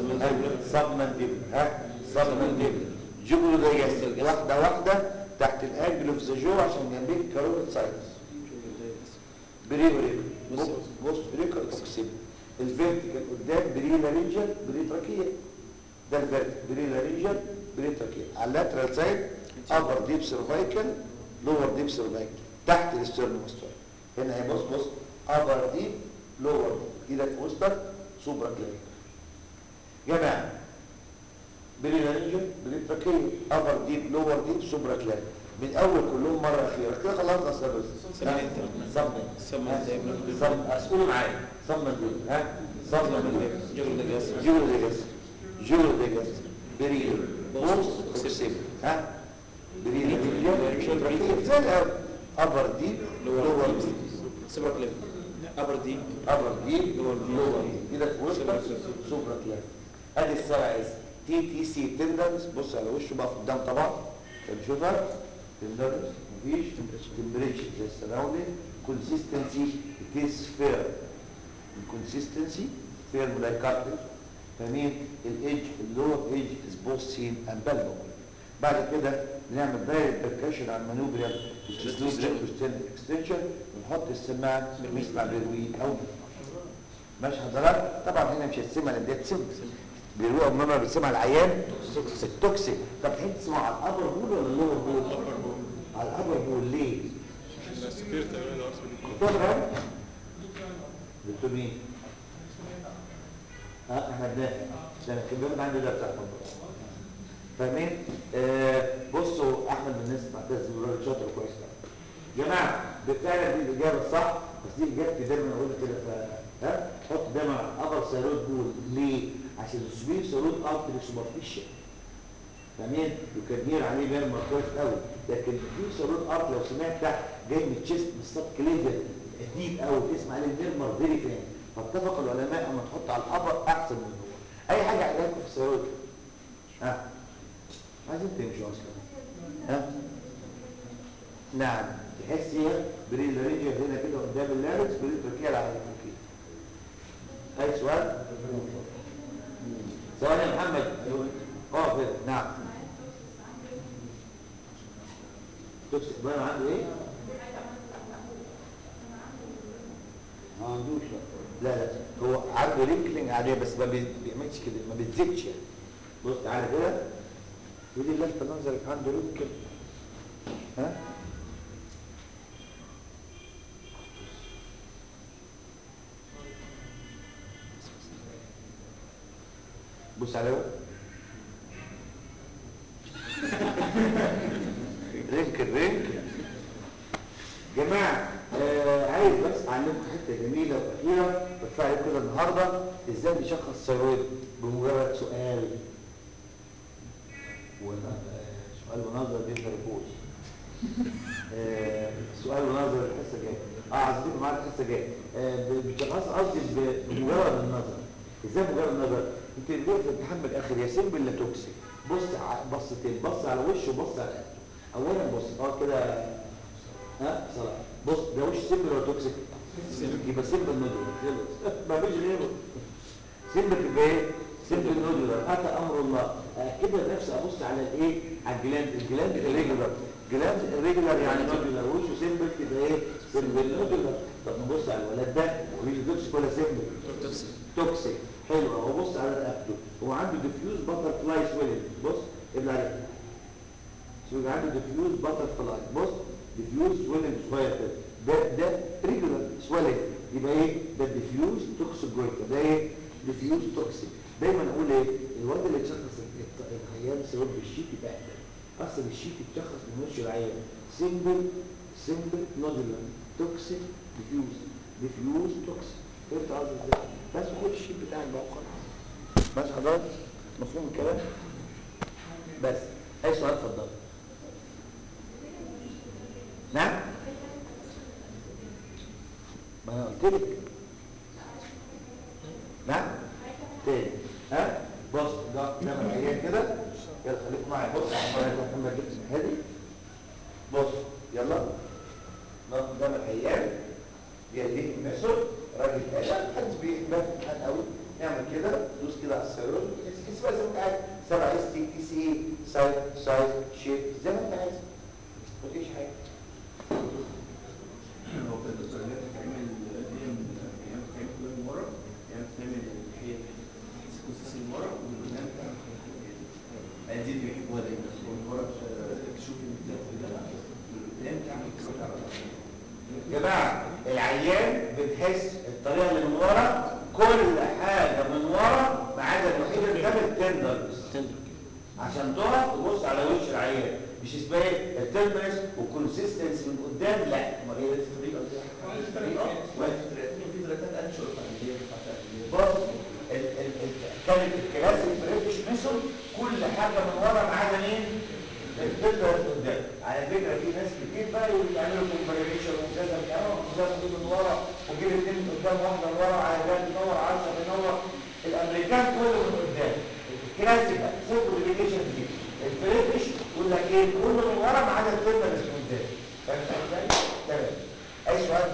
سبمنت ها سبمنت جوجلو دايجاستريك واحده واحده تحت الانجل اوف ذا جو عشان جنبيك كاروتيد سايتس بري اوريكولار بص. بوست اوريكولار اوكسيبيتال الفيرتيكال قدام بري لارينجال بري تراكيه ده الفيرتيكال بري لارينجال بري تراكيه على اللاترال سايد ابر ديب سيرفايكال لور ديب سيرفايكال تحت الاسترنوماستويد هنا هي بص بص ابر ديب لور ديب ايدك في وسطك سوبرا كلافيكال جماعه بري لارينجال بري تراكيه ابر ديب لور ديب سوبرا كلافيكال من اول كلهم مره اخيره كده خلصنا السيروز سمنت. صمم سمنت زي ما بنقول. صمم قولوا معايا صمم دول ها صمم دول جلو ده جاس. جيرو ديجاس جيرو ديجاس بريل بوست اوكسيب ها بريل زي الاول ابر ديب لور ديب سوبر كليب ابر دي ابر ديب لور ديب. لور ديب كده في وسط سوبرا كلاس ادي السبع اس تي تي سي تندرس بص على وشه بقى قدام طبعا بنشوفها تندرس مفيش تمبريتشر زي السراوندينج كونسيستنسي اتس فير الكونسيستنسي فير لايك كارتج فاهمين الايدج اللور ايدج از بوث سين اند بالبل بعد كده نعمل دايركت بركشن على المانوبريال اكستنشن ونحط السماعه نسمع بالوي او ماشي حضرتك طبعا هنا مش هتسمع لان دي تسمع بيروقوا ماما بتسمع العيان التوكسيك طب تحب تسمع على الابر بول ولا اللور بول؟ على الابر بول ليه؟ السكير تقريبا اصلا دكتور فاهم؟ دكتور مين؟ ها احمد نافع ده انا كان بيقول عندي ده بتاع الطب. فاهمين؟ آه بصوا احمد من الناس معتز بالراجل شاطر كويس يا جماعه فعلا دي الاجابه الصح بس دي اجابتي دايما اقول كده ف ها حط دايما على الابر سيرود بول ليه؟ عشان السبير سيرود ارتري سوبرفيشال فاهمين وكبير عليه ميرمر كويس قوي لكن في سيرود ارت لو سمعت تحت جاي من التشيست من السب كليفر جديد قوي اسمه عليه ميرمر فيري فين فاتفق العلماء اما تحط على الابر احسن من هو اي حاجه علاجكم في السيرود ها عايزين تمشوا اصلا ها نعم تحس هي بريل رينجر هنا كده قدام اللاركس بريل تركيا على التركيا اي سؤال ثواني يا محمد اه كده نعم توكسيك بقى عنده ايه ما عندوش لا لا هو عنده رينكلينج عاديه بس ما بي- بيعملش كده ما بتزيدش يعني بص تعالى كده ودي اللفته نظرك عنده رينكل ها بص على بقى رينك الرينك جماعة آه عايز بس اعلمكم حتة جميلة وأخيرة بدفع عليكم كده النهاردة ازاي نشخص ثيرويد بمجرد سؤال ون- آه، سؤال ونظر بين فيروس آه سؤال ونظر الحصة الجاية اه عايزين معاك الحصة الجاية آه ب- بتشخص قصدي ب- بمجرد النظر ازاي مجرد النظر انت دلوقتي في الامتحان بالاخر يا سيمبل لا توكسيك بص ع- بصتين بص على وشه وبص على قلبه اولا بص اه كده ها صلاح بص ده وش سيمبل ولا توكسيك يبقى سيمبل نودولار ما فيش غيره سيمبل تبقى ايه سيمبل نودولار اتى امر الله كده نفسي ابص على الايه على الجلاند الجلاند الريجولار جلاند الريجولار يعني نودولار وشه سيمبل تبقى ايه سيمبل نودولار طب نبص على الولد ده مش توكسيك ولا سيمبل توكسيك توكسيك حلو اهو بص على رقبته هو عنده ديفيوز باتر فلاي سويلنج بص ابلع عليه شوف عنده ديفيوز باتر فلاي بص ديفيوز سويلنج صغير كده ده ده ريجولار سويلنج يبقى ايه ده ديفيوز توكسيك جويتا ده ايه ديفيوز توكسيك دايما اقول ايه الواد اللي اتشخص العيان سبب بالشيك بهدل اصل الشيك اتشخص من وش العيان سيمبل سيمبل نودولار توكسيك ديفيوز ديفيوز توكسيك فهمت قصدي ازاي بس خد الشيك بتاعك بقى وخلاص بس حضرتك مفهوم الكلام بس اي سؤال اتفضل نعم ما انا قلت لك نعم تاني ها بص ده ده العيان كده يلا خليكم معايا بص يا محمد جبت هادي بص يلا ده ده العيان جايبين الميثود راجل قال محدش بيحبها في الامتحان قوي نعمل كده دوس كده على السيرون اسمها زي ما انت عايز 7 اس تي تي سي سايز سايز شيب زي ما انت عايز مفيش حاجه هو في الدكتور اللي بتعمل دي من يعني بتعمل كل من ورا يعني بتعمل اللي هي سيكونسيس من ورا ومن قدام يعني دي اللي بيحبوها دايما من ورا تشوف البتاع ده من قدام تعمل كده على يا جماعه العيان بتحس الطريقه اللي من ورا كل حاجه من ورا ما عدا الوحيده اللي كانت تندر تندر عشان تقف تبص على وش العيان مش اسمها ايه الترمينس وكونسيستنسي من قدام لا امال ايه في طريقه دي؟ في ثلاثات انشر اللي هي بتاعت اللي هي بص ال- ال- ال- كانت الكلاسيك بريتش ميثود كل حاجه من ورا ما عدا مين؟ الفكره اللي قدام على فكره في ناس كتير بقى يعملوا كومباريشن وكذا بتاعه وكذا من ورا وجيب اثنين من قدام واحده من ورا على جنب بينور عشرة بينور الامريكان كله من قدام الكلاسيك سيمبليفيكيشن دي البريتش يقول لك ايه كله من ورا ما عدا الفكره اللي من قدام فاهم ازاي؟ تمام اي سؤال؟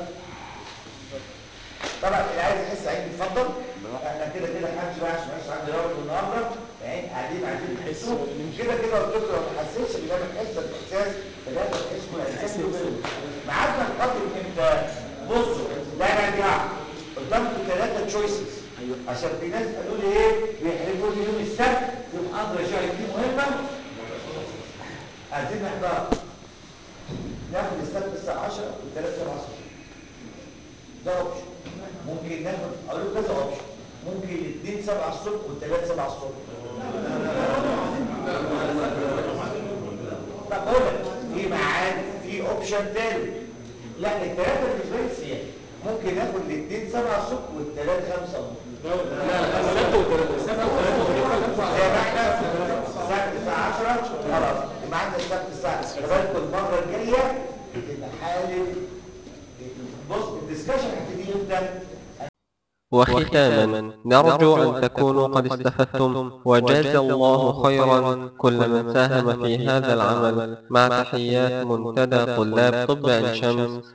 طبعا اللي عايز يحس عيد يتفضل احنا كده كده محدش بقى عشان مش عندي رابط النهارده يعني قاعدين عايزين نحسه كده كده قلت لكم لو ما حسيتش بنعمل حس الاحساس بجد تحس كل احساس ميعادنا القادم امتى؟ بصوا ده يا جماعه قدامكم ثلاثه تشويسز عشان في ناس قالوا لي ايه بيحرجوا لي يوم السبت في محاضره شهر دي مهمه عايزين نحضرها ناخد السبت الساعه 10 والثلاث 7 الصبح ده اوبشن ممكن ناخد اقول لكم كذا اوبشن ممكن الاثنين 7 الصبح والثلاث 7 الصبح طب بقول لك في ميعاد في اوبشن تاني لا الثلاثه بالنسبه لي سيان ممكن ناخد الاثنين 7 الصبح والثلاث 5 ونص زي ما احنا السبت الساعه 10 خلاص ميعادنا السبت الساعه بالكم المره الجايه تبقى حاله بص الدسكشن هتبتدي امتى؟ وختاما نرجو أن تكونوا قد استفدتم وجاز الله خيرا كل من ساهم في هذا العمل مع تحيات منتدى طلاب طب عين شمس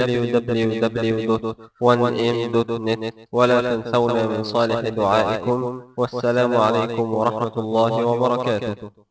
www.1m.net ولا تنسونا من صالح دعائكم والسلام عليكم ورحمة الله وبركاته